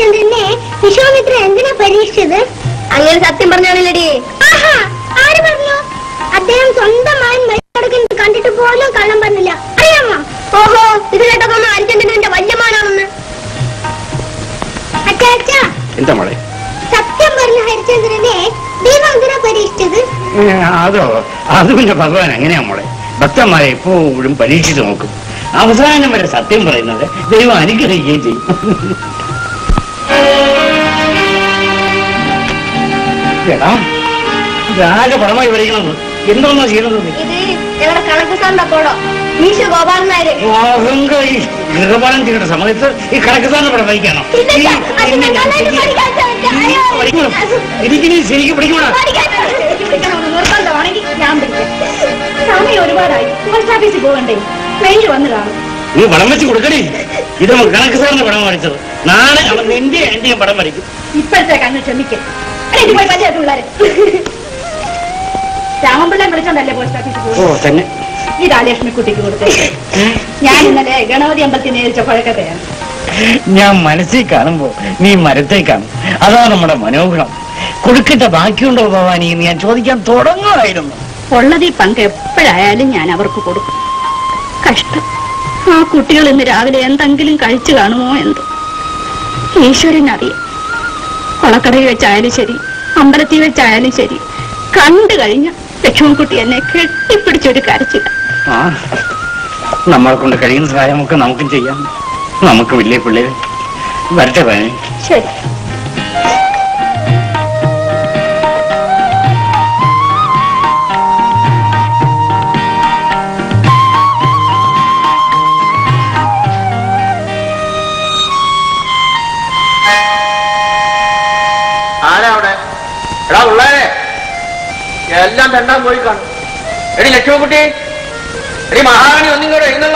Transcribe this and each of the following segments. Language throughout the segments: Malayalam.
ഹരിശ്ചന്ദ്രനെ വിശ്വാമിത്ര എന്തിനാ പരീക്ഷിച്ചത് അങ്ങനെ സത്യം പറഞ്ഞാണല്ലടി ആഹാ ആര് പറഞ്ഞു അദ്ദേഹം സ്വന്തം മകൻ മരിച്ചടക്കുന്നത് കണ്ടിട്ട് പോലും കള്ളം പറഞ്ഞില്ല അറിയാമോ ഓഹോ ഇത് കേട്ടപ്പോ ഹരിചന്ദ്രൻ എന്റെ വല്യമാനാണെന്ന് അച്ഛാ അച്ഛാ എന്താ മോളെ സത്യം പറഞ്ഞ ഹരിചന്ദ്രനെ ദൈവം എന്തിനാ പരീക്ഷിച്ചത് ഏ, അതോ അത് പിന്നെ ഭഗവാൻ എങ്ങനെയാ മോളെ ഭക്തന്മാരെ എപ്പോഴും പരീക്ഷിച്ചു നോക്കും അവസാനം വരെ സത്യം പറയുന്നത് ദൈവം അനുഗ്രഹിക്കുകയും ചെയ്യും എടാ ഇതാകെ പടമായി വരയ്ക്കണത് എന്തോന്നാ ചെയ്യണത് നീ? ഇത് ഞങ്ങളുടെ കണക്ക് സാറിന്റെ അപ്പോഴോ ഈശോ ഗോപാലൻ നായര് അഹങ്കാരി ഗൃഹപാലം ചെയ്യേണ്ട സമയത്ത് ഈ കണക്കുസാറിന് പടം വഹിക്കാണോ ഇല്ല, ഇല്ല, അത് നിന്നെ ഞാൻ നന്നായിട്ട് ശരിക്കും- പഠിക്കാൻ ശ്രമിക്കാം. നീ അയ്യോ, പഠിക്കണം. അത് എനിക്ക് നീ ശരിക്കും പഠിക്കണം നിർബന്ധമാണെങ്കിൽ ഞാൻ പിടിക്കാം സമയം ഒരുപാടായി പോസ്റ്റ് ഓഫീസിൽ പോകണ്ടേ ട്രെയിനിൽ വന്ന് കാണും നീ പടം വെച്ച് കൊടുക്കണേ ഇത് നമുക്ക് കണക്ക് സാറിന് പടം വരച്ചത് നാളെ അവൻ നിന്റെ എന്റെയും പടം വരയ്ക്കും ഇപ്പോഴത്തെ കണ്ണ് ക്ഷമിക്കും എനിക്ക് പോയി പഞ്ചായത്ത് പിള്ളേരെ രാമപിള്ളെ വിളിച്ചോണ്ടല്ലേ പോസ്റ്റ് ഓഫീസിൽ ഓ പോകും തന്നെ ഈ രാജലക്ഷ്മി കുട്ടിക്ക് കൊടുത്തേ ഞാൻ ഇന്നലെ ഗണപതി അമ്പലത്തിൽ നേരിച്ച പഴക്കത്തെയാണ് ഞാൻ മനസ്സിൽ കാണുമ്പോ നീ മരത്തെ കാണും അതാണ് നമ്മുടെ മനോഗുണം കൊടുക്കിട്ട ബാക്കിയുണ്ടോ ഭവാനി എന്ന് ഞാൻ ചോദിക്കാൻ തുടങ്ങുമായിരുന്നു ഉള്ളതിൽ പങ്ക് എപ്പോഴായാലും ഞാൻ അവർക്ക് കൊടുക്കും കഷ്ടം ആ കുട്ടികൾ ഇന്ന് രാവിലെ എന്തെങ്കിലും കഴിച്ചു കാണുമോ എന്തോ ഈശ്വരൻ അറിയാം കൊളക്കടയിൽ വെച്ചായാലും ശരി അമ്പലത്തിൽ വെച്ചായാലും ശരി കണ്ടു കഴിഞ്ഞ ലക്ഷ്മൺകുട്ടി എന്നെ കെട്ടിപ്പിടിച്ചൊരു കരച്ചില്ല ആ നമ്മളെ കൊണ്ട് കഴിയുന്ന സഹായമൊക്കെ നമുക്കും ചെയ്യാം നമുക്ക് വലിയ പിള്ളേര് വരട്ടെ ഭവാനി ശരി ആരാ അവിടെ എടാ ഉള്ളേ എല്ലാം തെണ്ടാൻ പോയി കാണും എടി ലക്ഷ്മിക്കുട്ടി എടി മഹാറാണി ഒന്നും കൂടെ എഴുന്നള്ള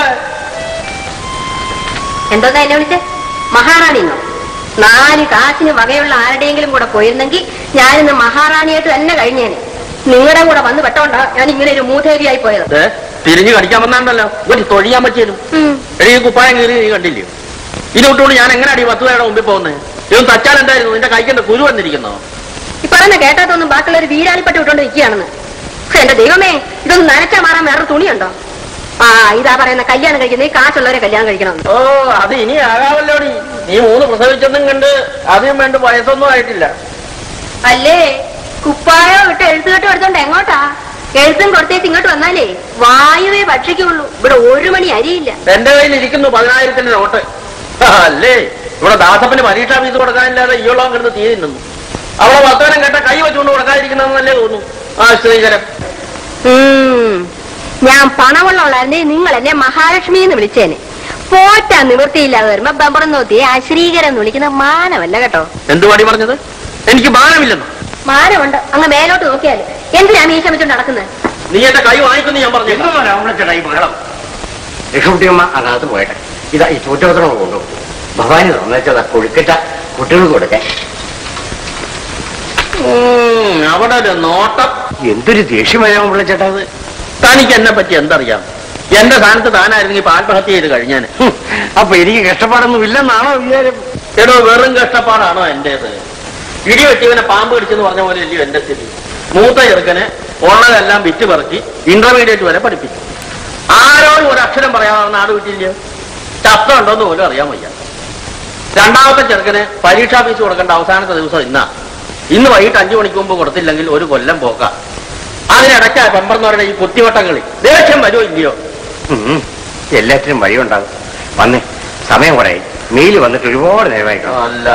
എന്തോന്നാ എന്നെ വിളിച്ചേ മഹാറാണിന്നോ നാല് കാശിന് വകയുള്ള ആരുടെയെങ്കിലും കൂടെ പോയിരുന്നെങ്കിൽ ഞാനിന്ന് മഹാറാണിയായിട്ട് തന്നെ കഴിഞ്ഞേനെ നിങ്ങളുടെ കൂടെ വന്ന് പെട്ടോണ്ടാ ഞാൻ ഇങ്ങനെ ഒരു മൂധേവിയായി പോയത് തിരിഞ്ഞു കടിക്കാൻ വന്നാണ്ടല്ലോ ഒരു തൊഴിയാൻ പറ്റിയതും എടി ഈ കുപ്പായം കീറി നീ കണ്ടില്ലയോ ഇതോട്ടുകൊണ്ട് ഞാൻ എങ്ങനെ അടി പത്ത് പേരുടെ മുമ്പിൽ പോകുന്നത് ഇതൊന്നും തച്ചാൽ എന്തായിരുന്നു നിന്റെ കൈക്കെന്റെ കുരു വന്നിരിക്കുന്നോ ഈ പറയുന്ന കേട്ടാത്തൊന്നും ബാക്കിയുള്ള ഒരു വീരാളിപ്പട്ട് വിട്ടോണ്ട് നിൽക്കുകയാണെന്ന് എന്റെ ദൈവമേ ഇതൊന്നും നനച്ചാ മാറാൻ വേറെ തുണിയുണ്ടോ ആ ഇതാ പറയുന്ന കല്യാണം കഴിക്കുന്നത് ഈ കാശുള്ളവരെ കല്യാണം കഴിക്കണം ഓ അത് ഇനി ആകാവല്ലോ നീ നീ മൂന്ന് പ്രസവിച്ചെന്നും കണ്ട് ആദ്യം വേണ്ട വയസ്സൊന്നും ആയിട്ടില്ല അല്ലേ കുപ്പായോ ഇട്ട് എഴുത്തുകെട്ടും എടുത്തോണ്ട് എങ്ങോട്ടാ എഴുത്തും കൊടുത്തേച്ച് ഇങ്ങോട്ട് വന്നാലേ വായുവേ ഭക്ഷിക്കുള്ളൂ ഇവിടെ ഒരു മണി അരിയില്ല എന്റെ കയ്യിൽ ഇരിക്കുന്നു പതിനായിരത്തിന്റെ നോട്ട് ആ, അല്ലേ ഇവിടെ ദാസപ്പന് പരീക്ഷാ ഫീസ് കൊടുക്കാനില്ലാതെ ഈയോളം കിടന്ന് തീ തിന്നുന്നു അവളെ വർത്തമാനം കേട്ട കൈ വെച്ചുകൊണ്ട് കൊടുക്കാതിരിക്കുന്നതെന്നല്ലേ തോന്നുന്നു ആ ശ്രീകരം ഉം. ഞാൻ പണമുള്ളവളായിരുന്നേ നിങ്ങൾ എന്നെ മഹാലക്ഷ്മി എന്ന് വിളിച്ചേനെ പോറ്റാൻ നിവൃത്തിയില്ലാതെ വരുമ്പോ ബമ്പറം നോത്തി അശ്രീകരം എന്ന് വിളിക്കുന്ന മാനമല്ല കേട്ടോ എന്ത് പടി പറഞ്ഞത് എനിക്ക് മാനമില്ലെന്ന് മാനമുണ്ട് അങ്ങ് മേലോട്ട് നോക്കിയാല് എന്തിനാ മീശ വെച്ചോണ്ട് നടക്കുന്നത് നീ എന്റെ കൈ വാങ്ങിക്കുന്നു ഞാൻ പറഞ്ഞു എന്തോ രാമളച്ചേട്ടാ ഈ ബഹളം ലക്ഷ്മട്ടിയമ്മ അകത്ത് പോയട്ടെ ഇതാ ഈ ചൂറ്റപത്രം കൊണ്ടു ഭവാനി തന്നേച്ചതാ കൊഴുക്കിട്ട കുട്ടികൾക്ക് കൊടുക്കാൻ അവിടെ ഒരു നോട്ടം എന്തൊരു ദേഷ്യമായ രാമപിള്ളച്ചേട്ടാ അത് തനിക്ക് എന്നെ പറ്റി എന്തറിയാം എന്റെ സ്ഥാനത്ത് താനായിരുന്നെങ്കിൽ ഇപ്പൊ ആത്മഹത്യ ചെയ്ത് കഴിഞ്ഞാന് ഹും, അപ്പൊ എനിക്ക് കഷ്ടപ്പാടൊന്നും ഇല്ലെന്നാണോ വിചാരം എടോ വെറും കഷ്ടപ്പാടാണോ എന്റേത് ഇടി വെട്ടിയവനെ പാമ്പ് കടിച്ചെന്ന് പറഞ്ഞ പോലെ അല്ലയോ എന്റെ സ്ഥിതി മൂത്ത ചെറുക്കനെ ഉള്ളതെല്ലാം വിറ്റ് പെറുക്കി ഇന്റർമീഡിയറ്റ് വരെ പഠിപ്പിച്ചു ആരോടും ഒരു അക്ഷരം പറയാതെ നാട് വിട്ടില്ലയോ ശബ്ദം ഉണ്ടോന്ന് പോലും അറിയാൻ വയ്യ രണ്ടാമത്തെ ചെറുക്കന് പരീക്ഷാ ഫീസ് കൊടുക്കേണ്ട അവസാനത്തെ ദിവസം ഇന്നാ ഇന്ന് വൈകിട്ട് അഞ്ചു മണിക്ക് മുമ്പ് കൊടുത്തില്ലെങ്കിൽ ഒരു കൊല്ലം പോക്കാം അതിനിടയ്ക്കാ പെമ്പർന്നവരുടെ ഈ കുത്തിവട്ടങ്ങളി ദേഷ്യം വരുമോ ഇല്ലയോ ഉം, എല്ലാത്തിനും വഴിയുണ്ടാകും വന്നേ സമയം കുറെ മെയില് വന്നിട്ട് ഒരുപാട് നേരമായിട്ടോ അല്ല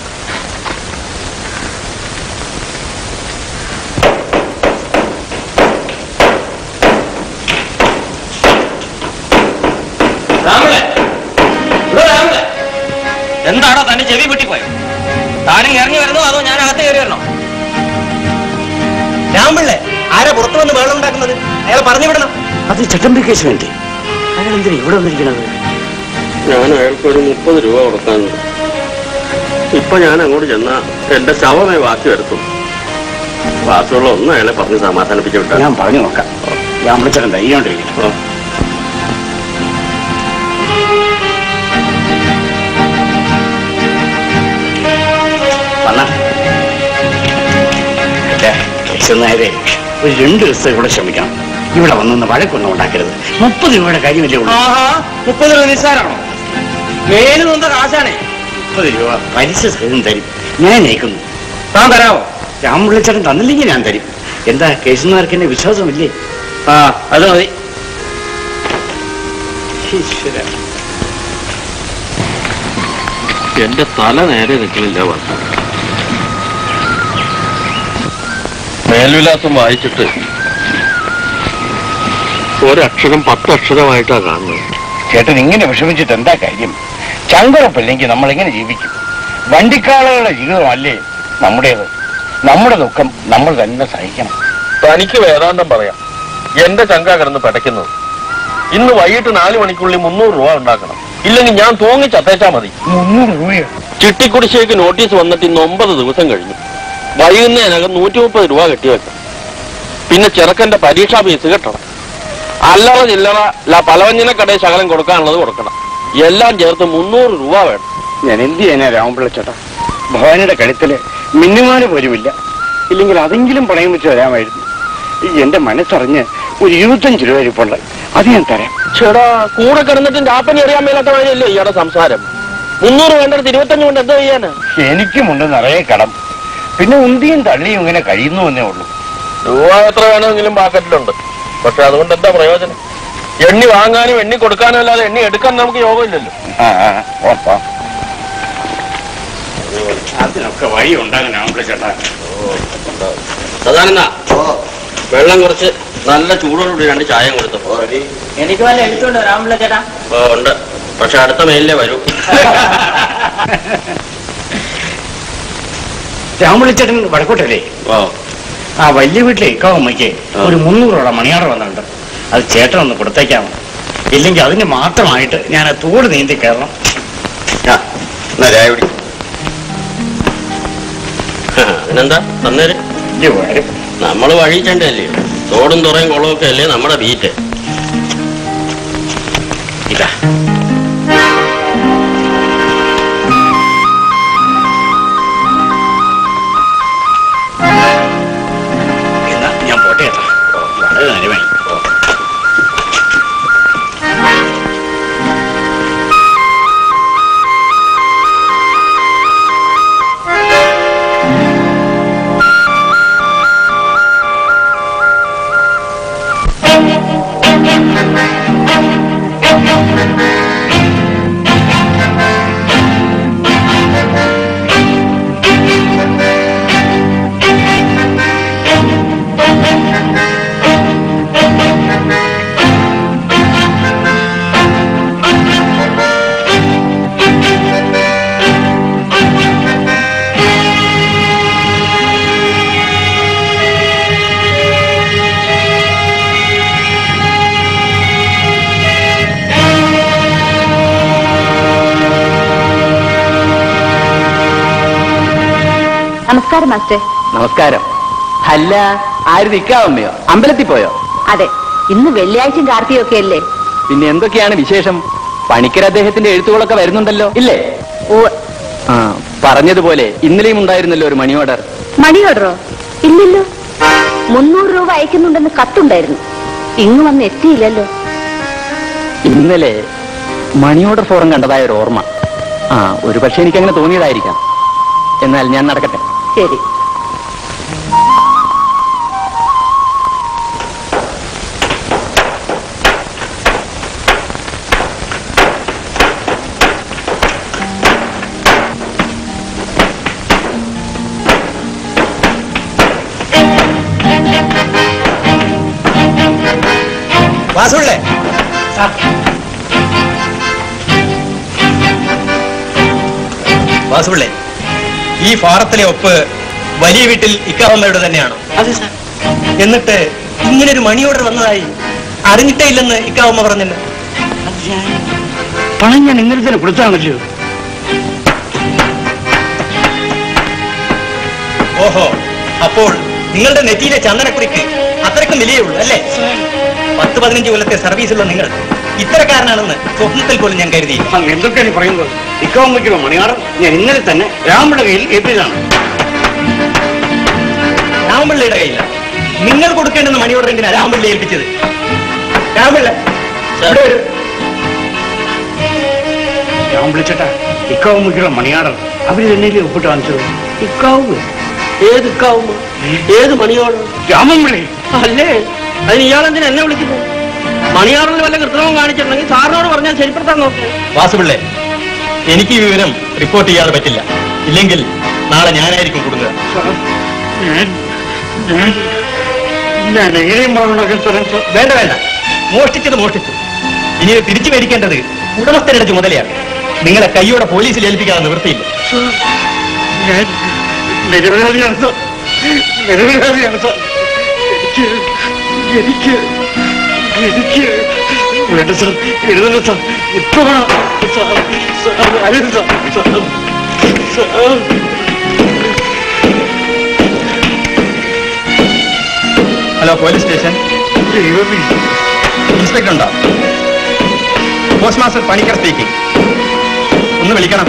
എന്താണോ തന്റെ ചെവി പൊട്ടിപ്പോയോ താനും ഇറങ്ങി വരുന്നോ അതോ ഞാൻ അകത്ത് കയറി വരണോ രാമ്പിള്ളേ ആരാ പുറത്തു വന്ന് വെള്ളം ഉണ്ടാക്കുന്നത് അയാൾ പറഞ്ഞു വിടണം അത് ചട്ടമ്പിക്കേസ് വേണ്ടേ അയാൾ എന്തിനാ ഇവിടെ വന്നിരിക്കണത് ഞാൻ അയാൾക്ക് ഒരു മുപ്പത് രൂപ കൊടുക്കാനുണ്ട് ഇപ്പൊ ഞാൻ അങ്ങോട്ട് ചെന്നാ എന്റെ ശവമേ ബാക്കി വരുത്തും ബാക്കിയുള്ള ഒന്നും അയാളെ പറഞ്ഞ് സമാധാനിപ്പിച്ചു വിട്ടാ ഞാൻ പറഞ്ഞു നോക്കാം രാമളിച്ചേട്ടൻ ധൈര്യമായിട്ടിരിക്കും കേശവനായരെ ഒരു രണ്ട് ദിവസത്തെ കൂടെ ശ്രമിക്കണം ഇവിടെ വന്നൊന്ന് വഴക്കൊന്നും ഉണ്ടാക്കരുത് മുപ്പത് രൂപയുടെ കാര്യമല്ലേ ഉള്ളൂ ആഹാ മുപ്പത് രൂപ നിസ്സാരാണോ മേല് നൊന്ത കാശാണേ മുപ്പത് രൂപ പലിശ സഹിതം തരും ഞാൻ നയിക്കുന്നു താൻ തരാമോ രാമപിള്ളച്ചേട്ടൻ തന്നില്ലെങ്കിൽ ഞാൻ തരും എന്താ കേശവനാർക്ക് എന്നെ വിശ്വാസമില്ലേ ആ അത് മതി ഈശ്വര എന്റെ തല നേരെ നിൽക്കണില്ല വന്നു മേൽവിലാസം വായിച്ചിട്ട് ഒരക്ഷരം പത്തക്ഷരമായിട്ടാ കാണുന്നത് ചേട്ടൻ ഇങ്ങനെ വിഷമിച്ചിട്ട് എന്താ കാര്യം ചങ്കുറപ്പില്ലെങ്കിൽ നമ്മൾ എങ്ങനെ ജീവിക്കും വണ്ടിക്കാളുകളുടെ ജീവിതമല്ലേ നമ്മുടേത് നമ്മുടെ ദുഃഖം നമ്മൾ തന്നെ സഹിക്കണം തനിക്ക് വേദാന്തം പറയാം എന്റെ ചങ്ക കിടന്ന് പിടയ്ക്കുന്നത് ഇന്ന് വൈകിട്ട് നാല് മണിക്കുള്ളിൽ മുന്നൂറ് രൂപ ഉണ്ടാക്കണം ഇല്ലെങ്കിൽ ഞാൻ തൂങ്ങി ചത്തേച്ചാ മതി മുന്നൂറ് രൂപയോ ചിട്ടിക്കുടിശ്ശേക്ക് നോട്ടീസ് വന്നിട്ട് ഇന്ന് ഒമ്പത് ദിവസം കഴിഞ്ഞു വൈകുന്നതിനകം നൂറ്റി മുപ്പത് രൂപ കെട്ടിവെക്കാം പിന്നെ ചെറുക്കന്റെ പരീക്ഷാ ഫീസ് കെട്ടണം അല്ലറ ചില്ലറ ല പലവഞ്ഞന കടയിൽ ശകലം കൊടുക്കാനുള്ളത് കൊടുക്കണം എല്ലാം ചേർത്ത് മുന്നൂറ് രൂപ വേണം ഞാൻ എന്ത് ചെയ്യാനാ രാമപിള്ള ചേട്ടാ ഭവാനിയുടെ കഴുത്തില് മിന്നുമാല പോലുമില്ല ഇല്ലെങ്കിൽ അതെങ്കിലും പണയം വെച്ച് തരാമായിരുന്നു ഈ എന്റെ മനസ്സറിഞ്ഞ് ഒരു ഇരുപത്തഞ്ച് രൂപ ഇരിപ്പുണ്ട് അത് ഞാൻ തരാം ചേടാ കൂടെ കിടന്നിട്ടും രാപ്പനി അറിയാൻ മേലാത്ത വഴിയല്ലേ ഇയാളുടെ സംസാരം മുന്നൂറ് വേണ്ടടുത്ത് ഇരുപത്തഞ്ച് കൊണ്ട് എന്താ ചെയ്യാനാ എനിക്കുമുണ്ട് നിറയെ കടം പിന്നെ ഉന്തിയും തള്ളിയും ഇങ്ങനെ കഴിയുന്നു എന്നേ ഉള്ളൂ രൂപ എത്ര വേണമെങ്കിലും പാക്കറ്റിലുണ്ട് പക്ഷെ അതുകൊണ്ട് എന്താ പ്രയോജനം എണ്ണി വാങ്ങാനും എണ്ണി കൊടുക്കാനും അല്ലാതെ എണ്ണി എടുക്കാൻ നമുക്ക് യോഗമില്ലല്ലോ ആ ആ ഓർപ്പാ അതിനൊക്കെ വഴി ഉണ്ടാകും രാമപിള്ള ചേട്ടാ സദാനന്ദ വെള്ളം കുറച്ച് നല്ല ചൂടോടുകൂടി രണ്ട് ചായ കൊടുത്തു എനിക്ക് വല്ല എടുത്തോണ്ട് രാമപിള്ള ചേട്ടാ ഓ ഉണ്ട് പക്ഷെ അടുത്ത മെയിലേ വരൂ രാമപിള്ളച്ചേട്ടൻ വടക്കോട്ടല്ലേ ഓ ആ വലിയ വീട്ടിലെ ഇക്കാവമ്മയ്ക്ക് ഒരു മുന്നൂറോളം മണിയാറ് വന്നിട്ടുണ്ട് അത് ചേട്ടൻ ഒന്ന് കൊടുത്തേക്കാമോ ഇല്ലെങ്കിൽ അതിന് മാത്രമായിട്ട് ഞാൻ ആ തോട് നീന്തി കയറണം ആ എന്നാ ചായ കുടി അതിനെന്താ തന്നേര് വലിയ ഉപകാരം നമ്മൾ വഴിച്ചണ്ടല്ലേ തോടും തുറയും കുളവും ഒക്കെ അല്ലേ നമ്മുടെ ബീറ്റ് ഇതാ എന്നാ ഞാൻ പോട്ടെ ഏട്ടാ വളരെ നേരമായി നമസ്കാരം മാസ്റ്റർ നമസ്കാരം അല്ല ആര് നിൽക്കാവമ്മയോ അമ്പലത്തിൽ പോയോ അതെ ഇന്ന് വെള്ളിയാഴ്ചയും കാർത്തിയൊക്കെ അല്ലേ പിന്നെ എന്തൊക്കെയാണ് വിശേഷം പണിക്കർ അദ്ദേഹത്തിന്റെ എഴുത്തുകളൊക്കെ വരുന്നുണ്ടല്ലോ ഇല്ലേ ഓ ആ പറഞ്ഞതുപോലെ ഇന്നലെയും ഉണ്ടായിരുന്നല്ലോ ഒരു മണി ഓർഡർ മണി ഓർഡറോ ഇല്ലല്ലോ മുന്നൂറ് രൂപ അയക്കുന്നുണ്ടെന്ന് കത്തുണ്ടായിരുന്നു ഇങ്ങ് വന്ന് എത്തിയില്ലല്ലോ ഇന്നലെ മണി ഓർഡർ ഫോറം കണ്ടതായ ഒരു ഓർമ്മ ആ ഒരു പക്ഷെ എനിക്ക് അങ്ങനെ തോന്നിയതായിരിക്കാം എന്നാൽ ഞാൻ നടക്കട്ടെ ശരി വാസുള്ളേ വാസുള്ളേ ഈ ഫാറത്തിലെ ഒപ്പ് വലിയ വീട്ടിൽ ഇക്കാവമ്മയുടെ തന്നെയാണോ അതെ സാർ എന്നിട്ട് ഇങ്ങനൊരു മണി ഓർഡർ വന്നതായി അറിഞ്ഞിട്ടേ ഇല്ലെന്ന് ഇക്കാവമ്മ പറഞ്ഞല്ലോ പണം ഞാൻ ഇന്നലെ തന്നെ കൊടുത്താണല്ലോ ഓഹോ അപ്പോൾ നിങ്ങളുടെ നെറ്റിയിലെ ചന്ദനക്കുറിക്ക് അത്രയ്ക്കും വിലയേ ഉള്ളൂ അല്ലേ പത്ത് പതിനഞ്ച് കൊല്ലത്തെ സർവീസുള്ള നിങ്ങൾ ഇത്തരക്കാരനാണെന്ന് സ്വപ്നത്തിൽ പോലും ഞാൻ കരുതി അങ്ങ് എന്തൊക്കെയാണ് ഈ പറയുന്നത് ഇക്കാവുമ്പയ്ക്കുള്ള മണിയാറ് ഞാൻ ഇന്നലെ തന്നെ രാമയുടെ കയ്യിൽ എത്തിയതാണ് രാമപിള്ളയുടെ കയ്യിലാണ് നിങ്ങൾ കൊടുക്കേണ്ടുന്ന മണി ഓർഡർ എന്തിനാ രാമപിള്ള ഏൽപ്പിച്ചത് രാമപിള്ള ഇവിടെ വരൂ. ഞാൻ വിളിച്ചേട്ടാ ഇക്കാവും മുഖ്യുള്ള മണിയാടർ അവര് തന്നെയല്ലേ ഒപ്പിട്ട് കാണിച്ചത് ഇക്കാവുമോ ഏത് ഇക്കാവുമോ ഏത് മണിയോട് രാമൻ വിളി അല്ലേ അതിന് ഇയാളെന്തിനാ എന്നെ വിളിക്കുന്നു മണിയാറിൽ വല്ല കൃത്രിമം കാണിച്ചിട്ടുണ്ടെങ്കിൽ സാറിനോട് പറഞ്ഞാൽ ശരിപ്പെടുത്താൻ നോക്ക് വാസുപിള്ളേ എനിക്ക് ഈ വിവരം റിപ്പോർട്ട് ചെയ്യാതെ പറ്റില്ല ഇല്ലെങ്കിൽ നാളെ ഞാനായിരിക്കും കൊടുക്കുക ഞാൻ ഞാൻ ഞാൻ എങ്ങനെയും പറയണൊക്കെ സാറേ സാർ വേണ്ട വേണ്ട മോഷ്ടിച്ചത് മോഷ്ടിച്ചു ഇനി ഇത് തിരിച്ചു മേടിക്കേണ്ടത് ഉടമസ്ഥരുടെ ചുമതലയാണ് നിങ്ങളെ കൈയോടെ പോലീസിൽ ഏൽപ്പിക്കാതെ നിവൃത്തിയില്ല ഞാൻ നിരപരാധിയാണ് സാർ നിരപരാധിയാണ് സാർ എനിക്ക് എനിക്ക് എനിക്ക് വേണ്ട സാർ എഴുതണ്ട സാർ ഇപ്പൊ വേണം സാർ സാർ അരുത് sir sir sir hello police station ദൈവമേ ഇൻസ്പെക്ടർ ഉണ്ടോ പോസ്റ്റ് മാസ്റ്റർ പണിക്കർ സ്പീക്കിംഗ് ഒന്ന് വിളിക്കണം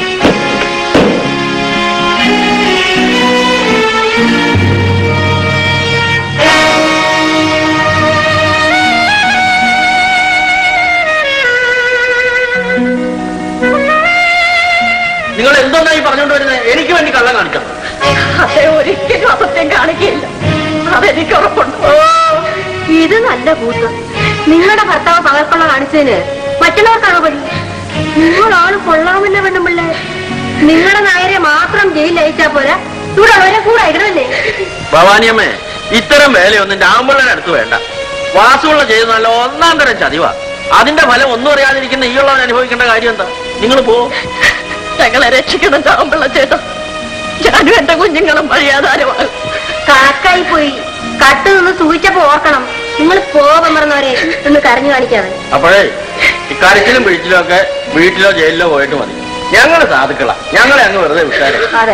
നിങ്ങൾ എന്തോന്നായി പറഞ്ഞുകൊണ്ട് വരുന്നത് എനിക്ക് വേണ്ടി കള്ളം കാണിക്കണം അതെ ഒരിക്കലും അസത്യം കാണിക്കില്ല അതെനിക്ക് ഉറപ്പുണ്ട് ഓ ഇത് നല്ല കൂട്ട് നിങ്ങളുടെ ഭർത്താവ് പകർക്കൊള്ള കാണിച്ചതിന് മറ്റുള്ളവർക്കാണോ പണി നിങ്ങളാണ് കൊള്ളാമില്ല പെണ്ണുമ്പിള്ളേ നിങ്ങളുടെ നായരെ മാത്രം ജയിലിൽ അയച്ചാ പോരാ ഇവിടെ ഉള്ളവരെ കൂടെ അയക്കണമല്ലേ ഭവാനിയമ്മേ ഇത്തരം വേലയൊന്നും രാമ്പിള്ളയുടെ അടുത്ത് വേണ്ട വാസുള്ള ചെയ്ത് നല്ല ഒന്നാം തരം ചതിവാ അതിന്റെ ഫലം ഒന്നും അറിയാതിരിക്കുന്ന ഈ ഉള്ളവൻ അനുഭവിക്കേണ്ട കാര്യം എന്താ നിങ്ങൾ പോ ഞങ്ങളെ രക്ഷിക്കണം ചാമ്പിള്ള ചേട്ടാ ഞാനും എന്റെ കുഞ്ഞുങ്ങളും വഴിയാധാരമാകും കാക്കായി പോയി കട്ട് നിന്ന് സൂചിച്ചപ്പോ ഓർക്കണം നിങ്ങൾ കോപം മറന്നവരെ ഒന്ന് കരഞ്ഞു കാണിക്കാതെ അപ്പോഴേ ഇക്കാര്യത്തിലും പിഴിച്ചിലും ഒക്കെ വീട്ടിലോ ജയിലിലോ പോയിട്ട് മതി ഞങ്ങൾ സാധുക്കളാ ഞങ്ങളെ അങ്ങ് വെറുതെ വിട്ടാരെ അതെ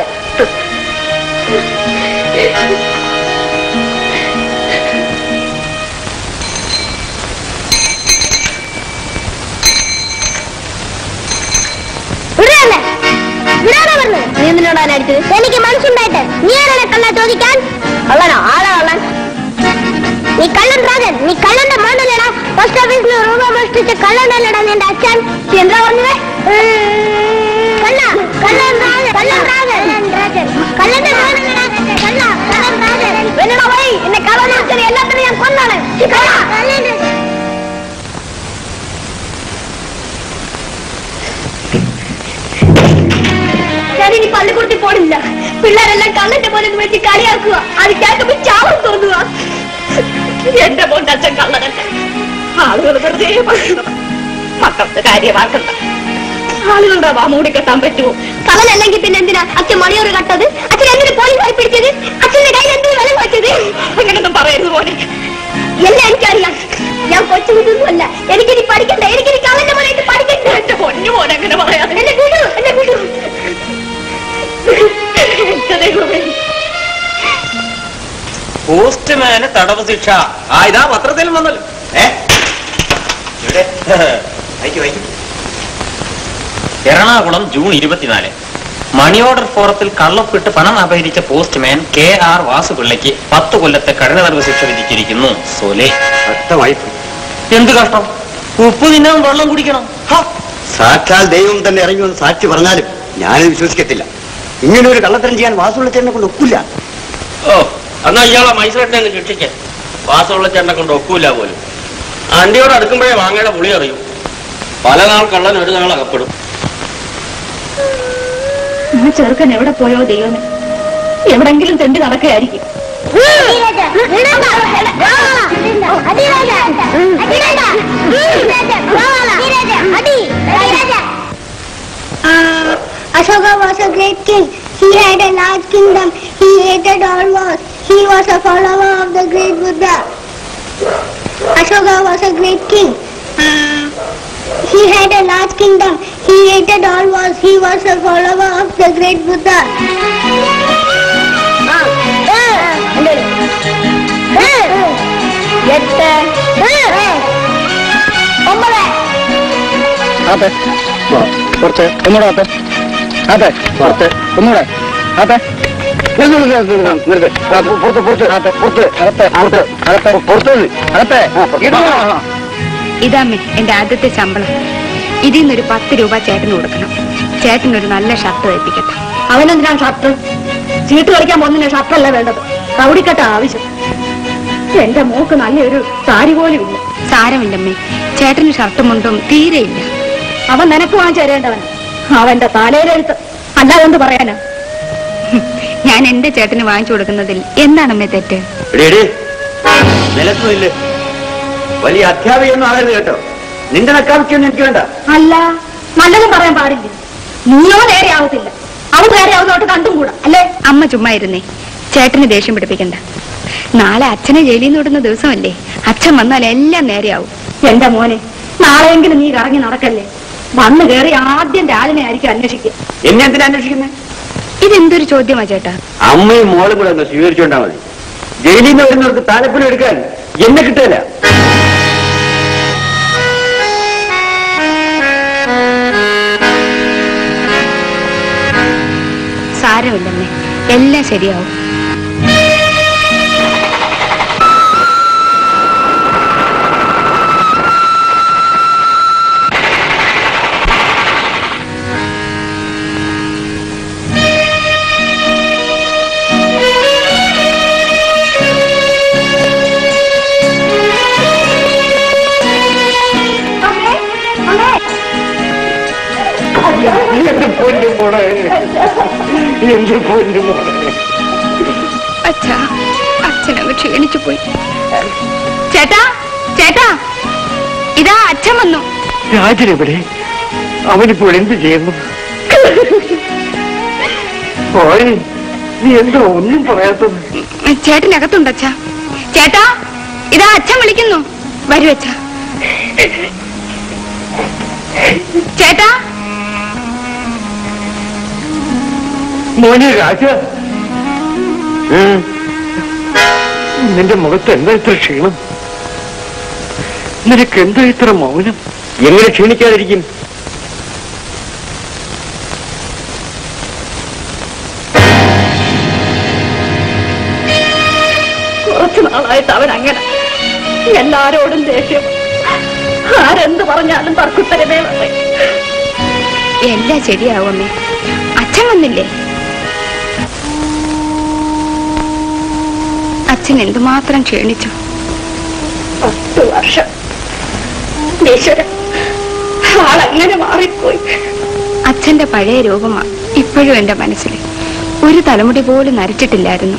വിടാനെ വിടാനാ പറഞ്ഞത് നീ എന്തിനോടാണ് അടിച്ചത് എനിക്ക് മനസ്സുണ്ടായിട്ട് നീ ആരാണ് കള്ള ചോദിക്കാൻ കള്ളനോ ആരാ കള്ളൻ നീ കള്ളൻ രാജൻ നീ കള്ളന്റെ മോണ്ടല്ലടാ പോസ്റ്റ് ഓഫീസിൽ രൂപ മോഷ്ടിച്ച കള്ളനല്ലടാ നിന്റെ അച്ഛൻ നീ എന്താ പറഞ്ഞത് കള്ള കള്ളൻ രാജൻ കള്ളൻ രാജൻ കള്ളന്റെ മോനല്ലടാ കള്ള കള്ളൻ രാജൻ എന്നടാ പോയി എന്നെ കള്ളൻ വിളിച്ചത് എല്ലാത്തിനും ഞാൻ കൊന്നാണ് കള്ള കള്ളൻ ഞാനിനി പള്ളിക്കൂടത്തിൽ പോണില്ല പിള്ളേരെല്ലാം കള്ളന്റെ പോലെ വിളിച്ച് കളിയാക്കുക അത് കേൾക്കുമ്പോ ചാവം തോന്നുക എന്റെ മോന്റെ അച്ഛൻ കള്ളനല്ല ആളുകൾ വെറുതെ പറയുന്നത് മക്കൾക്ക് കാര്യമാക്കണ്ട ആളുകളുടെ വാ മൂടിക്കെട്ടാൻ പറ്റുമോ കള്ളനല്ലെങ്കിൽ പിന്നെ എന്തിനാ അച്ഛൻ മണിയോറ് കട്ടത് അച്ഛൻ എന്തിനു പോലീസായി പിടിച്ചത് അച്ഛന്റെ കയ്യിൽ എന്തിനു വില വെച്ചത് അങ്ങനൊന്നും പറയരുത് പോലെ എല്ലാം എനിക്കറിയാം ഞാൻ കൊച്ചു കുട്ടൊന്നുമല്ല എനിക്കിനി പഠിക്കണ്ട എനിക്കിനി കള്ളന്റെ പോലെ ഇത് പഠിക്കണ്ട എന്റെ പൊന്നു പോലെ അങ്ങനെ പറയാതെ എന്നെ വിടൂ എന്നെ വിടൂ എന്റെ ദൈവമേ പോസ്റ്റ്മാന് തടവ് ശിക്ഷ ആ ഇതാ പത്രത്തിൽ വന്നല്ലോ ഏ ഇവിടെ വായിക്കൂ, വായിക്കൂ. എറണാകുളം ജൂൺ ഇരുപത്തിനാല് മണി ഓർഡർ ഫോറത്തിൽ കള്ളൊപ്പിട്ട് പണം അപഹരിച്ച പോസ്റ്റ്മാൻ കെ ആർ വാസുപിള്ളയ്ക്ക് പത്ത് കൊല്ലത്തെ കഠിന തടവ് ശിക്ഷ വിധിച്ചിരിക്കുന്നു സോലെ വ്യക്തമായി എന്ത് കഷ്ടം ഉപ്പ് തിന്നാൻ വെള്ളം കുടിക്കണം ഹ! സാക്ഷാൽ ദൈവം തന്നെ ഇറങ്ങി വന്ന് സാക്ഷി പറഞ്ഞാലും ഞാനത് വിശ്വസിക്കത്തില്ല ഇങ്ങനെ ഒരു കള്ളത്തരം ചെയ്യാൻ വാസുള്ള ചേട്ടനെ കൊണ്ട് ഒക്കില്ല ഓ എന്നാ ഇയാളെ മൈസൂരിനെ അങ്ങ് ശിക്ഷിക്കേ വാസമുള്ള ചേട്ടനെ കൊണ്ട് ഒക്കൂല പോലും ആന്റിയോട് അടുക്കുമ്പോഴേ മാങ്ങയുടെ പുളി അറിയൂ പല നാൾ കള്ളൻ ഒരു നാൾ അകപ്പെടും ആ ചെറുക്കൻ എവിടെ പോയോ ദൈവമേ എവിടെങ്കിലും തെണ്ടി നടക്കുകയായിരിക്കും Ashoka was a great king. He had a large kingdom. He hated all wars. He was a follower of the great Buddha. Ashoka was a great king. Uh, he had a large kingdom. He hated all wars. He was a follower of the great Buddha. എട്ട് ഒമ്പത് അതെ കുറച്ച് ഒന്നുകൂടെ അതെ അതെ കുറച്ച് ഒന്നുകൂടെ അതെ പുറത്ത് പുറത്ത് പുറത്ത് അകത്ത് അകത്ത് അകത്ത് പുറത്ത് അകത്തെ ഇതാമ്മേ എന്റെ ആദ്യത്തെ ശമ്പളം ഇതിൽ നിന്നൊരു പത്ത് രൂപ ചേട്ടന് കൊടുക്കണം ചേട്ടനൊരു നല്ല ഷർട്ട് തയ്പ്പിക്കട്ടെ അവനെന്തിനാണ് ഷർട്ട് ചീട്ട് കളിക്കാൻ പോകുന്നതിന് ഷർട്ടല്ല വേണ്ടത് കൗടിക്കട്ട ആവശ്യം എന്റെ മോക്ക് നല്ലൊരു സാരി പോലും ഇല്ല സാരമില്ലമ്മേ ചേട്ടന് ഷർട്ടും മുണ്ടും തീരെയില്ല അവൻ നിനക്ക് വാങ്ങിച്ചു തരേണ്ടവൻ അവന്റെ തലയിലെഴുത്ത് അല്ലാതെ എന്ത് പറയാനാ ഞാൻ എന്റെ ചേട്ടന് വാങ്ങിച്ചു കൊടുക്കുന്നതിൽ എന്താണമ്മേ തെറ്റ് നിലത്തുമില്ല വലിയ അധ്യാപികയൊന്നും ആകരുത് കേട്ടോ നിന്റെ നക്കാമിക്കൊന്നും എനിക്ക് വേണ്ട അല്ല നല്ലതും പറയാൻ പാടില്ല നീയോ നേരെ ആവത്തില്ല അവൻ നേരെ ആവുന്നോട്ട് കണ്ടും കൂടാ അല്ലേ അമ്മ ചുമ്മാ ഇരുന്നേ ചേട്ടന് ദേഷ്യം പിടിപ്പിക്കണ്ട നാളെ അച്ഛനെ ജയിലിൽ നിന്ന് വിടുന്ന ദിവസമല്ലേ അച്ഛൻ വന്നാൽ എല്ലാം നേരെയാവും എന്റെ മോനെ നാളെയെങ്കിലും നീ കറങ്ങി നടക്കല്ലേ വന്നു കയറി ആദ്യം രാജിനെ ആയിരിക്കും അന്വേഷിക്കുക എന്നെ എന്തിനാ അന്വേഷിക്കുന്നത് ഇതെന്തൊരു ചോദ്യമാ ചേട്ടാ അമ്മയും മോളും കൂടെ ഒന്ന് സ്വീകരിച്ചോണ്ടാ മതി ജയിലിൽ നിന്ന് വരുന്നവർക്ക് താലപ്പൊലി എടുക്കാൻ എന്നെ കിട്ടില്ല സാരമില്ലമ്മേ എല്ലാം ശരിയാവും എന്റെ പൊന്നു മോളെ എന്റെ പൊന്നു മോളെ അച്ഛാ അച്ഛനങ്ങ് ക്ഷീണിച്ചു പോയി ചേട്ടാ ചേട്ടാ ഇതാ അച്ഛൻ വന്നു രാജനെവിടെ അവനിപ്പോൾ എന്ത് ചെയ്യുന്നു ഓയ് നീ എന്തോ ഒന്നും പറയാത്തത് ചേട്ടനകത്തുണ്ട് അച്ഛാ ചേട്ടാ ഇതാ അച്ഛൻ വിളിക്കുന്നു വരൂ അച്ഛാ ചേട്ടാ മോനെ രാജ ഉം. നിന്റെ മുഖത്ത് എന്താ ഇത്ര ക്ഷീണം നിനക്ക് എന്താ ഇത്ര മൗനം എങ്ങനെ ക്ഷീണിക്കാതിരിക്കും കുറച്ചു നാളായിട്ട് അവൻ അങ്ങനെ എല്ലാരോടും ദേഷ്യം ആരെന്ത് പറഞ്ഞാലും തർക്കുത്തരമേ വേണ്ടേ എല്ലാം ശരിയാവുമേ അച്ഛൻ വന്നില്ലേ അച്ഛൻ എന്തുമാത്രം ക്ഷീണിച്ചു പത്ത് വർഷം ഈശ്വര ആളെങ്ങനെ മാറിപ്പോയി അച്ഛന്റെ പഴയ രൂപമാ ഇപ്പോഴും എന്റെ മനസ്സിൽ ഒരു തലമുടി പോലും നരച്ചിട്ടില്ലായിരുന്നു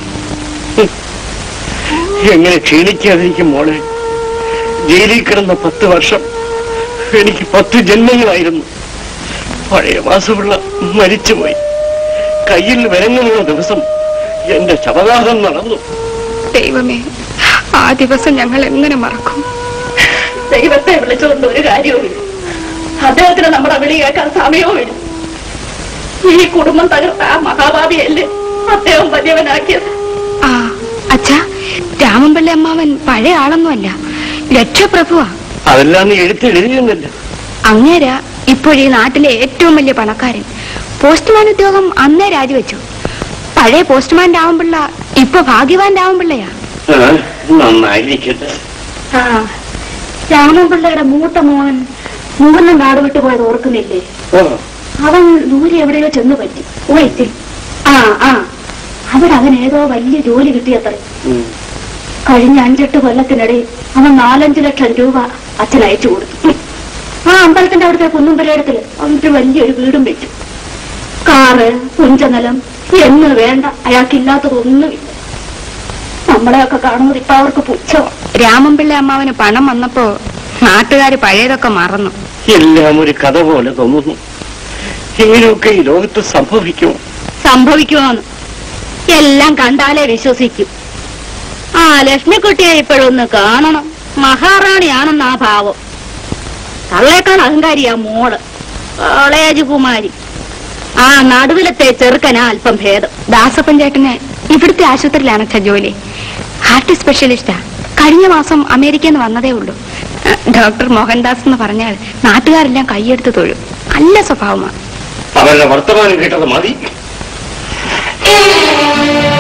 എങ്ങനെ ക്ഷീണിക്കാതിരിക്കും മോളെ ജയിലിൽ കിടന്ന പത്ത് വർഷം എനിക്ക് പത്ത് ജന്മങ്ങളായിരുന്നു പഴയ വാസുപിള്ള മരിച്ചുപോയി കയ്യിൽ വിലങ്ങുന്ന ദിവസം എന്റെ ശവദാഹം നടന്നു ദൈവമേ ആ ദിവസം ഞങ്ങൾ എങ്ങനെ മറക്കും ദൈവത്തെ വിളിച്ചുകൊണ്ട് ഒരു കാര്യവുമില്ല അദ്ദേഹത്തിന് നമ്മുടെ വിളി കേൾക്കാൻ സമയവുമില്ല ഈ കുടുംബം തകർത്ത ആ മഹാഭാവിയല്ലേ അദ്ദേഹം വലിയവനാക്കിയത് ആ അച്ഛാ രാമൻപിള്ളി അമ്മാവൻ പഴയ ആളൊന്നുമല്ല ലക്ഷപ്രഭുവാ അതെല്ലാം നീ എഴുത്തെഴുതിയെന്നല്ല അങ്ങേരാ ഇപ്പോഴീ നാട്ടിലെ ഏറ്റവും വലിയ പണക്കാരൻ പോസ്റ്റ്മാൻ ഉദ്യോഗം അന്നേ രാജിവെച്ചു പഴയ പോസ്റ്റ്മാൻ രാമൻപിള്ള ഇപ്പൊ ഭാഗ്യവാൻ രാമൻപിള്ളയാ നന്നായിരിക്കട്ടെ ആ രാമൻപിള്ളയുടെ മൂത്ത മോൻ മൂന്ന് നാട് വിട്ടു പോയത് ഓർക്കുന്നില്ലേ ഓ അവൻ ദൂരെ എവിടെയോ ചെന്ന് പറ്റി വയറ്റിൽ ആ ആ അവിടെ അവൻ ഏതോ വലിയ ജോലി കിട്ടിയത്രേ ഉം. കഴിഞ്ഞ അഞ്ചെട്ട് കൊല്ലത്തിനിടയിൽ അവൻ നാലഞ്ച് ലക്ഷം രൂപ അച്ഛൻ അയച്ചു കൊടുത്തു ആ അമ്പലത്തിന്റെ അവിടുത്തെ കുന്നുംപുരയിടത്തില് അവനൊരു വലിയൊരു വീടും വെച്ചു കാറ് പുഞ്ചനിലം എന്ന് വേണ്ട അയാൾക്കില്ലാത്തതൊന്നുമില്ല നമ്മളെയൊക്കെ കാണുന്നത് ഇപ്പൊ അവർക്ക് പുച്ഛമാണ് രാമൻപിള്ള അമ്മാവന് പണം വന്നപ്പോ നാട്ടുകാര് പഴയതൊക്കെ മറന്നു എല്ലാം ഒരു കഥ പോലെ തോന്നുന്നു ഇങ്ങനെയൊക്കെ ഈ ലോകത്ത് സംഭവിക്കുമോ സംഭവിക്കുമോന്ന് എല്ലാം കണ്ടാലേ വിശ്വസിക്കും ആ ലക്ഷ്മിക്കുട്ടിയെ ഇപ്പോഴൊന്ന് കാണണം മഹാറാണിയാണെന്ന് ആ ഭാവം തള്ളേക്കാൾ അഹങ്കാരിയാ മോള് കോളേജ് കുമാരി ആ നടുവിലത്തെ ചെറുക്കനാ അല്പം ഭേദം ദാസപ്പൻ ചേട്ടന് ഇവിടുത്തെ ആശുപത്രിയിലാണ് അച്ഛ ജോലി ഹാർട്ട് സ്പെഷ്യലിസ്റ്റാ കഴിഞ്ഞ മാസം അമേരിക്കയിൽ നിന്ന് വന്നതേ ഉള്ളൂ അഹ് ഡോക്ടർ മോഹൻദാസ് എന്ന് പറഞ്ഞാൽ നാട്ടുകാരെല്ലാം കൈയെടുത്ത് തൊഴും നല്ല സ്വഭാവമാണ് അവരുടെ വർത്തമാനം കേട്ടത് മതി ആ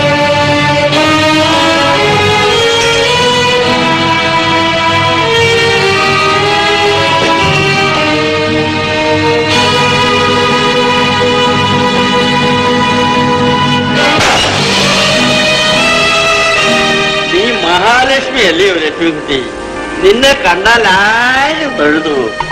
ലക്ഷ്മിയല്ലേ ലക്ഷ്മി കുട്ടി നിന്നെ കണ്ടാൽ ആരും തൊഴുതു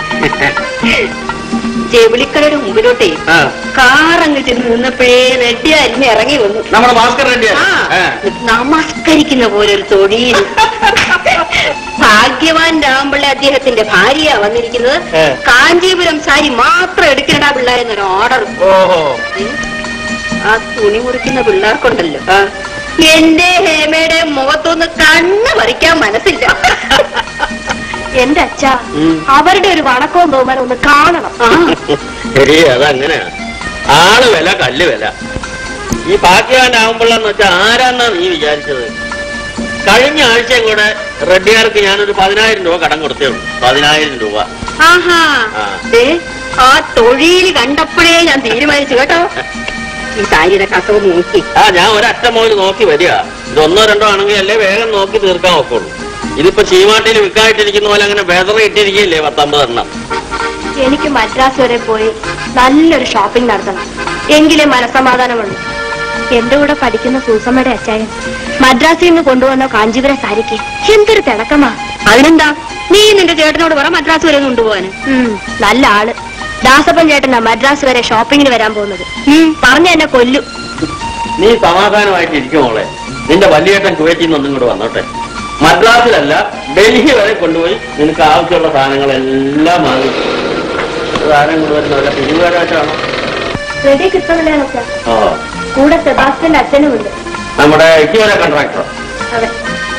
ജെവിളിക്കടയുടെ മുമ്പിലോട്ടേ ആ കാറങ്ങ് ചെന്ന് നിന്നപ്പോഴേ റെഡി അരിഞ്ഞ് ഇറങ്ങി വന്നു നമ്മുടെ ഭാസ്കർ റെഡ്ഡിയാ ആ, നമസ്കരിക്കുന്ന പോലെ ഒരു തൊഴിയിൽ ഭാഗ്യവാൻ രാമപിള്ള അദ്ദേഹത്തിന്റെ ഭാര്യ വന്നിരിക്കുന്നത് ഏ. കാഞ്ചീപുരം സാരി മാത്രം എടുക്കണടാ പിള്ളേരെന്നൊരു ഓർഡർ ഓഹോ ആ തുണി മുറിക്കുന്ന പിള്ളേർക്കുണ്ടല്ലോ എന്റെ ഹേമയുടെ മുഖത്തൊന്ന് കണ്ണ് പറിക്കാൻ മനസ്സില്ല എന്റെ അച്ഛ ഉം. അവരുടെ ഒരു വണക്കവും ബഹുമാനം ഒന്ന് കാണണം ശരി അതങ്ങനെയാ ആള് വില കല്ല് വില ഈ ഭാഗ്യവാനാവുമ്പോഴെന്ന് വെച്ചാൽ ആരാന്നാ നീ വിചാരിച്ചത് കഴിഞ്ഞ ആഴ്ചയും കൂടെ റെഡ്ഡിയാർക്ക് ഞാനൊരു പതിനായിരം രൂപ കടം കൊടുത്തേ ഉള്ളൂ പതിനായിരം രൂപ ആഹാ ആ. ദേ, ആ തൊഴിൽ കണ്ടപ്പോഴേ ഞാൻ തീരുമാനിച്ചു കേട്ടോ ഈ സാരിയുടെ കസവ് നോക്കി ആ ഞാൻ ഒരറ്റം മുതൽ നോക്കി വരിക ഇത് ഒന്നോ രണ്ടോ ആണെങ്കിൽ അല്ലേ വേഗം നോക്കി തീർക്കാൻ നോക്കുള്ളൂ ഇതിപ്പോ ചീമാട്ടിൽ വിൽക്കായിട്ടിരിക്കുന്ന പോലെ അങ്ങനെ ബേദറ ഇട്ടിരിക്കുകയല്ലേ പത്തൊമ്പത് എണ്ണം എനിക്ക് മദ്രാസ് വരെ പോയി നല്ലൊരു ഷോപ്പിംഗ് നടത്തണം എങ്കിലേ മനസമാധാനമുള്ളൂ എന്റെ കൂടെ പഠിക്കുന്ന സൂസമ്മയുടെ അച്ചായൻ മദ്രാസിൽ നിന്ന് കൊണ്ടുവന്ന കാഞ്ചീപുരം സാരിക്ക് എന്തൊരു തിളക്കമാ അതിനെന്താ നീ നിന്റെ ചേട്ടനോട് പറ മദ്രാസ് വരെ കൊണ്ടുപോകാന് ഉം, നല്ല ആള് ദാസപ്പൻ ചേട്ടനാ മദ്രാസ് വരെ ഷോപ്പിങ്ങിന് വരാൻ പോകുന്നത് ഉം, പറഞ്ഞ എന്നെ കൊല്ലും നീ സമാധാനമായിട്ട് ഇരിക്കും മോളെ നിന്റെ വലിയേട്ടൻ കുവൈറ്റിൽ നിന്ന് ഒന്നും കൂടെ വന്നോട്ടെ മദ്രാസിലല്ല ഡൽഹി വരെ കൊണ്ടുപോയി നിനക്ക് ആവശ്യമുള്ള സാധനങ്ങളെല്ലാം വാങ്ങി സാധനം കൊണ്ടുവരുന്ന വല്ല പിരിവുകാരായിട്ടാണോ റെഡി കിട്ടുന്നില്ല ഓ കൂടെ സെബാസ്റ്റ്യന്റെ അച്ഛനും ഉണ്ട് നമ്മുടെ ഇക്കുവരെ കോൺട്രാക്ടർ അതെ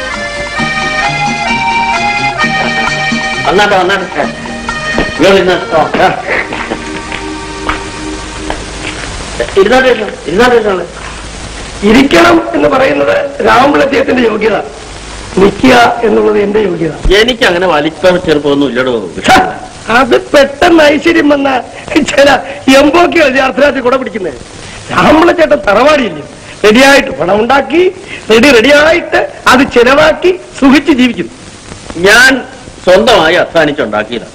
വന്നാട്ടെ വന്നാട്ടെ ഇവളിന്ന് ഇരുന്നാട്ടെ ഇരുന്നോ, ഇരുന്നാട്ടെ ഇരുന്നോളെ. ഇരിക്കണം എന്ന് പറയുന്നത് രാമപിളത്തേത്തിന്റെ യോഗ്യത നിൽക്കുക എന്നുള്ളത് എന്റെ യോഗ്യത എനിക്ക് അങ്ങനെ വലിപ്പ ചെറുപ്പമൊന്നും ഇല്ലടോ ഛ, അത് പെട്ടെന്ന് ഐശ്വര്യം വന്ന ചില എംബോക്കി യാത്രയാത്തിൽ കൂടെ പിടിക്കുന്നത് രാമപിള ചേട്ടൻ തറവാടിയില്ല റെഡിയായിട്ട് പണം ഉണ്ടാക്കി റെഡി റെഡിയായിട്ട് അത് ചെലവാക്കി സുഖിച്ച് ജീവിക്കുന്നു ഞാൻ സ്വന്തമായി അധ്വാനിച്ചുണ്ടാക്കിയതാണ്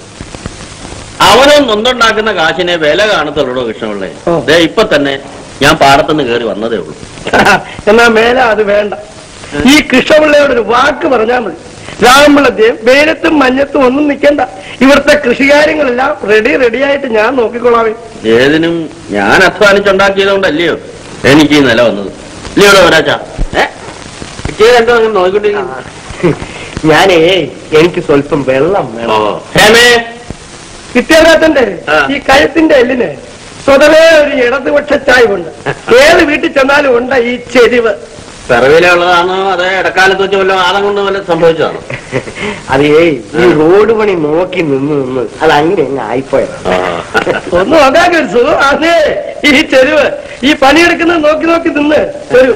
അവനും നൊന്നുണ്ടാക്കുന്ന കാശിനെ വില കാണത്തുള്ളൂ കൃഷ്ണപിള്ളേ ഓ. ദേ ഇപ്പൊ തന്നെ ഞാൻ പാടത്തുനിന്ന് കയറി വന്നതേ ഉള്ളൂ എന്നാ മേലെ അത് വേണ്ട ഈ കൃഷ്ണപിള്ളയോട് ഒരു വാക്ക് പറഞ്ഞാൽ മതി രാമപിള്ളത്തെയും വെയിലത്തും മഞ്ഞത്തും ഒന്നും നിൽക്കണ്ട ഇവിടുത്തെ കൃഷികാര്യങ്ങളെല്ലാം റെഡി റെഡിയായിട്ട് ഞാൻ നോക്കിക്കൊള്ളാമേ ഏതിനും ഞാൻ അധ്വാനിച്ചുണ്ടാക്കിയതുകൊണ്ടല്ലയോ എനിക്ക് ഈ നില വന്നത് ഇല്ലയോടോ ഒരാച്ചാ ഏ കിട്ടിയത് എന്തോ അങ്ങനെ നോക്കിക്കൊണ്ടിരിക്കുന്നു ഞാനേ എനിക്ക് സ്വല്പം വെള്ളം ഓ ഹേമേ കിട്ടിയതിനകത്തന്റെ ആ. ഈ കഴുത്തിന്റെ എല്ലിന് സ്വതവേ ഒരു ഇടതുപക്ഷ ചായ്വുണ്ട് ഏത് വീട്ടിൽ ചെന്നാലും ഉണ്ട് ഈ ചെരിവ് പിറവിലുള്ളതാണോ അതേ ഇടക്കാലത്ത് വെച്ച് വല്ല ആദം കൊണ്ട് വല്ല സംഭവിച്ചതാണോ അതേ ഈ റോഡ് പണി നോക്കി നിന്ന് നിന്ന് അത് അങ്ങനെ അങ്ങ് ആയിപ്പോയതാ ഒന്ന് നോക്കാൻ കഴിച്ചു അതെ ഈ ചെരുവ് ഈ പണിയെടുക്കുന്നത് നോക്കി നോക്കി നിന്ന് ഒരു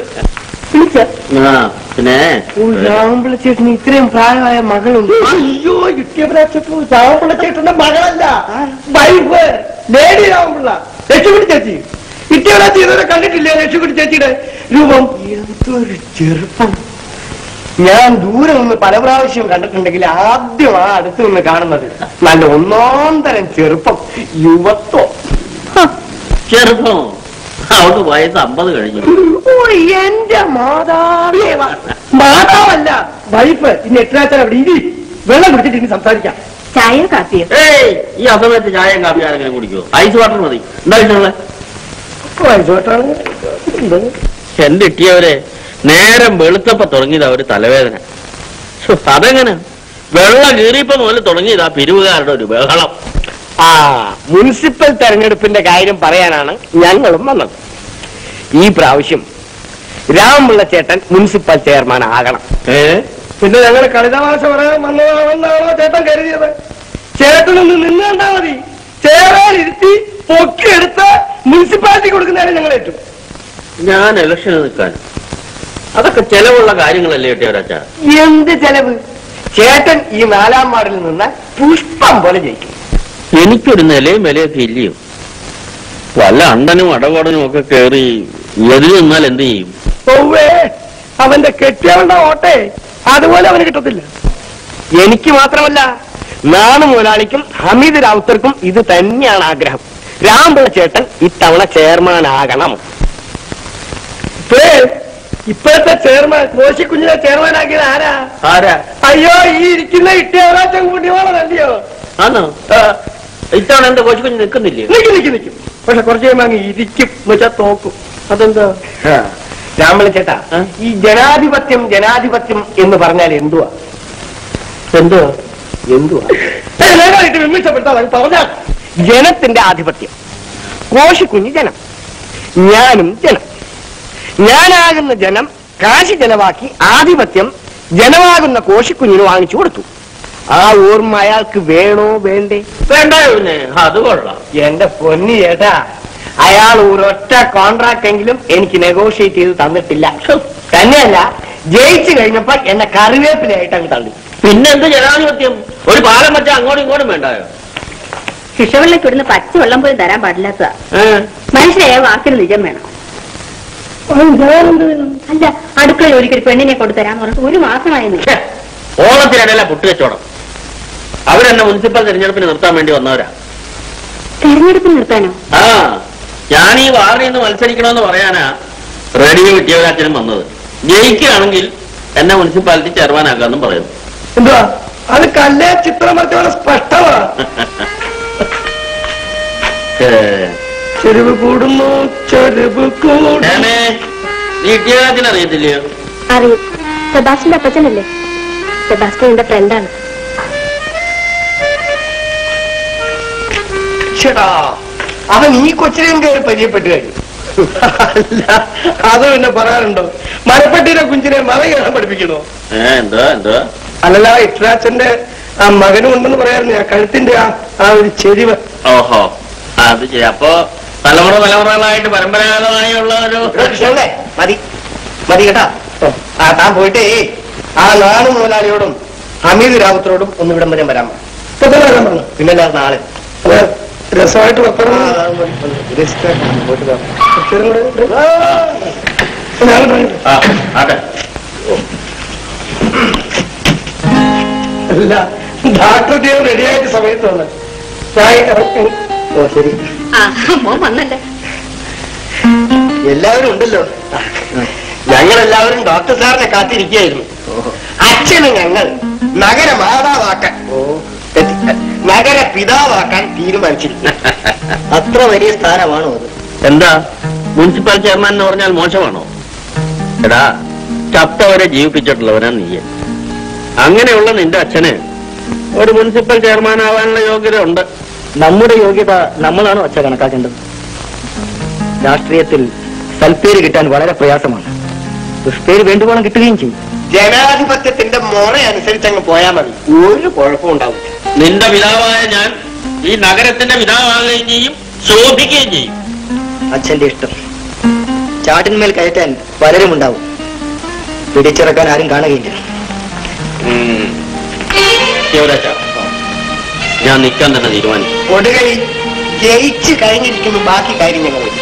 ആ പിന്നെ രാമ്പിളച്ചേട്ടന് ഇത്രയും പ്രായമായ മകളുണ്ട് അയ്യോ കിട്ടിയവരാച്ചപ്പോ രാമ്പിളച്ചേട്ടന്റെ മകളല്ല വൈഫ് ലേഡി രാമ്പിള്ള ലക്ഷ്മിക്കുട്ടി ചേച്ചി കിട്ടിയവരാച്ചി ഇതുവരെ കണ്ടിട്ടില്ലേ ലക്ഷ്മിക്കുട്ടി ചേച്ചിയുടെ രൂപം എന്തൊരു ചെറുപ്പം ഞാൻ ദൂരെ നിന്ന് പല പ്രാവശ്യം കണ്ടിട്ടുണ്ടെങ്കിൽ ആദ്യം ആ അടുത്ത് നിന്ന് കാണുന്നത് നല്ല ഒന്നാം തരം ചെറുപ്പം യുവത്വം ചെറുപ്പം അവൾക്ക് വയസ്സ് അമ്പത് കഴിഞ്ഞു ഓ എന്റെ മാതാവേ വാ. മാതാവല്ല വൈഫ് ഇനി എട്ടാച്ചാൽ അവിടെ ഇരി വെള്ളം കുടിച്ചിട്ട് ഇനി സംസാരിക്കാം ചായ കാപ്പിയോ ഏയ് ഈ അസമയത്ത് ചായയും കാപ്പി ആരെങ്കിലും കുടിക്കുമോ ഐസ് വാട്ടർ മതി എന്താ ഇഷ്ടമുള്ള വയസ്സോട്ടാണ് എന്ത്? എന്റെ ഇട്ടിയവരെ നേരം വെളുത്തപ്പ തുടങ്ങിയതാ ഒരു തലവേദന ശ്ശോ, അതെങ്ങനെ വെള്ളം കീറിയപ്പോ മുതൽ തുടങ്ങിയതാ പിരിവുകാരുടെ ഒരു ബഹളം ആ മുനിസിപ്പൽ തെരഞ്ഞെടുപ്പിന്റെ കാര്യം പറയാനാണ് ഞങ്ങളും വന്നത് ഈ പ്രാവശ്യം രാമുള്ള ചേട്ടൻ മുനിസിപ്പൽ ചെയർമാൻ ആകണം ഏ പിന്നെ ഞങ്ങൾ കളിതമാശ പറയാൻ വന്നതാണെന്നാണോ ചേട്ടൻ കരുതിയത് ചേട്ടനൊന്ന് നിന്ന് കണ്ടാ മതി ചേരാനിരുത്തി പൊക്കിയെടുത്ത് മുനിസിപ്പാലിറ്റി കൊടുക്കുന്നതിന് ഞങ്ങൾ ഏറ്റു ഞാൻ ഇലക്ഷന് നിൽക്കാൻ അതൊക്കെ ചെലവുള്ള കാര്യങ്ങളല്ലേ ഇട്ടിയവരച്ചാ എന്ത് ചെലവ് ചേട്ടൻ ഈ നാലാം വാർഡിൽ നിന്ന് പുഷ്പം പോലെ ജയിക്കും എനിക്കൊരു നിലയും വിലയൊക്കെ ഇല്ലയോ വല്ല അണ്ടനും അടകോടനും ഒക്കെ കേറി എതിര് നിന്നാൽ എന്ത് ചെയ്യും ഒവ്വേ അവന്റെ കെട്ടിയവന്റെ ഓട്ടെ അതുപോലെ അവന് കിട്ടത്തില്ല എനിക്ക് മാത്രമല്ല നാണു മുതലാളിക്കും ഹമീദ് റാവുത്തർക്കും ഇത് തന്നെയാണ് ആഗ്രഹം രാംപിള്ള ചേട്ടൻ ഇത്തവണ ചെയർമാൻ ആകണം ഇപ്പോഴത്തെ ചെയർമാൻ കോശിക്കുഞ്ഞിനെ ചെയർമാനാക്കിയത് ആരാ ആരാ അയ്യോ ഈ ഇരിക്കുന്ന ഇട്ടിയവരാച്ചൻ കുട്ടിയോളല്ലയോ ആണോ ഇത്തവണ എന്താ കോശിക്കുഞ്ഞ് നിൽക്കുന്നില്ലേ നിക്കും നിക്കും നിക്കും പക്ഷെ കുറച്ച് കഴിയുമ്പോ അങ്ങ് ഇരിക്കും എന്നുവെച്ചാ തോക്കും അതെന്താ രാമളി ചേട്ടാ ആ? ഈ ജനാധിപത്യം ജനാധിപത്യം എന്ന് പറഞ്ഞാൽ എന്തുവാ എന്തുവാ എന്തുവാ നേരായിട്ട് വിമർശപ്പെടുത്താതെ പറഞ്ഞാൽ ജനത്തിന്റെ ആധിപത്യം കോശിക്കുഞ്ഞ് ജനം ഞാനും ജനം ഞാനാകുന്ന ജനം കാശി ചെലവാക്കി ആധിപത്യം ജനമാകുന്ന കോശിക്കുഞ്ഞിന് വാങ്ങിച്ചു കൊടുത്തു ആ ഓർമ്മ അയാൾക്ക് വേണോ വേണ്ടേ വേണ്ട പിന്നെ അത് കൊള്ളാം എന്റെ പൊന്നി ചേട്ടാ അയാൾ ഒരൊറ്റ കോൺട്രാക്ട് എങ്കിലും എനിക്ക് നെഗോഷിയേറ്റ് ചെയ്ത് തന്നിട്ടില്ല തന്നെയല്ല ജയിച്ചു കഴിഞ്ഞപ്പോ എന്നെ കറിവേപ്പിലായിട്ട് അങ്ങ് തള്ളി പിന്നെന്ത് ജനാധിപത്യം ഒരു പാലം വെച്ചാൽ അങ്ങോട്ടും ഇങ്ങോട്ടും വേണ്ടായോ ശിക്ഷവെള്ളക്ക് ഇവിടുന്ന് പച്ചവെള്ളം പോലും തരാൻ പാടില്ലാത്തതാ ഏ? മനുഷ്യരായ വാക്കിന് നിജം വേണം അല്ല അടുക്കളയിൽ ഒരിക്കൽ പെണ്ണിനെ കൊടുത്തരാന്ന് പറഞ്ഞിട്ട് ഒരു മാസമായിരുന്നു ഛെ, ഓണത്തിനിടയില പുട്ടുകച്ചവടം അവരെന്നെ മുനിസിപ്പൽ തെരഞ്ഞെടുപ്പിന് നിർത്താൻ വേണ്ടി വന്നവരാ തെരഞ്ഞെടുപ്പ് നിർത്താനോ ആ ഞാൻ ഈ വാർഡിൽ നിന്ന് മത്സരിക്കണമെന്ന് പറയാനാ റേഡിയോ വിദ്യാഭ്യാസത്തിനും വന്നത് ജയിക്കുകയാണെങ്കിൽ എന്നെ മുനിസിപ്പാലിറ്റി ചെയർമാനാക്കാന്നും പറയുന്നു എന്തുവാ അത് കല്ലേ ചിത്രം വരച്ചോടെ സ്പഷ്ടമാ ഛേ, ചെരുവ് കൂടുന്നു ചെരുവ് കൂടുന്നു ഞാനേ, നീ വിദ്യാഭ്യാസത്തിന് അറിയത്തില്ലയോ അറിയും സെബാസ്റ്റിന്റെ അപ്പച്ചനല്ലേ സെബാസ്റ്റ്യൻ എന്റെ ഫ്രണ്ടാണ് ചേടാ അവൻ ഈ കൊച്ചിനെയും കയറി പരിചയപ്പെട്ടു കഴിഞ്ഞു അല്ല അത് പിന്നെ പറയാറുണ്ടോ മരപ്പെട്ടിയുടെ കുഞ്ചിനെ മറ കയറാൻ പഠിപ്പിക്കണോ ഏ എന്തോ എന്തോ അല്ലല്ല ഇഷ്ടാച്ചന്റെ ആ മകനും ഉണ്ടെന്ന് പറയാറുണ്ട് ആ കഴുത്തിന്റെ ആ ആ ഒരു ചെരിവ് ഓഹോ അത് ശരി അപ്പോ തലമുറ തലമുറകളായിട്ട് പരമ്പരാഗതമായുള്ള ഒരു കൃഷ്ണനെ മതി മതി കേട്ടാ ആ താൻ പോയിട്ടേ ആ നാണു മുതലാളിയോടും ഹമീദ് രാവത്തിനോടും ഒന്ന് ഇവിടം വരെ വരാൻ പറഞ്ഞു പിന്നെ നാളെ രസമായിട്ട് ആ ആട്ടെ അല്ല ഡാക്ടർ ദേവ് റെഡിയായിട്ട് സമയത്ത് വന്ന് ഓ ശരി ആ മോൻ വന്നല്ലേ എല്ലാവരും ഉണ്ടല്ലോ ഞങ്ങൾ എല്ലാവരും ഡോക്ടർ സാറിനെ കാത്തിരിക്കുകയായിരുന്നു അച്ഛന് ഞങ്ങൾ നഗര മാതാവാക്കാൻ തെറ്റി. നഗര പിതാവാക്കാൻ തീരുമാനിച്ചിരിക്കുന്നു അത്ര വലിയ സ്ഥാനമാണോ അത് എന്താ മുനിസിപ്പൽ ചെയർമാൻ എന്ന് പറഞ്ഞാൽ മോശമാണോ എടാ ചത്തവരെ ജീവിപ്പിച്ചിട്ടുള്ളവനാ നീ അങ്ങനെയുള്ള നിന്റെ അച്ഛന് ഒരു മുനിസിപ്പൽ ചെയർമാൻ ആവാനുള്ള യോഗ്യത ഉണ്ട് നമ്മുടെ യോഗ്യത നമ്മളാണോ അച്ഛ കണക്കാക്കേണ്ടത് രാഷ്ട്രീയത്തിൽ സൽപ്പേര് കിട്ടാൻ വളരെ പ്രയാസമാണ് ദുഷ്പേര് വേണ്ടുവോളം കിട്ടുകയും ചെയ്യും ജനാധിപത്യത്തിന്റെ മുറ അനുസരിച്ച് അങ്ങ് പോയാൽ മതി ഒരു കുഴപ്പവും ഉണ്ടാവില്ല നിന്റെ പിതാവായ ഞാൻ ഈ നഗരത്തിന്റെ പിതാവാകുകയും ചെയ്യും ശോഭിക്കുകയും ചെയ്യും അച്ഛന്റെ ഇഷ്ടം ചാട്ടിന്മേൽ കയറ്റാൻ പലരും ഉണ്ടാവും പിടിച്ചിറക്കാൻ ആരും കാണുകയില്ല ശിവരാജ ഞാൻ നിൽക്കാൻ തന്നെ തീരുമാനിച്ചു ഒടുകൈ ജയിച്ചു കഴിഞ്ഞിരിക്കുന്നു ബാക്കി കാര്യം ഞങ്ങൾ വരും.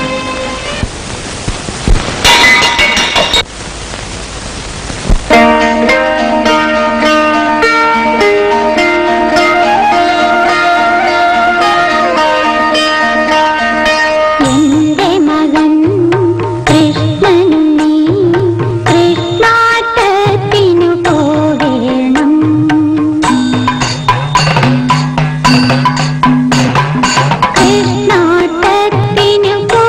എന്റെ മകൻ കൃഷ്ണനു നീ കൃഷ്ണാട്ടത്തിനു പോകണം കൃഷ്ണാട്ടത്തിനു പോ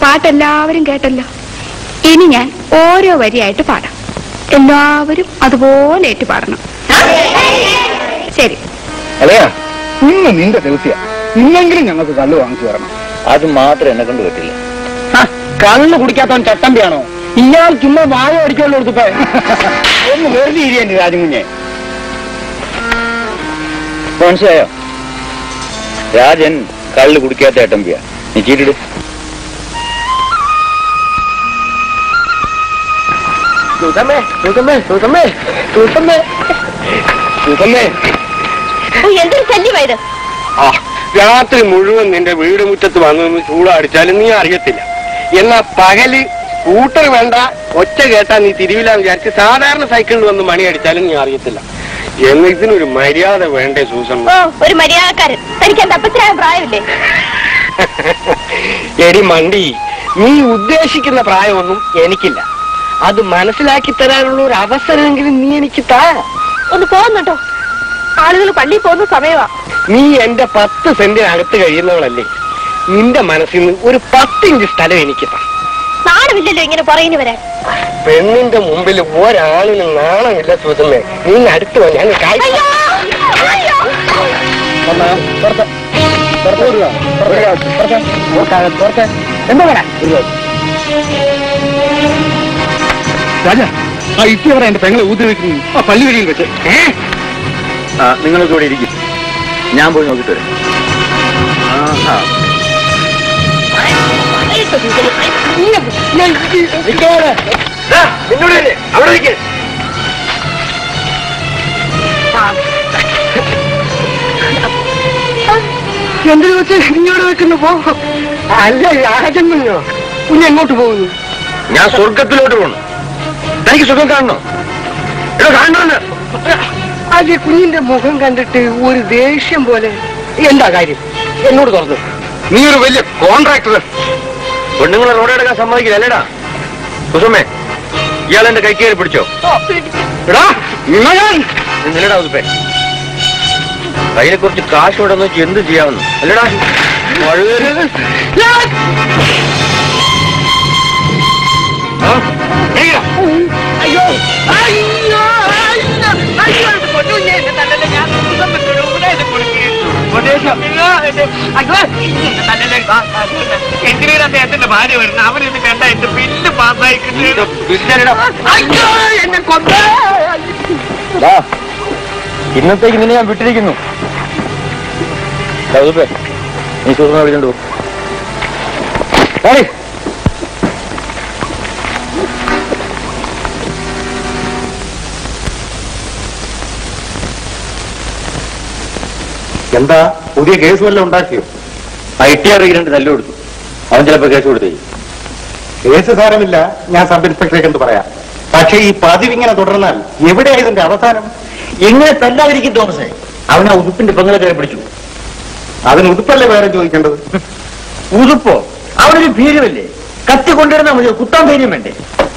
പാട്ടെല്ലാവരും കേട്ടല്ലോ ഇനി ഞാൻ ഓരോ വരിയായിട്ട് പാടാം എല്ലാവരും അതുപോലെ ഏറ്റു പാടണം ശരി അല്ലയാ ഇന്ന് നിന്റെ ദിവസിയ ഇന്നെങ്കിലും ഞങ്ങൾക്ക് കള്ളു വാങ്ങിച്ചു തരണം അത് മാത്രം എന്നെ കൊണ്ട് പറ്റില്ല കള്ള് കുടിക്കാത്തവൻ ചട്ടമ്പിയാണോ ഇയാൾ ചുമ്മാ വാഴ അടിച്ചോണ്ട് കൊടുത്തപ്പോ ഒന്ന് വെറുതെ ഇരിയല്ലേ രാജുകുഞ്ഞെ മനസ്സിലായോ രാജൻ കള്ള് കുടിക്കാത്ത ഏട്ടമ്പിയ നീ ചീട്ടിട് സുതമ്മേ സുതമ്മേ സുതമ്മേ സുതമ്മേ സുതമ്മേ എന്തൊരു ശല്യമായത് ആ രാത്രി മുഴുവൻ നിന്റെ വീട് മുറ്റത്ത് വന്നു നിന്ന് ചൂടടിച്ചാലും നീ അറിയത്തില്ല എന്നാ പകല് സ്കൂട്ടർ വേണ്ട ഒച്ച കേട്ടാ നീ തിരിവില്ലാന്ന് വിചാരിച്ച് സാധാരണ സൈക്കിളിൽ വന്ന് മണി അടിച്ചാലും നീ അറിയത്തില്ല എന്ന് ഇതിനൊരു മര്യാദ വേണ്ടേ സൂസൻ ഓ ഒരു മര്യാദക്കാരൻ തനിക്ക് എന്താ അപ്പച്ചനായ പ്രായമില്ലേ എടി മണ്ടി നീ ഉദ്ദേശിക്കുന്ന പ്രായമൊന്നും എനിക്കില്ല അത് മനസ്സിലാക്കി തരാനുള്ള ഒരു അവസരമെങ്കിലും നീ എനിക്ക് താ ഒന്ന് പോകുന്നുണ്ടോ ആളുകൾ പള്ളിയിൽ പോകുന്ന സമയമാ നീ എന്റെ പത്ത് സെന്റിനകത്ത് കഴിയുന്നവളല്ലേ നിന്റെ മനസ്സിൽ നിന്ന് ഒരു പത്തിഞ്ച് സ്ഥലം എനിക്ക് താ നാണമില്ലല്ലോ ഇങ്ങനെ പറയുന്നു വരാൻ പെണ്ണിന്റെ മുമ്പിൽ ഒരാളിനും നാണമില്ല സുതമേ നീ അടുത്ത് വാ, ഞാൻ കായ്- അയ്യോ അയ്യോ വന്നാ, പുറത്ത്. പുറത്ത് വിടുക. പുറത്ത് വിടുക. പുറത്ത്. പുറത്ത്. പുറത്ത്. എന്താ വേണേ രാജ ആ ഇത്തിയവരെ എന്റെ പെങ്ങളെ ഊതി വെക്കുന്നു ആ പള്ളി വഴിയിൽ വെച്ച് നിങ്ങളൊക്കെ ഇവിടെ ഇരിക്കും ഞാൻ പോയി നോക്കിട്ട് വരാം ആഹാ. നിന്നോട് അവിടെ നിൽക്കേ എന്തിനു വെച്ച് ഇങ്ങോട്ട് വെക്കുന്നു പോ അല്ല രാജമ്മയോ കുഞ്ഞ് എങ്ങോട്ട് പോകുന്നു ഞാൻ സ്വർഗത്തിലോട്ട് പോകണം തനിക്ക് സുഖം കാണണോ എടോ കാണണമെന്ന് അത് കുഞ്ഞിന്റെ മുഖം കണ്ടിട്ട് ഒരു ദേഷ്യം പോലെ എന്താ കാര്യം എന്നോട് തുറന്നു നീ ഒരു വലിയ കോൺട്രാക്ടർ പെണ്ണുങ്ങളെ റോഡെടുക്കാൻ സമ്മതിക്കില്ല അല്ലേടാ കുസുമേ ഇയാൾ എന്റെ കൈ കയറി പിടിച്ചോ എടാ നിങ്ങളാ നിന്നടാ ഉതുപ്പേ കയ്യിലെ കുറച്ച് കാശ് ഇവിടെ വെച്ച് എന്ത് ചെയ്യാമെന്ന് അല്ലടാ വളരെ ആ? എഴുതാ. അയ്യോ അയ്യോ അയ്യോ അയ്യോ എന്റെ പൊന്നുകുഞ്ഞെ, എന്നെ തല്ലല്ലേ, ഞാൻ സുഖം പറ്റുള്ളൂ. ഉപദേശം കൊടുക്ക്. ഉപദേശം. അയ്യോ, എന്റെ- അയ്യോ, എന്നെ തല്ലല്ലേ. ആ, ആ, എന്തിനാണ് അദ്ദേഹത്തിന്റെ ഭാര്യ വരുന്നത് അവനിത് കണ്ട എന്റെ ബില്ല് പാസ്സായി ഇത് ബില്ലല്ലടാ. അയ്യോ എന്നെ കൊന്നേ ദാ, ഇന്നത്തേക്ക് നിന്നെ ഞാൻ വിട്ടിരിക്കുന്നു ദാ, ഉതുപ്പേ, നീ സുഹൃത്തിനെ വിളിച്ചോണ്ട് പോ. ഏയ്, എന്താ പുതിയ കേസ് വല്ലതും ഉണ്ടാക്കിയോ ഐ ടി ആർ രണ്ട് തല്ലു കൊടുത്തു അവൻ ചിലപ്പോ കേസ് കൊടുത്തേ കേസ് സാരമില്ല ഞാൻ സബ് ഇൻസ്പെക്ടറെ കണ്ട് പറയാം പക്ഷേ ഈ പതിവ് ഇങ്ങനെ തുടർന്നാൽ എവിടെയാ ഇതിന്റെ അവസാനം എങ്ങനെ തല്ലാതിരിക്കും തോമസേ അവൻ ആ ഉതുപ്പിന്റെ പെങ്ങളെ കയറി പിടിച്ചു അതിന് ഉടുപ്പല്ലേ വേറെ ചോദിക്കേണ്ടത് ഉതുപ്പോ അവനൊരു ഭീരുമല്ലേ കത്തി കൊണ്ടിരുന്നാ മതി കുത്താൻ ധൈര്യം വേണ്ടേ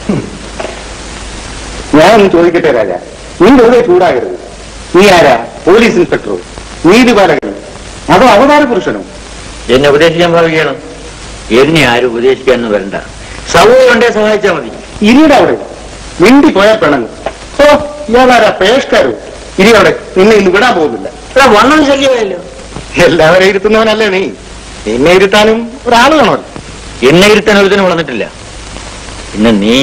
ഞാനൊന്ന് ചോദിക്കട്ടെ രാജ നീ വെറുതെ ചൂടാകരുത് നീ ആരാ പോലീസ് ഇൻസ്പെക്ടറോ നീതിപാലകനോ അതോ അവതാര പുരുഷനോ എന്നെ ഉപദേശിക്കാൻ ഭാവിക്കണം എന്നെ ആരും ഉപദേശിക്കാന്ന് വരണ്ട സൗകര്യം ഉണ്ടേ സഹായിച്ചാ മതി ഇരിയുടെ അവിടെ മിണ്ടി പോയാൽ പിണങ്ങും ഓ ഇയാളാരാ പേഷ്കാരോ ഇനി അവിടെ നിന്നെ ഇന്ന് വിടാൻ പോകുന്നില്ല എടാ, വണ്ണം ശല്യമായല്ലോ എല്ലാവരെയും ഇരുത്തുന്നവനല്ലേ നീ നിന്നെ ഇരുത്താനും ഒരാൾ കാണുമല്ലോ എന്നെ ഇരുത്താൻ ഒരുത്തിനും വളർന്നിട്ടില്ല പിന്നെ നീ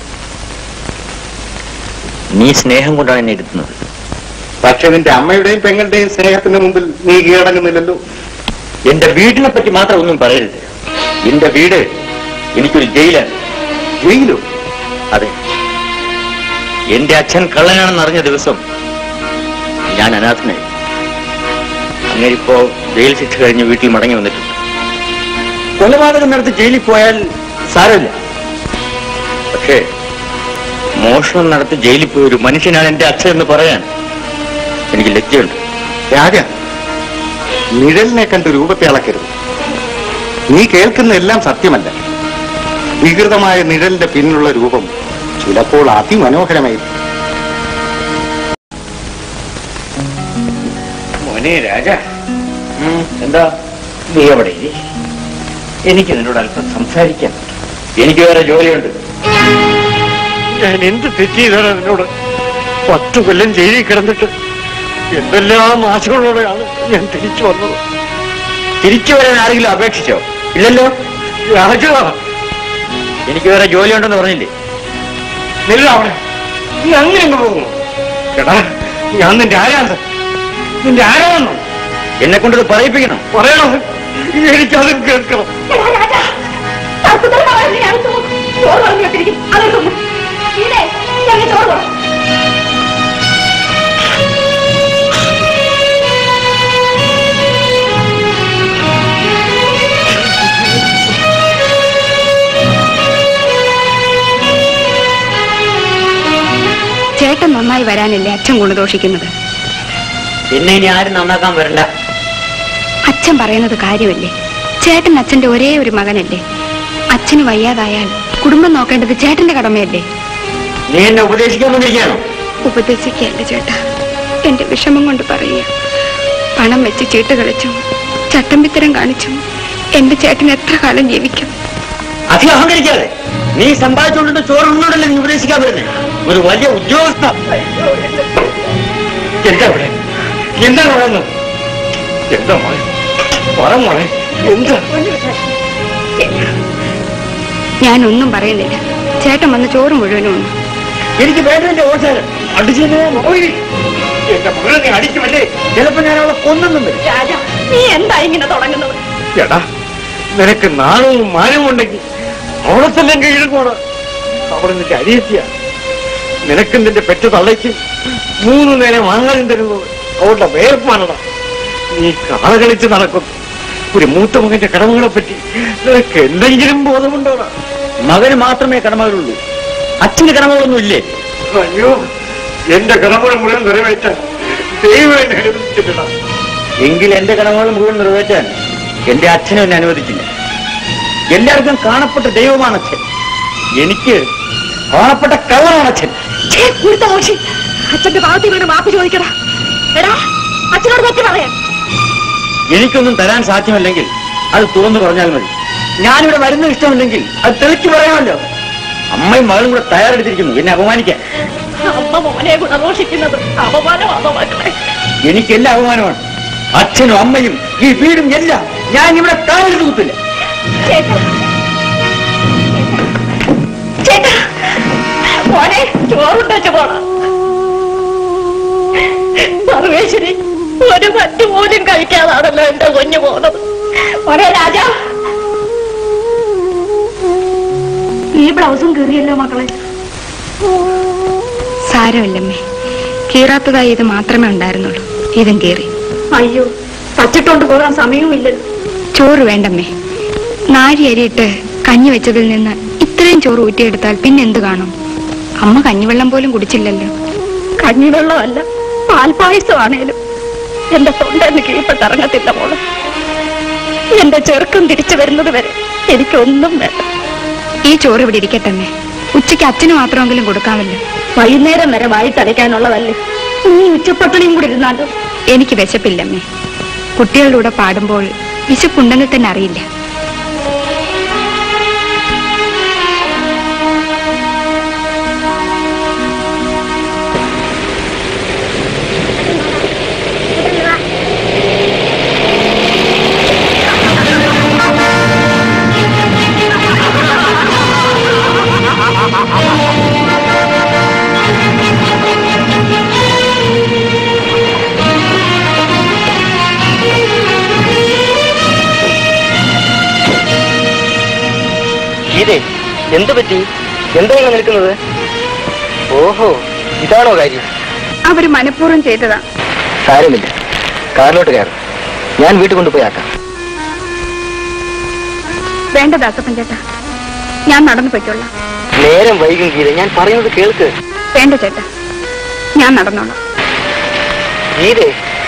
നീ സ്നേഹം കൊണ്ടാണ് എന്നെ ഇരുത്തുന്നത് പക്ഷെ നിന്റെ അമ്മയുടെയും പെങ്ങളുടെയും സ്നേഹത്തിന് മുമ്പിൽ നീ കീഴടങ്ങുന്നില്ലല്ലോ എന്റെ വീടിനെ പറ്റി മാത്രം ഒന്നും പറയരുത് എന്റെ വീട് എനിക്കൊരു ജയിലാണ് ജയിലോ അതെ എന്റെ അച്ഛൻ കള്ളനാണെന്ന് അറിഞ്ഞ ദിവസം ഞാൻ അനാഥനായി അങ്ങേരിപ്പോ ജയിൽ ശിക്ഷ കഴിഞ്ഞ് വീട്ടിൽ മടങ്ങി വന്നിട്ടുണ്ട് കൊലപാതകം നടത്തി ജയിലിൽ പോയാൽ സാരമില്ല പക്ഷേ മോഷണം നടത്തി ജയിലിൽ പോയ ഒരു മനുഷ്യനാണ് എന്റെ അച്ഛൻ എന്ന് പറയാൻ എനിക്ക് ലജ്ജയുണ്ട് രാജ നിഴലിനെ കണ്ട് രൂപത്തെ അളക്കരുത് നീ കേൾക്കുന്ന എല്ലാം സത്യമല്ല വികൃതമായ നിഴലിന്റെ പിന്നിലുള്ള രൂപം ചിലപ്പോൾ അതിമനോഹരമായി മോനെ രാജ എന്താ നീ എവിടെ ഇരി? എനിക്ക് നിന്നോട് അല്പം സംസാരിക്കാൻ എനിക്ക് വേറെ ജോലിയുണ്ട് ഞാൻ എന്ത് തെറ്റ് ചെയ്താണ് നിന്നോട് പത്തു കൊല്ലം ജയിലിൽ കിടന്നിട്ട് എന്തെല്ലാം ആശകളോടെയാണ് ഞാൻ തിരിച്ചു വന്നത് തിരിച്ചു വരാൻ ആരെങ്കിലും അപേക്ഷിച്ചോ ഇല്ലല്ലോ രാജ എനിക്ക് വേറെ ജോലിയുണ്ടെന്ന് പറഞ്ഞില്ലേ നില്ല അവിടെ നീ അങ്ങനെ അങ്ങ് പോകുന്നു എടാ ഞാൻ നിന്റെ ആരാണ് നിന്റെ ആരാണെന്നോ എന്നെ കൊണ്ടത് പറയിപ്പിക്കണം പറയണം എനിക്കത് കേൾക്കണം ചോറ് പറഞ്ഞു വെച്ചിരിക്കും അതൊക്കെ ഇതേ ഞങ്ങൾ ചോറ് കൊടുക്കും ചേട്ടൻ നന്നായി വരാനല്ലേ അച്ഛൻ ഗുണദോഷിക്കുന്നത് പിന്നെ ഇനി ആരും നന്നാക്കാൻ വരണ്ട അച്ഛൻ പറയുന്നത് കാര്യമല്ലേ ചേട്ടൻ അച്ഛന്റെ ഒരേ ഒരു മകനല്ലേ അച്ഛന് വയ്യാതായാൽ കുടുംബം നോക്കേണ്ടത് ചേട്ടന്റെ കടമയല്ലേ നീ എന്നെ ഉപദേശിക്കാൻ വന്നിരിക്കുകയാണോ ഉപദേശിക്കല്ലേ ചേട്ടാ എന്റെ വിഷമം കൊണ്ട് പറയുക പണം വെച്ച് ചീട്ട് കളിച്ചും ചട്ടമ്പിത്തരം കാണിച്ചും എന്റെ ചേട്ടൻ എത്ര കാലം ജീവിക്കും അധികം അഹങ്കരിക്കാതെ നീ സമ്പാദിച്ചുകൊണ്ടിട്ട് ചോറുണ്ടല്ലേ നീ ഉപദേശിക്കാൻ വരുന്നേ ഒരു വലിയ ഉദ്യോഗസ്ഥ എന്താ ഇവിടെ എന്താ പറയുന്നത് എന്താ മോളെ പറ മോളെ എന്താ ഞാനൊന്നും പറയുന്നില്ല ചേട്ടൻ വന്ന് ചോറ് മുഴുവനും ഉണ്ട് എനിക്ക് വേണ്ടതിന്റെ ഓശാരം അടിച്ചു പോയി എന്റെ മകളെ നീ അടിക്കുമല്ലേ ചിലപ്പോ ഞാൻ അവളെ കൊന്നൊന്നും വരും രാജ നീ എന്താ ഇങ്ങനെ തുടങ്ങുന്നത് എടാ നിനക്ക് നാണവും മാനവും ഉണ്ടെങ്കിൽ അവളെ തന്നെ കീഴ്ക്കോട് അവിടെ നിന്റെ അരിയെത്തിയ നിനക്കും നിന്റെ പെറ്റ തള്ളയ്ക്കും മൂന്ന് നേരം ആഹാരം തരുന്നത് അവളുടെ വേർപ്പാനടാ നീ കാള കളിച്ച് നടക്കുന്നു ഒരു മൂത്ത മകന്റെ കടമകളെ പറ്റി നിനക്ക് എന്തെങ്കിലും ബോധമുണ്ടോടാ മകന് മാത്രമേ കടമകളുള്ളൂ അച്ഛന് കടമകളൊന്നും ഇല്ലേ അയ്യോ എന്റെ കടമകൾ മുഴുവൻ നിറവേറ്റാൻ ദൈവം എന്നെ അനുവദിച്ചിട്ടില്ല എങ്കിൽ എന്റെ കടമകൾ മുഴുവൻ നിറവേറ്റാൻ എന്റെ അച്ഛനും എന്നെ അനുവദിക്കില്ല എല്ലാവർക്കും കാണപ്പെട്ട ദൈവമാണ് അച്ഛൻ എനിക്ക് കാണപ്പെട്ട കള്ളനാണ് അച്ഛൻ ഛേ, കുരുത്ത മോശി അച്ഛന്റെ ഭാഗത്തിൽ വീണ് മാപ്പ് ചോദിക്കടാ എടാ അച്ഛനോട് പറ്റി പറയാൻ എനിക്കൊന്നും തരാൻ സാധ്യമല്ലെങ്കിൽ അത് തുറന്നു പറഞ്ഞാൽ മതി ഞാനിവിടെ വരുന്നത് ഇഷ്ടമില്ലെങ്കിൽ അത് തെളിച്ചു പറയാമല്ലോ അമ്മയും മകളും കൂടെ തയ്യാറെടുത്തിരിക്കുന്നു എന്നെ അപമാനിക്കാൻ അമ്മ മോനെ ഗുണദോഷിക്കുന്നത് അപമാനമാണോ മക്കളെ എനിക്ക് എല്ലാ അപമാനമാണ് അച്ഛനും അമ്മയും ഈ വീടും എല്ലാം ഞാൻ ഇവിടെ കാലെടുത്ത് കുത്തില്ല ചേട്ടാ ചേട്ടാ മോനെ ചോറുണ്ടോ പോണ സർവേശ്വരി ഒരു മറ്റു പോലും കഴിക്കാതാണല്ലോ എന്റെ കുഞ്ഞു പോകുന്നത് മോനെ രാജാ ഈ ബ്ലൗസും കീറിയല്ലോ മക്കളെ സാരമില്ലമ്മേ കീറാത്തതായി ഇത് മാത്രമേ ഉണ്ടായിരുന്നുള്ളൂ ഇതും കീറി അയ്യോ പച്ചിട്ടോണ്ട് പോകാൻ സമയവുമില്ലല്ലോ ചോറ് വേണ്ടമ്മേ നാഴി അരിയിട്ട് കഞ്ഞി വെച്ചതിൽ നിന്ന് ഇത്രയും ചോറ് ഊറ്റിയെടുത്താൽ പിന്നെ എന്ത് കാണും അമ്മ കഞ്ഞിവെള്ളം പോലും കുടിച്ചില്ലല്ലോ കഞ്ഞിവെള്ളമല്ല പാൽപായസമാണേലും എന്റെ തൊണ്ടെന്ന് കീഴ്പ്പെട്ടിറങ്ങത്തില്ല മോള് എന്റെ ചെറുക്കം തിരിച്ചു വരുന്നത് വരെ എനിക്കൊന്നും വേണ്ട ഈ ചോറ് ഇവിടെ ഇരിക്കട്ടെ ഉച്ചയ്ക്ക് അച്ഛന് മാത്രമെങ്കിലും കൊടുക്കാമല്ലോ വൈകുന്നേരം വരെ വായി തലയ്ക്കാനുള്ളതല്ലേ നീ ഉച്ചപ്പട്ടിണിയും കൂടി ഇരുന്നാലും എനിക്ക് വിശപ്പില്ലമ്മേ കുട്ടികളുടെ കൂടെ പാടുമ്പോൾ വിശപ്പുണ്ടെന്ന് തന്നെ അറിയില്ല ഇതേ എന്ത് പറ്റി എന്താണ് നിൽക്കുന്നത് ഓഹോ ഇതാണോ കാര്യം അവര് മനഃപൂർവ്വം ചെയ്തതാ സാരമില്ല കാറിലോട്ട് കയറും ഞാൻ വീട്ടിൽ കൊണ്ടുപോയി ആക്കാം വേണ്ട ദാസപ്പൻ ചേട്ടാ ഞാൻ നടന്നു പൊയ്ക്കൊള്ളാം നേരം വൈകും ഗീത ഞാൻ പറയുന്നത് കേൾക്ക് വേണ്ട ചേട്ടാ ഞാൻ നടന്നോളാം ഗീതേ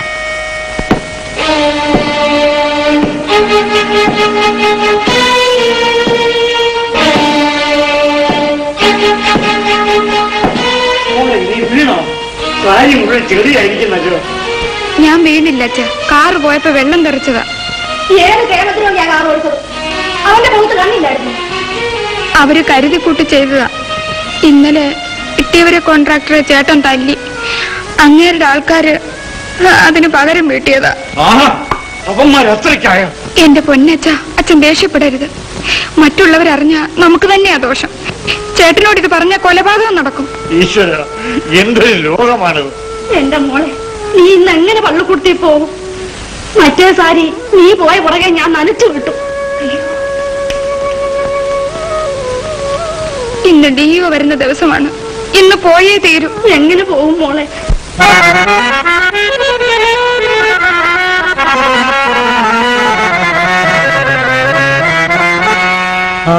വീണോ കാര്യം മുഴുവൻ ചെടിയായിരിക്കുന്നല്ലോ ഞാൻ വീണില്ല അച്ഛ കാറ് പോയപ്പോ വെള്ളം തെറിച്ചതാ ഏത് കേരളത്തിലോ ഞാൻ കാർ ഓടിച്ചത് ആ അവന്റെ മുഖത്ത് കണ്ണില്ലായിരുന്നു അവര് കരുതിക്കൂട്ടി ചെയ്തതാ ഇന്നലെ കിട്ടിയവരെ കോൺട്രാക്ടറെ ചേട്ടൻ തല്ലി അങ്ങേരുടെ ആൾക്കാര് അതിന് പകരം വീട്ടിയതാ ആഹാ അവന്മാർ അത്രയ്ക്കായോ എന്റെ പൊന്നച്ച അച്ഛൻ ദേഷ്യപ്പെടരുത് മറ്റുള്ളവരറിഞ്ഞ നമുക്ക് തന്നെയാ ദോഷം ചേട്ടനോട് ഇത് പറഞ്ഞ കൊലപാതകം നടക്കും ഈശ്വര എന്തൊരു ലോകമാണത് എന്റെ മോളെ നീ ഇന്ന് എങ്ങനെ പള്ളിക്കുട്ടി പോകും മറ്റേ സാരി നീ പോയ പുറകെ ഞാൻ നനച്ചു വിട്ടു ഇന്ന് ഡിഒ വരുന്ന ദിവസമാണ് ഇന്ന് പോയേ തീരൂ എങ്ങനെ പോകും മോളെ ആ,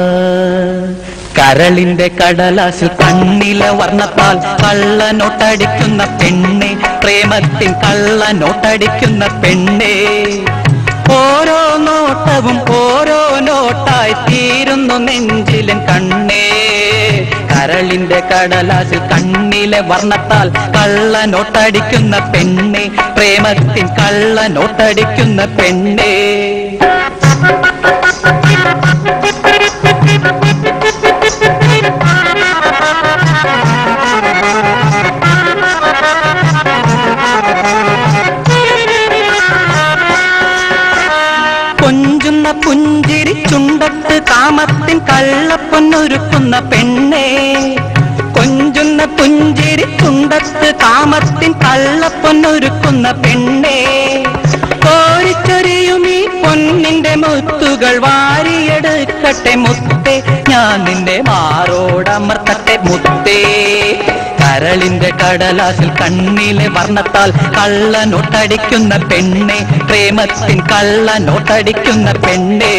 കരളിന്റെ കടലാസിൽ കണ്ണിലെ വർണ്ണത്താൽ കള്ളനോട്ടടിക്കുന്ന പെണ്ണെ പ്രേമത്തിൻ കള്ളനോട്ടടിക്കുന്ന പെണ്ണെ ഓരോ നോട്ടവും ഓരോ നോട്ടായി തീരുന്നു നെഞ്ചിലൻ കണ്ണേ കരളിന്റെ കടലാസിൽ കണ്ണിലെ വർണ്ണത്താൽ കള്ളനോട്ടടിക്കുന്ന പെണ്ണെ പ്രേമത്തിൻ കള്ളനോട്ടടിക്കുന്ന പെണ്ണേ കൊഞ്ചുന്ന പുഞ്ചിരി ചുണ്ടത്ത് കാമത്തിൻ കള്ളപ്പൊന്നൊരുക്കുന്ന പെണ്ണേ കൊഞ്ചുന്ന പുഞ്ചിരി ചുണ്ടത്ത് കാമത്തിൻ കള്ളപ്പൊന്നൊരുക്കുന്ന പെണ്ണേ കോരിച്ചൊരിയുമീ പൊന്നിന്റെ മുത്തുകൾ വാരിയെടുക്കട്ടെ മുത്തേ ഞാൻ നിന്റെ മാറോടമർത്തട്ടെ മുത്തേ കരളിന്റെ കടലാസിൽ കണ്ണിലെ വർണ്ണത്താൽ കള്ളനോട്ടടിക്കുന്ന പെണ്ണെ പ്രേമത്തിൻ കള്ളനോട്ടടിക്കുന്ന പെണ്ണേ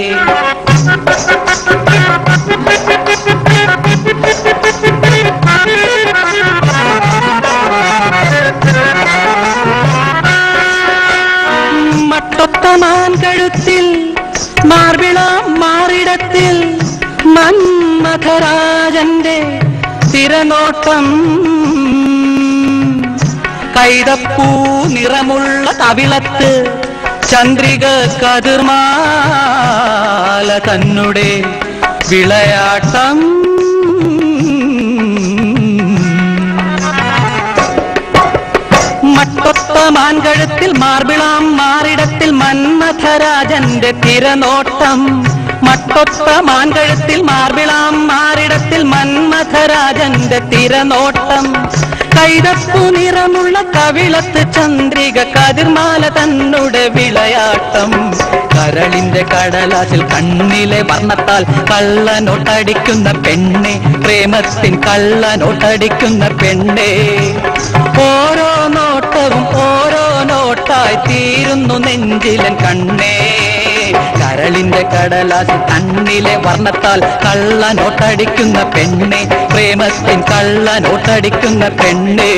മട്ടൊത്ത മാൻകഴുത്തിൽ മാർവിളാം മാറിടത്തിൽ മന്മഥരാജന്റെ തിരനോട്ടം കൈതപ്പൂ നിറമുള്ള കവിളത്ത് ചന്ദ്രിക കതിർമാല തന്നുടെ വിളയാട്ടം മട്ടൊത്ത മാൻകഴുത്തിൽ മാർബിളാം മാറിടത്തിൽ മന്മഥരാജന്റെ തിരനോട്ടം മട്ടൊത്ത മാൻകഴുത്തിൽ മാർബിളാം മാറിടത്തിൽ മന്മഥരാജന്റെ തിരനോട്ടം കൈതപ്പു നിറമുള്ള കവിളത്ത് ചന്ദ്രിക കതിർമാല തന്നുടെ വിളയാട്ടം കരളിന്റെ കടലാസിൽ കണ്ണിലെ വർണ്ണത്താൽ കള്ളനോട്ടടിക്കുന്ന പെണ്ണെ പ്രേമത്തിൻ കള്ളനോട്ടടിക്കുന്ന പെണ്ണെ ഓരോ നോട്ടവും ഓരോ നോട്ടായി തീരുന്നു നെഞ്ചിലൻ കണ്ണേ കരളിന്റെ കടലാസിൽ കണ്ണിലെ വർണ്ണത്താൽ കള്ളനോട്ടടിക്കുന്ന പെണ്ണെ പ്രേമത്തിൻ കള്ളനോട്ടടിക്കുന്ന പെണ്ണേ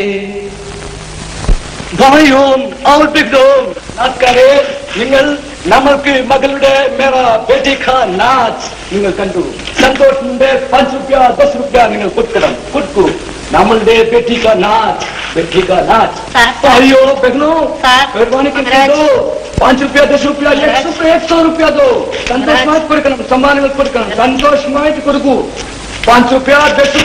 ഭയം അവതരിക്കും നാട്കാരെ നിങ്ങൾ നമ്മൾക്ക് മകളുടെ മേറ ബേട്ടി ഖാ നാച്ച് നിങ്ങൾ കണ്ടു സന്തോഷിന്റെ പഞ്ച് റുപ്യ ദസ് റുപ്യ നിങ്ങൾ കൊടുക്കണം കൊടുക്കൂ നമ്മളുടെ ബേട്ടി ക നാച്ച് ബേട്ടി ക നാച്ച് അയ്യോ ബഹനോ मेहरबानी करके दो पाँच रुपया दस रुपया एक सौ रुपया एक सौ रुपया दो സന്തോഷമായിട്ട് കൊടുക്കണം സമ്മാനങ്ങൾ കൊടുക്കണം സന്തോഷമായിട്ട് കൊടുക്കൂ पाँच रुपया दस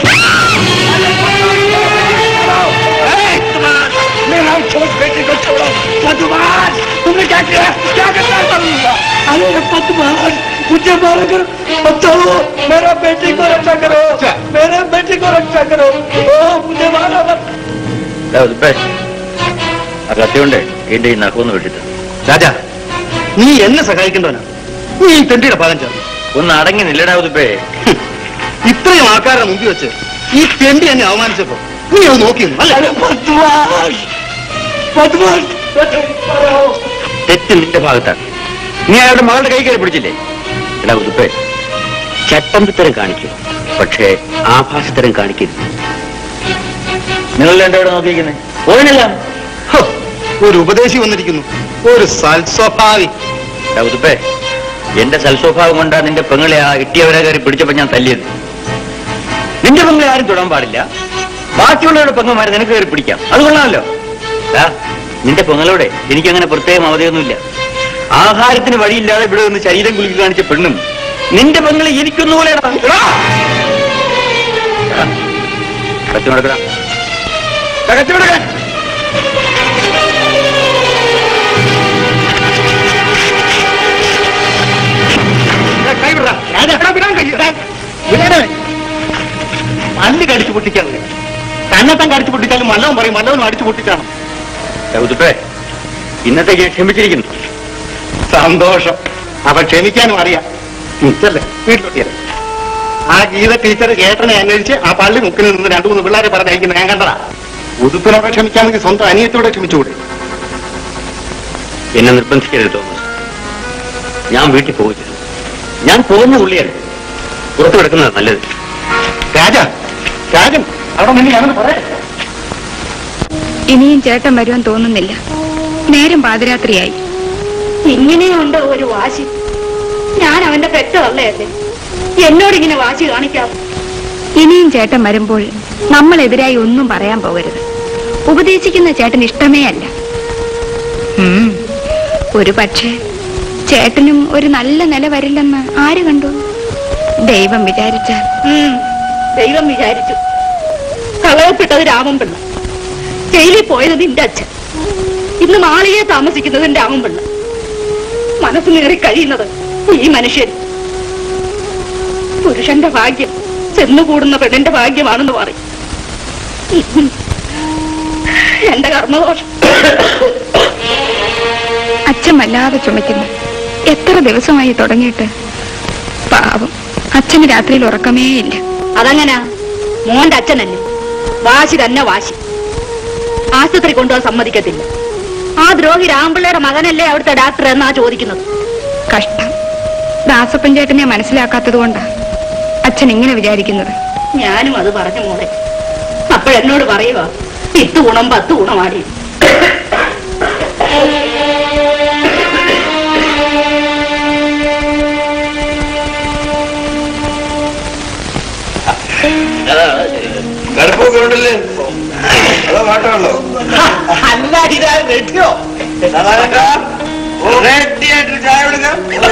मेरा छोट बेटे को छोड़ो पदमाश तुमने क्या किया क्या करना है अरे पदमाश मुझे मारा करो बचाओ मेरा बेटे को रक्षा करो मेरे बेटे को रक्षा करो ओ मुझे मारा मत ആ കത്തിയുണ്ട് എന്റെ ഈ നഖമൊന്ന് വെട്ടിട്ട് രാജാ നീ എന്നെ സഹായിക്കേണ്ടവനാ നീ ഈ തെണ്ടിയുടെ പാകം ചേർന്നു ഒന്ന് അടങ്ങി നില്ലടാ ഉതുപ്പേ ഇത്രയും ആൾക്കാരുടെ മുമ്പിൽ വെച്ച് ഈ തെണ്ടി എന്നെ അവമാനിച്ചപ്പോ നീ അത് നോക്കിയിരുന്നു അല്ലേ अरे बदमाश बदमाश തെറ്റ് നിന്റെ ഭാഗത്താണ് നീ അയാളുടെ മകളുടെ കൈ കയറി പിടിച്ചില്ലേ എടാ ഉതുപ്പേ ചട്ടമ്പിത്തരം കാണിക്കും പക്ഷേ ആഭാസത്തരം കാണിക്കരുത് നിങ്ങൾ രണ്ടവിടെ നോക്കിയിരിക്കുന്നത് ഓടിനില്ല ഹോ, ഒരു ഉപദേശി വന്നിരിക്കുന്നു ഒരു സൽസ്വഭാവി എടാ ഉതുപ്പേ എന്റെ സൽസ്വഭാവം കൊണ്ടാ നിന്റെ പെങ്ങളെ ആ ഇട്ടിയവരെ കയറി പിടിച്ചപ്പോ ഞാൻ തല്ലിയത് നിന്റെ പെങ്ങളെ ആരും തൊടാൻ പാടില്ല ബാക്കിയുള്ളവരുടെ പെങ്ങന്മാരെ നിനക്ക് കയറി പിടിക്കാം അത് കൊള്ളാമല്ലോ ദാ, നിന്റെ പെങ്ങളോടെ എനിക്കങ്ങനെ പ്രത്യേകം അവധിയൊന്നുമില്ല ആഹാരത്തിന് വഴിയില്ലാതെ ഇവിടെ നിന്ന് ശരീരം കുലുക്കി കാണിച്ച പെണ്ണും നിന്റെ പെങ്ങളെ എനിക്കൊന്നു പോലെ കച്ചവടക്കട കച്ചവടക്ക പല്ല് കടിച്ചു പൊട്ടിക്കാണ് തന്നെത്താൻ കടിച്ചു പൊട്ടിച്ചാലും മല്ലവൻ പറയും മല്ലവനും അടിച്ചു പൊട്ടിച്ചാണ് ചൗതുപ്പേ ഇന്നത്തേക്ക് ക്ഷമിച്ചിരിക്കുന്നു സന്തോഷം അപ്പൊ ക്ഷമിക്കാനും അറിയാം ചെല്ലേ വീട്ടിലോട്ടിയല്ലേ ആ ഗീത ടീച്ചർ ചേട്ടനെ അന്വേഷിച്ച് ആ പള്ളി മുക്കിൽ നിന്ന് രണ്ടു മൂന്ന് പിള്ളേരെ പറഞ്ഞയക്കുന്ന ഞാൻ കണ്ടതാ ഉതുപ്പിനോടെ ക്ഷമിക്കാമെങ്കിൽ സ്വന്തം അനിയത്തോടെ ക്ഷമിച്ചുകൂടെ എന്നെ നിർബന്ധിക്കരുത് തോമസ് ഞാൻ വീട്ടിൽ പോയില്ല ഞാൻ പോകുന്ന പുള്ളിയാണ് പുറത്തു കിടക്കുന്നത് നല്ലത് രാജ രാജൻ അവിടെ നിന്ന് ഞാനൊന്ന് പറയാം ഇനിയും ചേട്ടൻ വരുവാൻ തോന്നുന്നില്ല നേരം പാതിരാത്രിയായി ഇങ്ങനെയുണ്ട് ഒരു വാശി ഞാൻ അവന്റെ പെറ്റതള്ളയല്ലേ എന്നോടിങ്ങനെ വാശി കാണിക്കാം ഇനിയും ചേട്ടൻ വരുമ്പോൾ നമ്മളെതിരായി ഒന്നും പറയാൻ പോകരുത് ഉപദേശിക്കുന്ന ചേട്ടൻ ഇഷ്ടമേ അല്ല ഉം, ഒരു പക്ഷേ ചേട്ടനും ഒരു നല്ല നില വരില്ലെന്ന് ആര് കണ്ടു ദൈവം വിചാരിച്ചാൽ ഉം, ദൈവം വിചാരിച്ചു കളയപ്പെട്ടത് രാമൻപിള്ള ജയിലിൽ പോയത് നിന്റെ അച്ഛൻ ഇന്ന് മാളികയെ താമസിക്കുന്നത് രാമൻപിള്ള മനസ്സ് നേറി കഴിയുന്നത് ഈ മനുഷ്യൻ പുരുഷന്റെ ഭാഗ്യം ചെന്നുകൂടുന്ന പെണ്ണിന്റെ ഭാഗ്യമാണെന്ന് പറയും ഉം. എന്റെ കർമ്മദോഷം അച്ഛൻ വല്ലാതെ ചുമക്കുന്നു എത്ര ദിവസമായി തുടങ്ങിയിട്ട് പാവം അച്ഛന് രാത്രിയിൽ ഉറക്കമേ ഇല്ല അതങ്ങനാ മോന്റെ അച്ഛനല്ലേ വാശി തന്നെ വാശി ആശുപത്രി കൊണ്ടുപോകാൻ സമ്മതിക്കത്തില്ല ആ ദ്രോഹി രാമ്പിള്ളയുടെ മകനല്ലേ അവിടുത്തെ ഡാക്ടർ എന്നാ ചോദിക്കുന്നത് കഷ്ടം ദാസപ്പൻ ചേട്ടനെ മനസ്സിലാക്കാത്തത് കൊണ്ടാ അച്ഛൻ ഇങ്ങനെ വിചാരിക്കുന്നത് ഞാനും അത് പറഞ്ഞു മോളെ അപ്പോഴെന്നോട് പറയുക ഇത്ത് ഗുണം പത്ത് ഗുണമാടി കടുപ്പൊക്കെ ഉണ്ടല്ലേ അതോ മാറ്റമുള്ളോ അല്ല ഇതാ റെഡിയോ റെഡിയായിട്ട് ചായ കൊടുക്കാം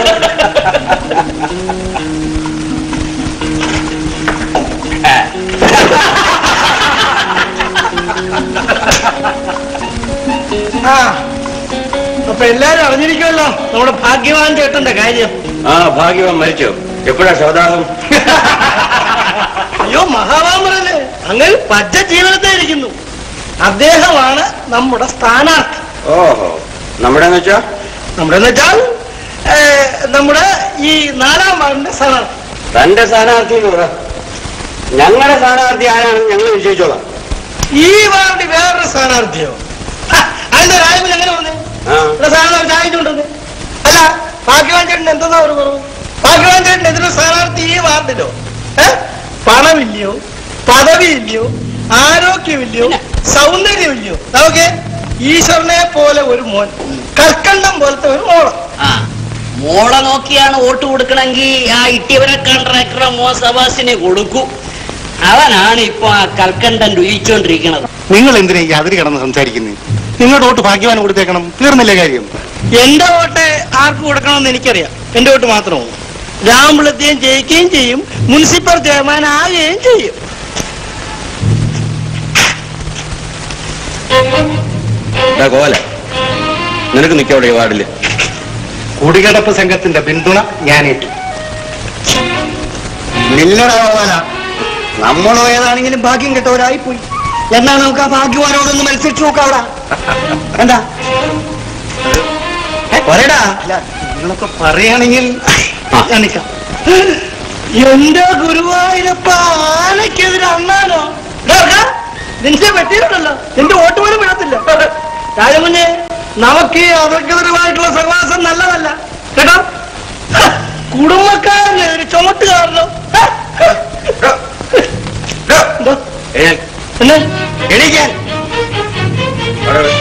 ആ അപ്പൊ എല്ലാരും അറിഞ്ഞിരിക്കുമല്ലോ നമ്മുടെ ഭാഗ്യവാൻ ചേട്ടന്റെ കാര്യം ആ ഭാഗ്യവാൻ മരിച്ചോ എപ്പോഴാ ശവദാഹം അയ്യോ മഹാവാമറല്ലേ അങ്ങനെ പച്ച ജീവിതത്തെ ഇരിക്കുന്നു അദ്ദേഹമാണ് നമ്മുടെ സ്ഥാനാർത്ഥി ഓഹോ നമ്മുടെ വെച്ചാ നമ്മുടെ എന്ന് വെച്ചാൽ ഏ, നമ്മുടെ ഈ നാലാം വാർഡിന്റെ സ്ഥാനാർത്ഥി തന്റെ സ്ഥാനാർത്ഥി എന്ന് പറ ഞങ്ങളുടെ സ്ഥാനാർത്ഥി ആരാണെന്ന് ഞങ്ങൾ നിശ്ചയിച്ചോളാം ഈ വാർഡിൽ വേറൊരു സ്ഥാനാർത്ഥിയോ ഹ, അതിന്റെ രാജ്യം എങ്ങനെ വന്നേ ആ ഇവിടെ സ്ഥാനാർത്ഥി ആയിട്ടുണ്ടെന്ന് അല്ല ഭാഗ്യവാൻ ചേട്ടൻ എന്തെന്നാ ഒരു കുറവ് ഭാഗ്യവാൻ ചേട്ടൻ എതിരെ സ്ഥാനാർത്ഥി ഈ വാർഡിലോ ഏ പണമില്ലയോ പദവിയില്ലയോ ആരോഗ്യമില്ലയോ സൗന്ദര്യമില്ലയോ നമുക്ക് ഈശ്വരനെ പോലെ ഒരു മോൻ കൽക്കണ്ടം പോലത്തെ ഒരു മോള് ആ മോളെ നോക്കിയാണ് വോട്ട് കൊടുക്കണമെങ്കിൽ ആ ഇട്ടിയവരെ കോൺട്രാക്ടറെ മോ സബാസിനെ കൊടുക്കൂ അവനാണ് ഇപ്പൊ ആ കൽക്കണ്ടൻ രുചിച്ചോണ്ടിരിക്കണത് നിങ്ങൾ എന്തിനാ ഈ അതിര് കിടന്ന് സംസാരിക്കുന്നത് നിങ്ങളുടെ വോട്ട് ഭാഗ്യവാൻ കൊടുത്തേക്കണം തീർന്നില്ലേ കാര്യം എന്റെ വോട്ട് ആർക്ക് കൊടുക്കണമെന്ന് എനിക്കറിയാം എന്റെ വോട്ട് മാത്രമോ രാമപിളത്തെയും ജയിക്കുകയും ചെയ്യും മുനിസിപ്പൽ ചെയർമാൻ ആകുകയും ചെയ്യും ദാ കോല നിനക്ക് നിൽക്കവിടെ ഈ വാർഡില് കുടികിടപ്പ് സംഘത്തിന്റെ പിന്തുണ ഞാൻ ഏറ്റു മില്ലറാവാന നമ്മളോ ഏതാണെങ്കിലും ഭാഗ്യം കെട്ടവരായി പോയി എന്നാ നമുക്ക് ആ ഭാഗ്യവാനോടൊന്ന് മത്സരിച്ചു നോക്കാം അവിടെ എന്താ ഏ, പറയടാ അല്ല നിങ്ങളൊക്കെ പറയുകയാണെങ്കിൽ ഞാൻ നിക്കാം എന്റെ ഗുരുവായൂരപ്പ ആനയ്ക്കെതിരെ അണ്ണാനോ ഇതാ, ഇതാ, നിന്റെ വെട്ടിയിട്ടുണ്ടല്ലോ നിന്റെ വോട്ട് പോലും വീഴത്തില്ല രാജമുഞ്ഞെ നമുക്ക് ഈ അവർക്കെതിരുമായിട്ടുള്ള സഹവാസം നല്ലതല്ല കേട്ടോ ഹ, കുടുംബക്കാരന് ഒരു ചുമട്ടുകാരനോ ഹ, എന്തോ? എഴുന്നേൽ. എന്നെ? എണീക്കാൻ അവിടെ വെ.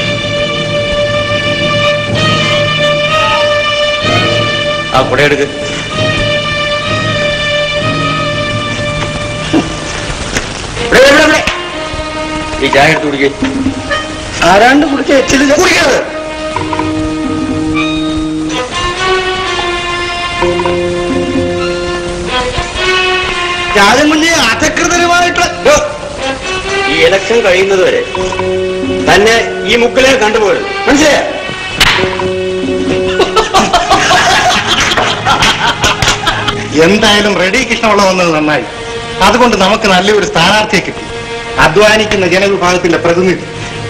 ആ കുടയെടുക്ക് ഇവിടെ, ഇവിടെ, ഇവിടെ. ഈ ചായ എടുത്ത് കുടിക്കേ ആരാണ്ട് കുടിച്ച എച്ചിലില്ല കുടിക്കരുത് രാജൻ കുഞ്ഞ് അധകൃതരുമായിട്ട് ഈ ഇലക്ഷൻ കഴിയുന്നത് വരെ തന്നെ ഈ മുക്കിലെ കണ്ടുപോയത് മനസ്സിലായോ എന്തായാലും റെഡി കൃഷ്ണമുള്ള വന്നത് നന്നായി അതുകൊണ്ട് നമുക്ക് നല്ലൊരു സ്ഥാനാർത്ഥിയെ കിട്ടി അധ്വാനിക്കുന്ന ജനവിഭാഗത്തിന്റെ പ്രതിനിധി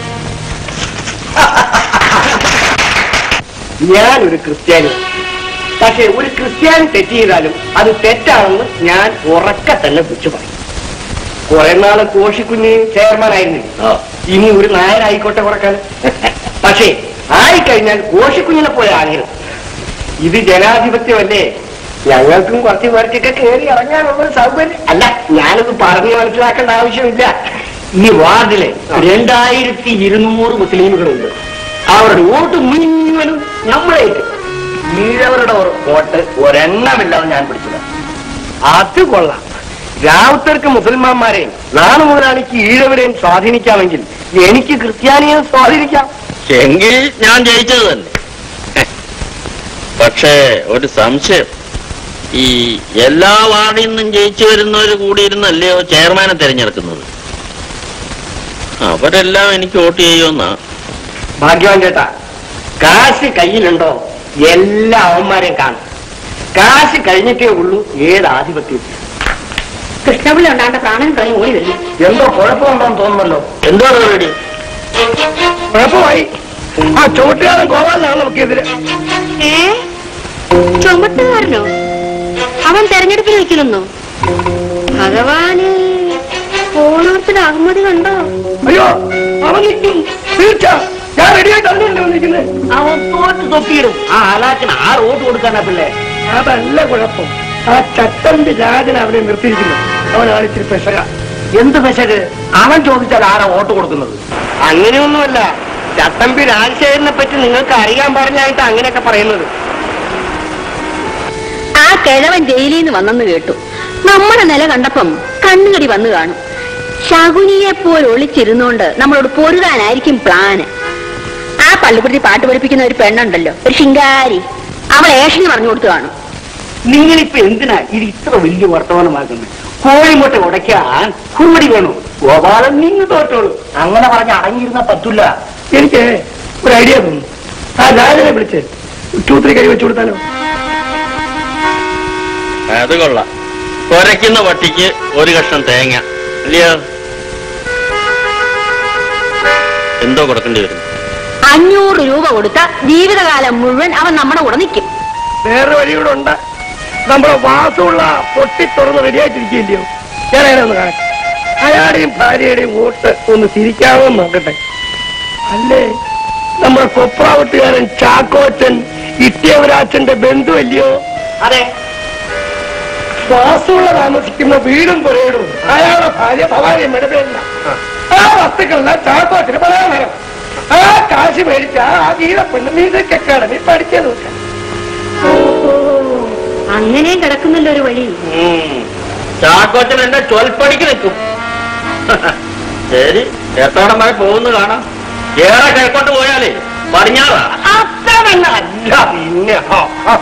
ഞാനൊരു ക്രിസ്ത്യാനി പക്ഷെ ഒരു ക്രിസ്ത്യാനി തെറ്റ് ചെയ്താലും അത് തെറ്റാണെന്ന് ഞാൻ ഉറക്കെ തന്നെ വിളിച്ചു പറയും കുറെ നാള് കോഷിക്കുഞ്ഞ് ചെയർമാൻ ആയിരുന്നില്ല ഇനി ഒരു നായരായിക്കോട്ടെ കുറക്കാൻ പക്ഷേ ആയിക്കഴിഞ്ഞാൽ കോഷിക്കുഞ്ഞിനെ പോലെ ആകരുത് ഇത് ജനാധിപത്യമല്ലേ ഞങ്ങൾക്കും കുറച്ച് പേർക്കൊക്കെ കയറി ഇറങ്ങാനുള്ള ഒരു സൗകര്യം അല്ല ഞാനത് പറഞ്ഞു മനസ്സിലാക്കേണ്ട ആവശ്യമില്ല ഈ വാർഡിലെ രണ്ടായിരത്തി ഇരുന്നൂറ് മുസ്ലിമുകളുണ്ട് അവരുടെ വോട്ട് മുഴുവനും നമ്മളേക്ക് ഈഴവരുടെ വോട്ട് ഒരെണ്ണമില്ലാതെ ഞാൻ പിടിച്ചത് അത് കൊള്ളാം രാവുത്തർക്ക് മുസൽമാന്മാരെയും നാളെ മുതലാളിക്ക് ഈഴവരെയും സ്വാധീനിക്കാമെങ്കിൽ എനിക്ക് ക്രിസ്ത്യാനിയെ സ്വാധീനിക്കാം എങ്കിൽ ഞാൻ ജയിച്ചത് തന്നെ പക്ഷേ ഒരു സംശയം ഈ എല്ലാ വാർഡിൽ നിന്നും ജയിച്ചു വരുന്നവർ കൂടിയിരുന്നല്ലയോ ചെയർമാനെ തിരഞ്ഞെടുക്കുന്നത് അവരെല്ലാം എനിക്ക് വോട്ട് ചെയ്യുമെന്നാ ഭാഗ്യവാൻ ചേട്ടാ കാശ് കയ്യിലുണ്ടോ എല്ലാ അവന്മാരെയും കാണും കാശ് കഴിഞ്ഞിട്ടേ ഉള്ളൂ ഏത് ആധിപത്യം കൃഷ്ണപിള്ള ഉണ്ടാണ്ട പ്രാണൻ കഴിഞ്ഞ് ഓടി വരുന്നു എന്തോ കുഴപ്പമുണ്ടോന്ന് തോന്നുന്നല്ലോ എന്തോ പരിപാടി കുഴപ്പമായി ആ ചോട്ടുകാരൻ ഗോപാലനാണ് നമുക്കെതിരെ ഏ ചുമട്ടുകാരനോ അവൻ തെരഞ്ഞെടുപ്പിൽ നിൽക്കുന്നു ഭഗവാന് ഓണത്തിന് അഹമ്മതി കണ്ടോ അയ്യോ അവൻ നിൽക്കും തീർച്ച ഞാൻ റെഡിയായിട്ട് അതിനല്ലേ വന്നിരിക്കുന്നത് അവൻ തോറ്റ് തൊപ്പിയിടും ആ അലാക്കിന് ആറ് വോട്ട് കൊടുക്കാനാ പിള്ളേ അതല്ല കുഴപ്പം ആ ചട്ടമ്പി രാജൻ അവനെ നിർത്തിയിരിക്കുന്നു അവനാണ് ഇച്ചിരി പെശക എന്ത് പെശക് അവൻ ചോദിച്ചാൽ ആരാ വോട്ട് കൊടുക്കുന്നത് അങ്ങനെയൊന്നുമല്ല ചട്ടമ്പി രാജശേഖരനെ പറ്റി നിങ്ങൾക്ക് അറിയാൻ പറഞ്ഞായിട്ട് അങ്ങനെയൊക്കെ പറയുന്നത് ആ കിഴവൻ ജയിലിൽ നിന്ന് വന്നെന്ന് കേട്ടു നമ്മുടെ നില കണ്ടപ്പം കണ്ണുകടി വന്നു കാണും ശകുനിയെ പോലെ ഒളിച്ചിരുന്നോണ്ട് നമ്മളോട് പൊരുകാനായിരിക്കും പ്ലാന് ആ പള്ളിപ്പുറത്തി പാട്ട് പഠിപ്പിക്കുന്ന ഒരു പെണ്ണുണ്ടല്ലോ ഒരു ശിങ്കാരി അവൾ ഏഷന് പറഞ്ഞു കൊടുത്തു കാണും നിങ്ങളിപ്പോ എന്തിനാ ഇത് ഇത്ര വലിയ വർത്തമാനമാക്കുന്നത് കോഴിമുട്ട ഉടയ്ക്കാൻ കുറുമടി വേണു ഗോപാലൻ നിങ്ങൾ തോറ്റോളൂ അങ്ങനെ പറഞ്ഞ് അടങ്ങിയിരുന്ന പറ്റില്ല എനിക്ക് ഒരു ഐഡിയ തോന്നുന്നു ആ രാജനെ വിളിച്ച് ചൂത്തിരി കൈ വെച്ചു കൊടുത്താലോ അത് കൊള്ളാം കുരയ്ക്കുന്ന പട്ടിക്ക് ഒരു കഷ്ണം തേങ്ങ ഇല്ലയോ എന്തോ കൊടുക്കേണ്ടി വരും അഞ്ഞൂറ് രൂപ കൊടുത്ത ജീവിതകാലം മുഴുവൻ അവൻ നമ്മുടെ കൂടെ നിൽക്കും വേറെ വഴിയൂടെ ഉണ്ട് നമ്മുടെ വാസമുള്ള പൊട്ടി തുറന്ന് റെഡിയായിട്ടിരിക്കില്ലയോ ഞാൻ അങ്ങനെ ഒന്ന് കാണാം അയാളുടെയും ഭാര്യയുടെയും വോട്ട് ഒന്ന് തിരിക്കാമോ എന്ന് നോക്കട്ടെ അല്ലേ നമ്മുടെ കൊപ്രാവട്ടുകാരൻ ചാക്കോച്ചൻ ഇട്ടിയവരാച്ചന്റെ ബന്ധുവല്ലയോ അതെ വാസമുള്ള താമസിക്കുന്ന വീടും പുരയിടും അയാളുടെ ഭാര്യ ഭവാനിയും മെടുപ്പില്ല ആ വസ്തുക്കളെല്ലാം ചാക്കോച്ചന് പലഹാരം ആ കാശ് മേടിച്ച ആ ഗീത പെണ്ണ് മ്യൂസിക് അക്കാഡമി പഠിച്ചത് അങ്ങനെയും കിടക്കുന്നല്ലോ ഒരു വഴി ചാക്കോച്ചൻ എന്റെ ചൊൽപ്പടിക്ക് നിൽക്കും ശരി എത്തോടം വരെ പോകുന്നു കാണാം ഏറെ കിഴക്കോട്ട് പോയാലേ പടിഞ്ഞാറാ അത്ര തന്നെ അല്ല പിന്നെ ആ, ആ.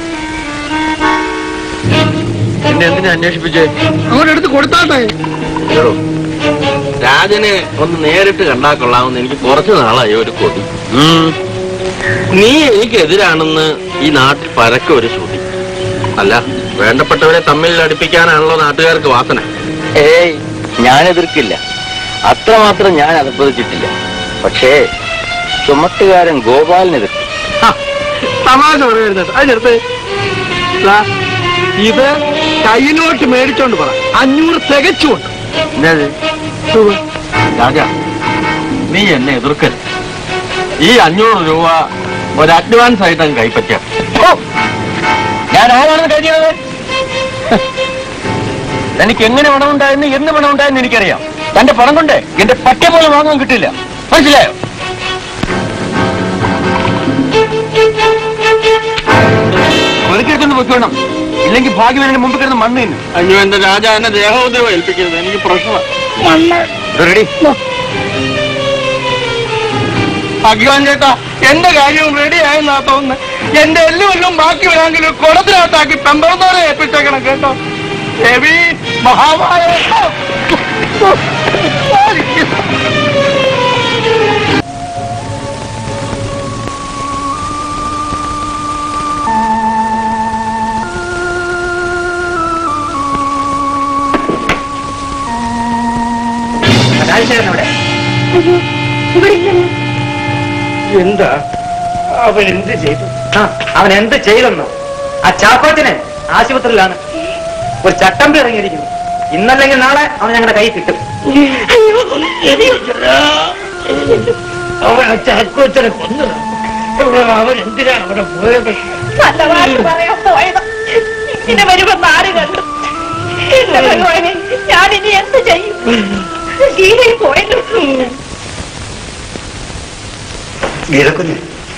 എന്നെ എന്തിനാ അന്വേഷിപ്പിച്ചേ അവരെടുത്ത് കൊടുത്താട്ടെ എടോ, രാജനെ ഒന്ന് നേരിട്ട് കണ്ടാ കൊള്ളാമെന്ന് എനിക്ക് കുറച്ചു നാളായി ഒരു കൊതി ഉം. നീ എനിക്കെതിരാണെന്ന് ഈ നാട്ടിൽ പരക്കെ ഒരു ശ്രുതി അല്ല വേണ്ടപ്പെട്ടവരെ തമ്മിൽ അടുപ്പിക്കാനാണല്ലോ നാട്ടുകാർക്ക് വാസന ഏയ് ഞാൻ എതിർക്കില്ല അത്രമാത്രം ഞാൻ അതപ്പതിച്ചിട്ടില്ല പക്ഷേ ചുമട്ടുകാരൻ ഗോപാലിന് എതിർക്കും തമാശ പറയരുത് അതിനടുത്ത് ദാ, ഇത് കയ്യിലോട്ട് മേടിച്ചോണ്ട് പറ അഞ്ഞൂറ് തികച്ചുകൊണ്ട് രാജ നീ എന്നെ എതിർക്കരുത് ഈ അഞ്ഞൂറ് രൂപ ഒരു അഡ്വാൻസ് ആയിട്ട് അങ്ങ് കൈപ്പറ്റാം ഞാൻ ആരാണെന്ന് കരുതിയത് തനിക്ക് എങ്ങനെ പണമുണ്ടായെന്ന് എന്ന് പണമുണ്ടായെന്ന് എനിക്കറിയാം തന്റെ പണം കൊണ്ട് എന്റെ പറ്റ പോലും വാങ്ങാൻ കിട്ടില്ല മനസ്സിലായോ ഒതുക്കിയെടുത്തൊന്ന് പൊയ്ക്കോണം ഇല്ലെങ്കിൽ ഭാഗ്യം എന്റെ മുമ്പിൽ കിടന്ന് മണ്ണ് തിന്നും. അയ്യോ എന്റെ രാജ എന്നെ ദേഹോദ്രവം ഏൽപ്പിക്കരുത് എനിക്ക് പ്രശ്നമാണ് ഇത് റെഡി ഭഗവാൻ ചേട്ടാ എന്റെ കാര്യവും റെഡി ആയെന്നാ തോന്നുന്നത് എന്റെ എല്ലും എല്ലാം ബാക്കി വരാമെങ്കിലും കുടത്തിനകത്താക്കി പെമ്പറന്നോരെ ഏൽപ്പിച്ചേക്കണം കേട്ടോ രവി മഹാമായ രാജശേഖരൻ അവിടെ എന്താ അവൻ എന്ത് ചെയ്തു ആ അവൻ എന്ത് ചെയ്തെന്നോ ആ ചാക്കോച്ചനെ ആശുപത്രിയിലാണ് ഒരു ചട്ടമ്പി ഇറങ്ങിയിരിക്കുന്നു ഇന്നല്ലെങ്കിൽ നാളെ അവൻ ഞങ്ങളുടെ കൈ കിട്ടും അവൻ ആ ചാക്കോച്ചനെ കൊന്നതാ അവൻ എന്തിനാ അവിടെ പോയത് നല്ല വാക്ക് പറയാൻ പോയത് ഇങ്ങനെ വരുമെന്ന് ആര് കണ്ടു എന്റെ ഭഗവാനെ ഞാൻ ഇനി എന്ത് ചെയ്യും ഗീതയിൽ പോയല്ലോ ഗീതക്കുഞ്ഞ്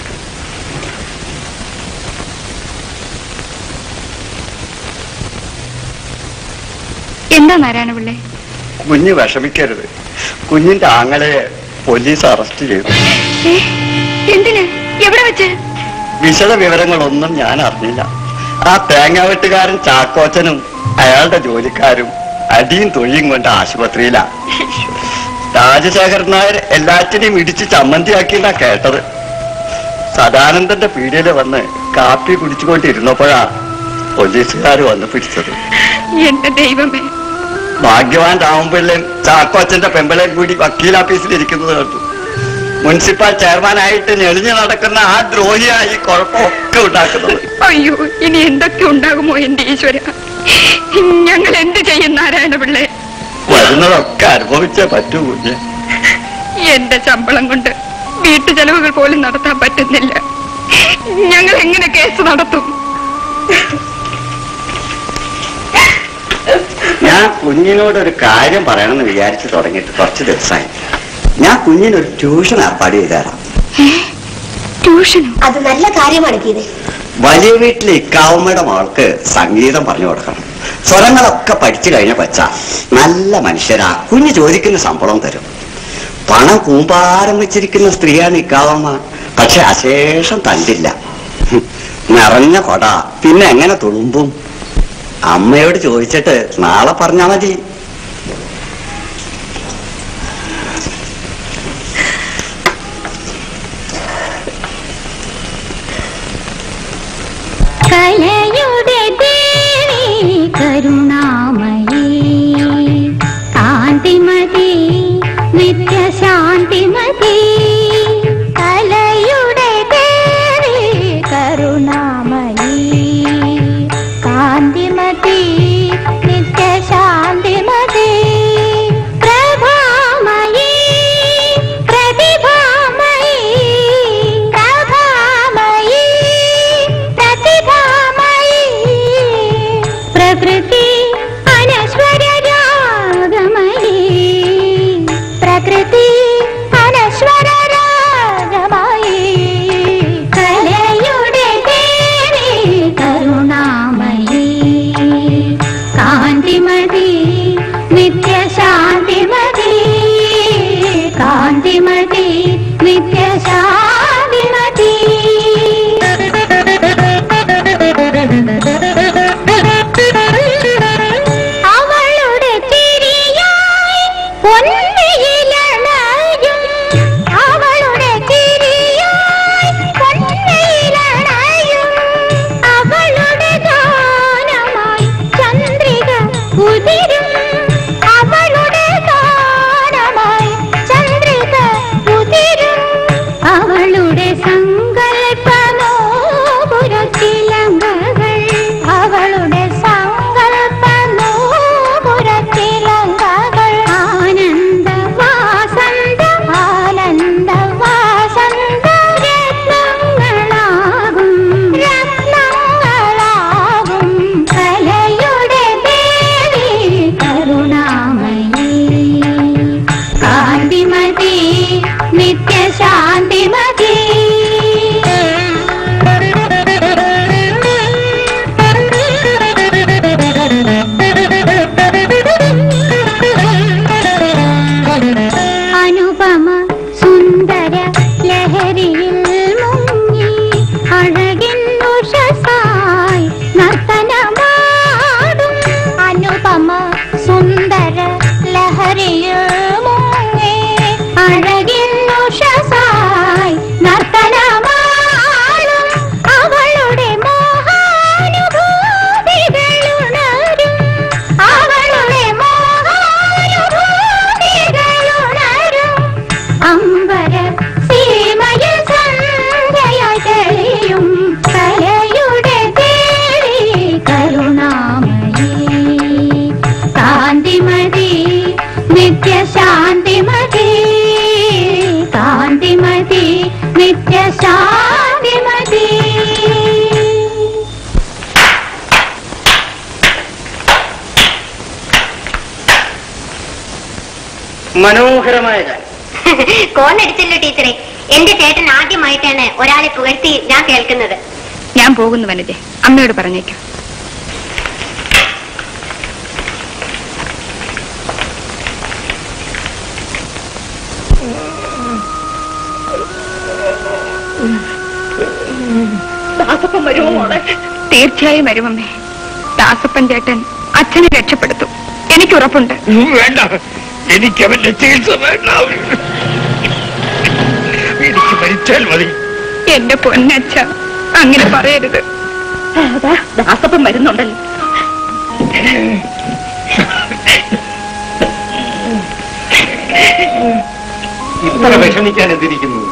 എന്താ നാരായണപിള്ളേ കുഞ്ഞ് വിഷമിക്കരുത് കുഞ്ഞിന്റെ ആങ്ങളെ പോലീസ് അറസ്റ്റ് ചെയ്തു ഏ എന്തിന് എവിടെ വെച്ച് വിശദ വിവരങ്ങളൊന്നും ഞാൻ അറിഞ്ഞില്ല ആ തേങ്ങാവെട്ടുകാരൻ ചാക്കോച്ചനും അയാളുടെ ജോലിക്കാരും അടിയും തൊഴിയും കൊണ്ട് ആശുപത്രിയിലാ രാജശേഖരൻ നായർ എല്ലാറ്റിനെയും ഇടിച്ച് ചമ്മന്തിയാക്കിയെന്നാ കേട്ടത് സദാനന്ദന്റെ പീടികയില് വന്ന് കാപ്പി കുടിച്ചുകൊണ്ടിരുന്നപ്പോഴാ പോലീസുകാർ വന്ന് പിടിച്ചത് എന്റെ ദൈവമേ ഭാഗ്യവാൻ രാമപിള്ളയും ചാക്കോച്ചന്റെ പെമ്പളയും കൂടി വക്കീൽ ഓഫീസിൽ ഇരിക്കുന്നത് കണ്ടു മുനിസിപ്പൽ ചെയർമാനായിട്ട് ഞെളിഞ്ഞു നടക്കുന്ന ആ ദ്രോഹിയായി കുഴപ്പമൊക്കെ ഉണ്ടാക്കുന്നത് അയ്യോ ഇനി എന്തൊക്കെ ഉണ്ടാകുമോ എന്റെ ഈശ്വര ഞങ്ങൾ എന്ത് ചെയ്യും നാരായണപിള്ളേ വരുന്നതൊക്കെ അനുഭവിച്ചേ പറ്റൂ കുഞ്ഞ് എന്റെ ശമ്പളം കൊണ്ട് വീട്ടു ചെലവുകൾ പോലും നടത്താൻ പറ്റുന്നില്ല ഞങ്ങൾ എങ്ങനെ കേസ് നടത്തും ഞാൻ കുഞ്ഞിനോട് ഒരു കാര്യം പറയണമെന്ന് വിചാരിച്ചു തുടങ്ങിയിട്ട് കുറച്ച് ദിവസമായി ഞാൻ കുഞ്ഞിനൊരു ട്യൂഷൻ ഏർപ്പാട് ചെയ്തു തരാം ട്യൂഷനോ അത് നല്ല കാര്യമാണ് ഗീത വലിയ വീട്ടിലെ ഇക്കാവുമ്മയുടെ മകൾക്ക് സംഗീതം പറഞ്ഞു കൊടുക്കണം സ്വരങ്ങളൊക്കെ പഠിച്ചു കഴിഞ്ഞ പച്ച നല്ല മനുഷ്യരാ കുഞ്ഞ് ചോദിക്കുന്ന ശമ്പളം തരും പണം കൂമ്പാരം വെച്ചിരിക്കുന്ന സ്ത്രീയാണ് ഇക്കാവമ്മ പക്ഷെ അശേഷം തണ്ടില്ല ഹും, നിറഞ്ഞ കൊട പിന്നെ എങ്ങനെ തുളുമ്പും അമ്മയോട് ചോദിച്ചിട്ട് നാളെ പറഞ്ഞാ മതി കലയുടെ ദേവി കരുണാമയീ കാന്തിമതി നിത്യശാന്തിമതി കലയുടെ ദേവി കരുണാമയീ കാന്തിമതി നിത്യശാന്തിമതി പ്രഭാമയീ പ്രതിഭാമയീ പ്രഭാമയീ പ്രതിഭാമയീ പ്രകൃതി അനശ്വര രാഗമയീ പ്രകൃതി അനശ്വര രാഗമയീ കലയുടെ ദേവി കരുണാമയീ കാന്തിമതി നിത്യശാന്തിമതി കാന്തിമതി നിത്യശാന്തിമതി അവളുടെ ചിരിയായി പൊന്നയിലണയും അവളുടെ ചിരിയായി പൊന്നയിലണയും അവളുടെ ഗാനമായി ചന്ദ്രിക ഉതിരും അവളുടെ ഗാനമായി ചന്ദ്രിക ഉതിരും അവൾ മനോഹരമായ ഗാനം കോന്നടിച്ചല്ലോ ടീച്ചറെ എന്റെ ചേട്ടൻ ആദ്യമായിട്ടാണ് ഒരാളെ പുകഴ്ത്തി ഞാൻ കേൾക്കുന്നത് ഞാൻ പോകുന്നു വനജെ അമ്മയോട് പറഞ്ഞേക്കാം ദാസപ്പം വരുമോ മോളെ തീർച്ചയായും വരുമമ്മേ ദാസപ്പൻ ചേട്ടൻ അച്ഛനെ രക്ഷപ്പെടുത്തും എനിക്ക് ഉറപ്പുണ്ട് വേണ്ട എനിക്ക് അവന്റെ ചികിത്സ വേണ്ട എനിക്ക് മരിച്ചാൽ മതി എന്റെ പൊന്നച്ഛ അങ്ങനെ പറയരുത് അതാ ദാസപ്പം വരുന്നുണ്ടല്ലോ ഇത്ര വിഷമിക്കാൻ എന്തിരിക്കുന്നു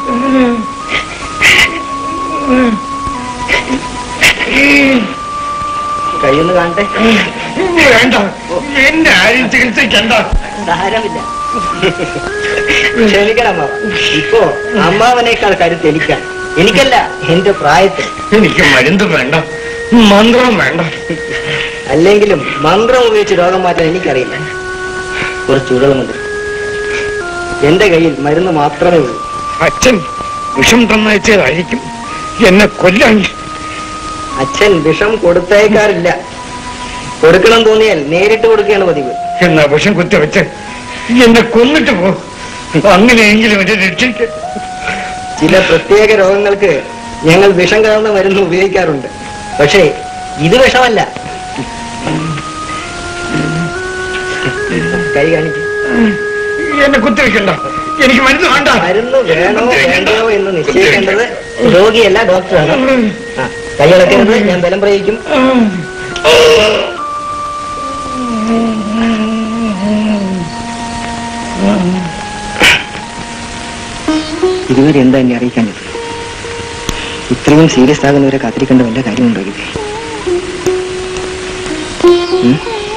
കയ്യൊന്ന് കാണട്ടെ വേണ്ട എന്നെ ആരും ചികിത്സിക്കണ്ട സാരമില്ല ക്ഷമിക്കണം അമ്മാവ ഇപ്പോ അമ്മാവനേക്കാൾ കരുത്ത് എനിക്കാണ് എനിക്കല്ല എന്റെ പ്രായത്തിൽ എനിക്ക് മരുന്ന് വേണ്ട മന്ത്രം വേണ്ട അല്ലെങ്കിലും മന്ത്രം ഉപയോഗിച്ച് രോഗം മാറ്റാൻ എനിക്കറിയില്ല കുറച്ച് ചൂടുകളുണ്ട് എന്റെ കയ്യിൽ മരുന്ന് മാത്രമേ ഉള്ളൂ അച്ഛൻ വിഷം തന്നയച്ചതായിരിക്കും എന്നെ കൊല്ലാൻ അച്ഛൻ വിഷം കൊടുത്തയക്കാറില്ല കൊടുക്കണം തോന്നിയാൽ നേരിട്ട് കൊടുക്കുകയാണ് പതിവ് എന്നാ വിഷം കുത്തിവെച്ച് എന്നെ കൊന്നിട്ട് പോ അങ്ങനെയെങ്കിലും എന്നെ രക്ഷിക്ക ചില പ്രത്യേക രോഗങ്ങൾക്ക് ഞങ്ങൾ വിഷം കലർന്ന മരുന്ന് ഉപയോഗിക്കാറുണ്ട് പക്ഷേ ഇത് വിഷമല്ല കൈ കാണിക്കും എന്നെ കുത്തിവെക്കണ്ട എനിക്ക് മരുന്ന് വേണ്ട മരുന്ന് വേണോ വേണ്ടയോ എന്ന് നിശ്ചയിക്കേണ്ടത് രോഗിയല്ല ഡോക്ടറാണ് ആ, കൈ ഇളക്കരുത് ഞാൻ ബലം പ്രയോഗിക്കും ഇതുവരെ എന്താ എന്നെ അറിയിക്കാഞ്ഞത് ഇത്രയും സീരിയസ് ആകുന്നവരെ കാത്തിരിക്കേണ്ട വല്ല കാര്യമുണ്ടോ ഇത് ഉം?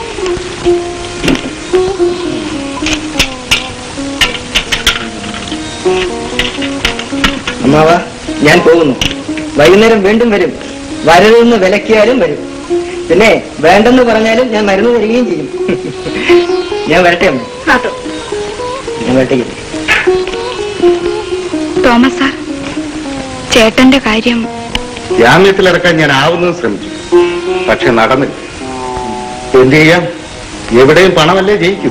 അമ്മാവ ഞാൻ പോകുന്നു വൈകുന്നേരം വീണ്ടും വരും വരരുതെന്ന് വിലക്കിയാലും വരും പിന്നെ വേണ്ടെന്ന് പറഞ്ഞാലും ഞാൻ മരുന്ന് തരികയും ചെയ്യും ഞാൻ വരട്ടെ അമ്മ ഞാൻ വരട്ടെ തോമസ് സാർ ചേട്ടന്റെ കാര്യം ജാമ്യത്തിലിറക്കാൻ ഞാൻ ആവുന്നത് ശ്രമിച്ചു പക്ഷെ നടന്നില്ല എന്ത് ചെയ്യാം എവിടെയും പണമല്ലേ ജയിക്കൂ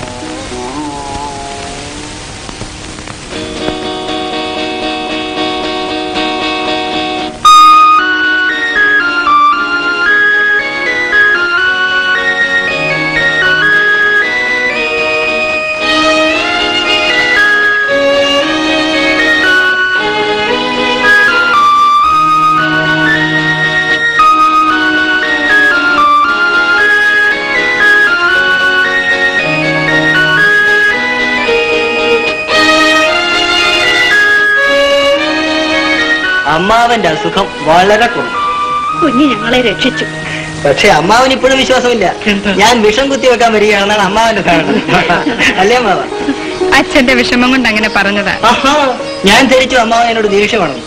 അമ്മാവന്റെ അസുഖം വളരെ കുറവ് കുഞ്ഞ് ഞങ്ങളെ രക്ഷിച്ചു പക്ഷെ അമ്മാവൻ ഇപ്പോഴും വിശ്വാസമില്ല ഞാൻ വിഷം കുത്തി വെക്കാൻ വരികയാണെന്നാണ് അമ്മാവന്റെ ധാരണ അല്ലേ അമ്മാവ അച്ഛന്റെ വിഷമം കൊണ്ട് അങ്ങനെ പറഞ്ഞതാ ആഹാ, ഞാൻ ധരിച്ചു അമ്മാവൻ എന്നോട് ദേഷ്യമാണ്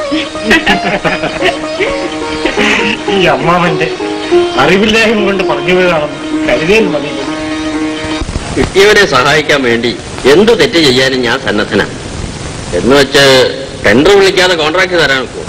ഈ അമ്മാവന്റെ അറിവില്ലായ്മ കൊണ്ട് പറഞ്ഞു പോയതാണെന്ന് കരുതിയാൽ മതി കിട്ടിയവരെ സഹായിക്കാൻ വേണ്ടി എന്ത് തെറ്റ് ചെയ്യാനും ഞാൻ സന്നദ്ധനാണ് എന്ന് വെച്ച് ടെൻഡർ വിളിക്കാതെ കോൺട്രാക്ട് തരാൻ ഒക്കുമോ?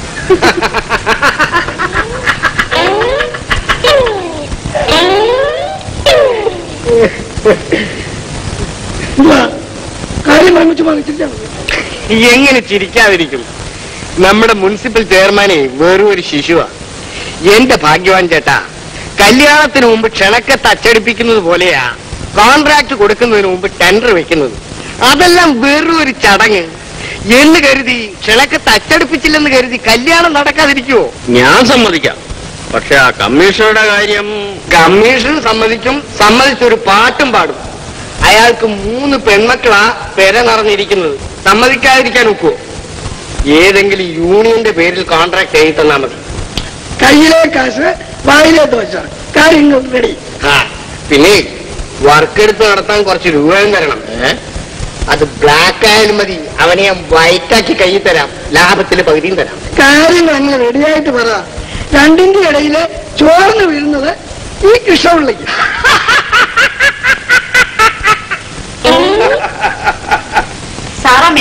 കാര്യം വാങ്ങിച്ചു വാങ്ങിച്ചില്ല എങ്ങനെ ചിരിക്കാതിരിക്കും നമ്മുടെ മുനിസിപ്പൽ ചെയർമാനെ വെറും ഒരു ശിശുവാ എന്റെ ഭാഗ്യവാൻ ചേട്ടാ കല്യാണത്തിന് മുമ്പ് ക്ഷണക്കത്ത് അച്ചടിപ്പിക്കുന്നത് പോലെയാ കോൺട്രാക്ട് കൊടുക്കുന്നതിന് മുമ്പ് ടെൻഡർ വെക്കുന്നത് അതെല്ലാം വെറും ഒരു ചടങ്ങ് എന്ന് കരുതി ക്ഷണക്കത്ത് അച്ചടിപ്പിച്ചില്ലെന്ന് കരുതി കല്യാണം നടക്കാതിരിക്കുവോ ഞാൻ സമ്മതിക്കാം പക്ഷെ ആ കമ്മീഷണറുടെ കാര്യം കമ്മീഷൻ സമ്മതിക്കും സമ്മതിച്ചൊരു പാട്ടും പാടും അയാൾക്ക് മൂന്ന് പെൺമക്കളാ പെര നിറഞ്ഞിരിക്കുന്നത് സമ്മതിക്കാതിരിക്കാൻ ഒക്കുവോ ഏതെങ്കിലും യൂണിയന്റെ പേരിൽ കോൺട്രാക്ട് എഴുതി തന്നാ മതി കയ്യിലെ കാശ് വായിലെ ദോശ കാര്യങ്ങൾ റെഡി ആ പിന്നെ വർക്ക് എടുത്ത് നടത്താൻ കുറച്ച് രൂപയും തരണം അത് ബ്ലാക്ക് ആയാലും മതി അവനെ ഞാൻ വൈറ്റാക്കി കയ്യിൽ തരാം ലാഭത്തിൽ പകുതിയും തരാം കാര്യങ്ങൾ അങ്ങ് റെഡിയായിട്ട് പറ രണ്ടിന്റെ ഇടയില് ചോർന്ന് വീഴുന്നത് ഈ കൃഷ്ണപിള്ളിക്ക്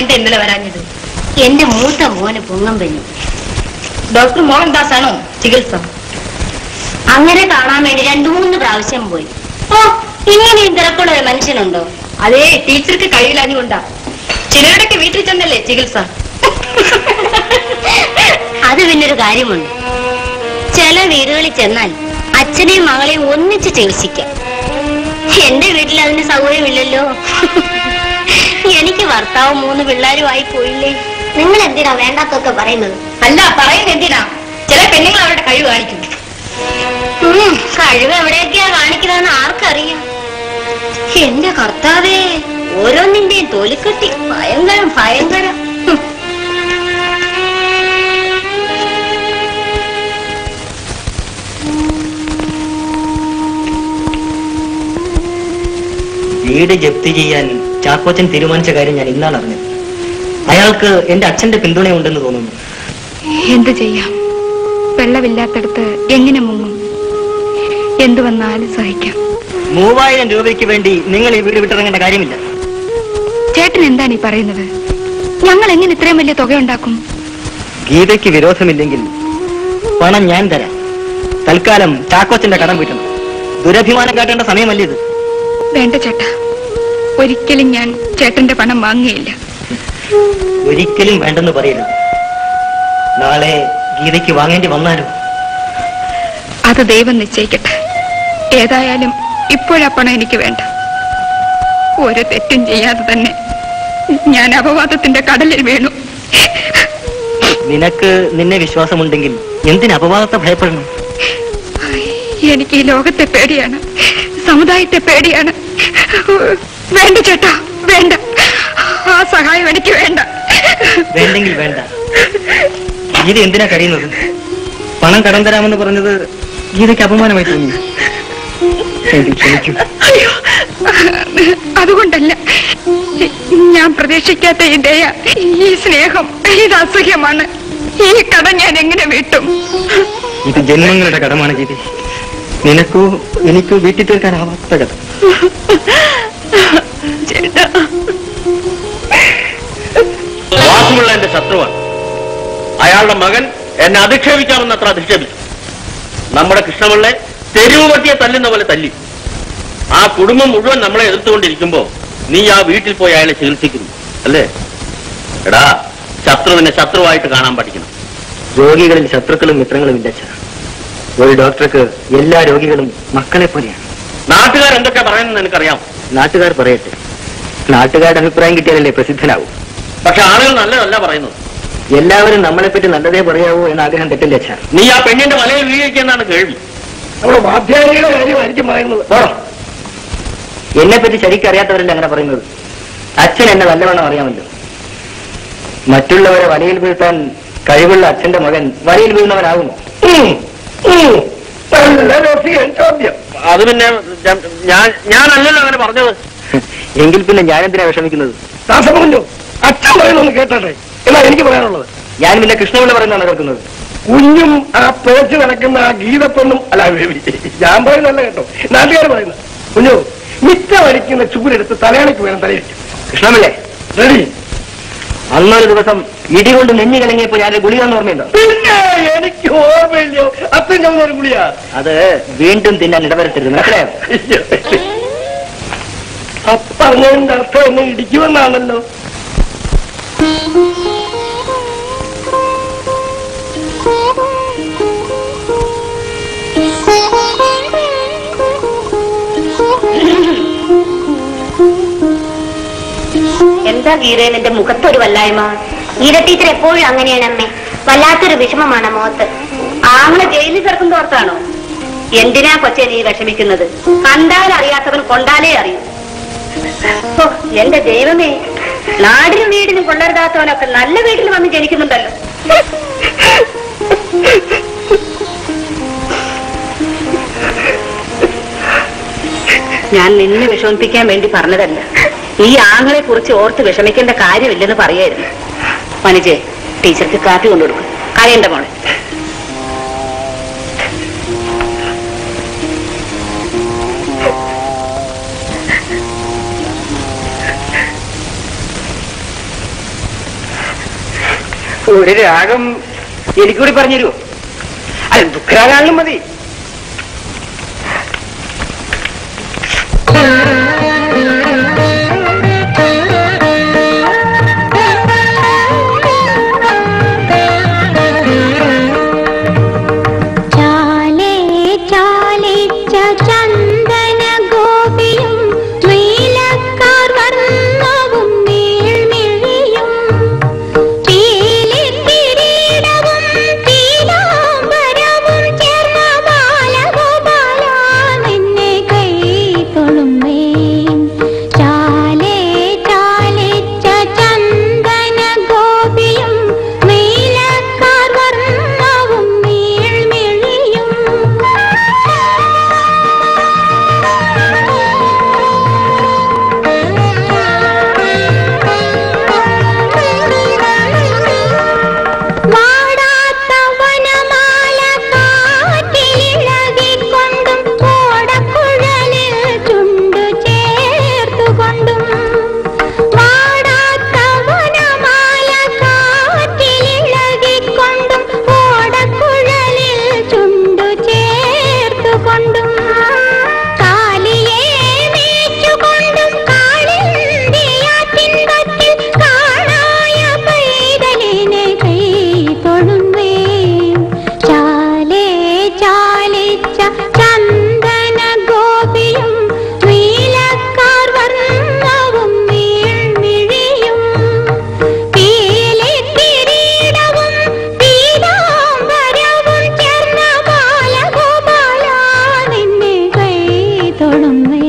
എന്താ ഇന്നലെ വരാഞ്ഞത് എന്റെ മൂത്ത മോന് പൊങ്ങം പനി ഡോക്ടർ മോഹൻദാസ് ആണോ ചികിത്സ അങ്ങനെ കാണാൻ വേണ്ടി രണ്ടു മൂന്ന് പ്രാവശ്യം പോയി ഓ ഇങ്ങനെയും തിരക്കുള്ള ഒരു മനുഷ്യനുണ്ടോ അതേ ടീച്ചർക്ക് കഴിയില്ലാഞ്ഞുകൊണ്ടാ ചിലരുടെയൊക്കെ വീട്ടിൽ ചെന്നല്ലേ ചികിത്സ അത് പിന്നൊരു കാര്യമുണ്ട് ചില വീടുകളിൽ ചെന്നാൽ അച്ഛനെയും മകളെയും ഒന്നിച്ച് ചികിത്സിക്കാം എന്റെ വീട്ടിൽ അതിന് സൗകര്യമില്ലല്ലോ എനിക്ക് ഭർത്താവ് മൂന്ന് പിള്ളേരും ആയി പോയില്ലേ നിങ്ങൾ എന്തിനാ വേണ്ടാത്തൊക്കെ പറയുന്നത് അല്ല പറയുന്നത് എന്തിനാ ചില പെണ്ണുങ്ങൾ അവരുടെ കഴിവ് കാണിക്കും ഉം, കഴിവ് എവിടെയൊക്കെയാ കാണിക്കുന്നതെന്ന് ആർക്കറിയാം എന്റെ കർത്താവേ ഓരോന്നിന്റെയും തൊലിക്കെട്ടി ഭയങ്കരം ഭയങ്കരം ഹും. വീട് ജപ്തി ചെയ്യാൻ ചാക്കോച്ചൻ തീരുമാനിച്ച കാര്യം ഞാൻ ഇന്നാണ് അറിഞ്ഞത് അയാൾക്ക് എന്റെ അച്ഛന്റെ പിന്തുണയുണ്ടെന്ന് തോന്നുന്നു എന്തു ചെയ്യാം വെള്ളമില്ലാത്തടത്ത് എങ്ങനെ മുങ്ങും എന്തു വന്നാലും സഹിക്കാം മൂവായിരം രൂപയ്ക്ക് വേണ്ടി നിങ്ങൾ ഈ വീട് വിട്ടിറങ്ങേണ്ട കാര്യമില്ല ചേട്ടൻ എന്താണ് ഈ പറയുന്നത് ഞങ്ങൾ എങ്ങനെ ഇത്രയും വലിയ തുക ഉണ്ടാക്കും ഗീതയ്ക്ക് വിരോധമില്ലെങ്കിൽ പണം ഞാൻ തരാം തൽക്കാലം ചാക്കോച്ചന്റെ കടം വീട്ടണം ദുരഭിമാനം കാട്ടേണ്ട സമയമല്ലേ ഇത് വേണ്ട ചേട്ടാ ഒരിക്കലും ഞാൻ ചേട്ടന്റെ പണം വാങ്ങുകയില്ല ഒരിക്കലും വേണ്ടെന്ന് പറയരുത് നാളെ ഗീതയ്ക്ക് വാങ്ങേണ്ടി വന്നാലോ അത് ദൈവം നിശ്ചയിക്കട്ടെ ഏതായാലും ഇപ്പോഴാ പണം എനിക്ക് വേണ്ട ഒരു തെറ്റും ചെയ്യാതെ തന്നെ ഞാൻ അപവാദത്തിന്റെ കടലിൽ വീണു നിനക്ക് നിന്നെ വിശ്വാസമുണ്ടെങ്കിൽ എന്തിന് അപവാദത്തെ ഭയപ്പെടണം എനിക്ക് ഈ ലോകത്തെ പേടിയാണ് സമുദായത്തെ പേടിയാണ് വേണ്ട ചേട്ടാ വേണ്ട ആ സഹായം എനിക്ക് വേണ്ട വേണ്ടെങ്കിൽ വേണ്ട ഗീത എന്തിനാ കഴിയുന്നത് പണം കടം തരാമെന്ന് പറഞ്ഞത് ഗീതയ്ക്ക് അപമാനമായി തോന്നി എനിക്ക് ക്ഷമിക്കൂ അയ്യോ അതുകൊണ്ടല്ല ഞാൻ പ്രതീക്ഷിക്കാത്ത ഈ ദയ ഈ സ്നേഹം ഇത് അസഹ്യമാണ് ഈ കട ഞാൻ എങ്ങനെ വീട്ടും ഇത് ജന്മങ്ങളുടെ കടമാണ് ഗീത നിനക്കോ എനിക്കോ വീട്ടിൽ തീർക്കാനാവാത്ത കഥ ചേട്ടാ വാസുമുള്ള എന്റെ ശത്രുവാണ് അയാളുടെ മകൻ എന്നെ അധിക്ഷേപിക്കാമെന്നത്ര അധിക്ഷേപിച്ചു നമ്മുടെ കൃഷ്ണപിള്ളെ തെരുവ് പട്ടിയെ തല്ലുന്ന പോലെ തല്ലി ആ കുടുംബം മുഴുവൻ നമ്മളെ എതിർത്തുകൊണ്ടിരിക്കുമ്പോ നീ ആ വീട്ടിൽ പോയി അയാളെ ചികിത്സിക്കുന്നു അല്ലേ എടാ ശത്രുവിനെ ശത്രുവായിട്ട് കാണാൻ പഠിക്കണം രോഗികളിൽ ശത്രുക്കളും മിത്രങ്ങളും ഇല്ല അച്ഛാ. ഒരു ഡോക്ടർക്ക് എല്ലാ രോഗികളും മക്കളെ പോലെയാണ് നാട്ടുകാർ എന്തൊക്കെ പറയുന്നത് എനിക്കറിയാം നാട്ടുകാർ പറയട്ടെ നാട്ടുകാരുടെ അഭിപ്രായം കിട്ടിയാലല്ലേ പ്രസിദ്ധനാവും പക്ഷെ ആളുകൾ നല്ലതല്ല പറയുന്നത് എല്ലാവരും നമ്മളെപ്പറ്റി നല്ലതേ പറയാവൂ എന്ന ആഗ്രഹം തെറ്റില്ല അച്ഛാ നീ ആ പെണ്ണിന്റെ വലയിൽ വീഴിക്കുന്നാണ് കേൾവി നമ്മുടെ വാദ്യാരിയുടെ കാര്യമായിരിക്കും പറയുന്നത് വേണോ എന്നെ പറ്റി ശരിക്കും അറിയാത്തവരല്ല അങ്ങനെ പറയുന്നത് അച്ഛൻ എന്നെ നല്ലവണ്ണം അറിയാമല്ലോ മറ്റുള്ളവരെ വലയിൽ വീഴ്ത്താൻ കഴിവുള്ള അച്ഛന്റെ മകൻ വലയിൽ വീഴുന്നവനാകുമോ നല്ല രസികൻ ചോദ്യം അത് പിന്നെ ഞാൻ- ഞാൻ ഞാനല്ലല്ലോ അങ്ങനെ പറഞ്ഞത് എങ്കിൽ പിന്നെ ഞാനെന്തിനാ വിഷമിക്കുന്നത് ദാസമല്ലോ അച്ഛൻ പറയുന്നൊന്ന് കേട്ടെ എന്നാ എനിക്ക് പറയാനുള്ളത് ഞാൻ പിന്നെ കൃഷ്ണപിള്ള പറയുന്നതാണ് കേൾക്കുന്നത് കുഞ്ഞും ആ പേച്ച് നടക്കുന്ന ആ ഗീതപ്പെണ്ണും അല്ല ഞാൻ പറയുന്നല്ല കേട്ടോ നാട്ടുകാർ പറയുന്നത് കുഞ്ഞു മിറ്റ വലിക്കുന്ന ചൂരെടുത്ത് തലയാണിക്ക് വേണം തലയിരിക്കും കൃഷ്ണപിള്ളേ റെഡി അന്നൊരു ദിവസം ഇടികൊണ്ട് നെഞ്ഞു കലങ്ങിയപ്പോ ഞാൻ ഗുളിക എന്ന് ഓർമ്മയുണ്ടോ പിന്നെ എനിക്ക് ഓർമ്മയില്ലോ അച്ഛൻ ഞാൻ ഒരു ഗുളിയാ അത് വീണ്ടും തിന്നാൻ ഇടവരത്തരുത് മനസ്സിലായോ പറഞ്ഞതിന്റെ അർത്ഥം എന്നെ ഇടിക്കുമെന്നാണല്ലോ എന്താ ഗീതയിൽ എന്റെ മുഖത്തൊരു വല്ലായ്മ ഗീത ടീച്ചർ എപ്പോഴും അങ്ങനെയാണ് അമ്മേ വല്ലാത്തൊരു വിഷമമാണ് മുഖത്ത് ആങ്ങളെ ജയിലിൽ കിടക്കും തോർത്താണോ എന്തിനാ കൊച്ചെ നീ വിഷമിക്കുന്നത് കണ്ടാൽ അറിയാത്തവൻ കൊണ്ടാലേ അറിയൂ ഓ, എന്റെ ദൈവമേ നാടിനും വീടിനും കൊള്ളരുതാത്തവനൊക്കെ നല്ല വീട്ടിൽ വന്ന് ജനിക്കുന്നുണ്ടല്ലോ ഞാൻ നിന്നെ വിഷമിപ്പിക്കാൻ വേണ്ടി പറഞ്ഞതല്ല ഈ ആങ്ങളെ കുറിച്ച് ഓർത്ത് വിഷമിക്കേണ്ട കാര്യമില്ലെന്ന് പറയായിരുന്നു മനുജെ ടീച്ചർക്ക് കാപ്പി കൊണ്ടുകൊടുക്കും കരയണ്ട മോളെ ഒരു രാഗം എനിക്കൂടി പറഞ്ഞു തരുമോ അല്ല ദുഃഖരാഗാണെങ്കിലും മതി ചാലേ ചാലിച്ച ചന്ദന ഗോപിയും നീലക്കാർ വർണ്ണവും നീൾമിഴിയും പീലിക്കിരീടവും പീതാംബരവും ചേർന്ന ബാലഗോപാല നിന്നെ കൈ തൊഴുന്നേൻ ചാലേ ചാലിച്ച ചന്ദന ഗോപിയും നീലക്കാർ വർണ്ണവും നീൾമിഴിയും വാടാത്ത വനമാല കാറ്റിലിളകിക്കൊണ്ടും ഓടക്കുഴലിൽ ചുണ്ടു ചേർത്തുകൊണ്ടും വാടാത്ത വനമാല കാറ്റിലിളകിക്കൊണ്ടും ഓടക്കുഴലിൽ ചുണ്ടു ചേർത്തുകൊണ്ടും കാലിയെ മേച്ചുകൊണ്ടും കാളിന്തിയാറ്റിൻ പറ്റിൽ കാണായ പൈതലിനെ കൈ തൊഴുന്നേ ചാലേ ചാലിച്ച ചന്ദന ഗോപിയും നീലക്കാർ വർണ്ണവും നീൾമിഴിയും പീലിക്കിരീടവും പീതാംബരവും ചേർന്ന ബാലഗോപാല നിന്നെ കൈ തൊഴുന്നേ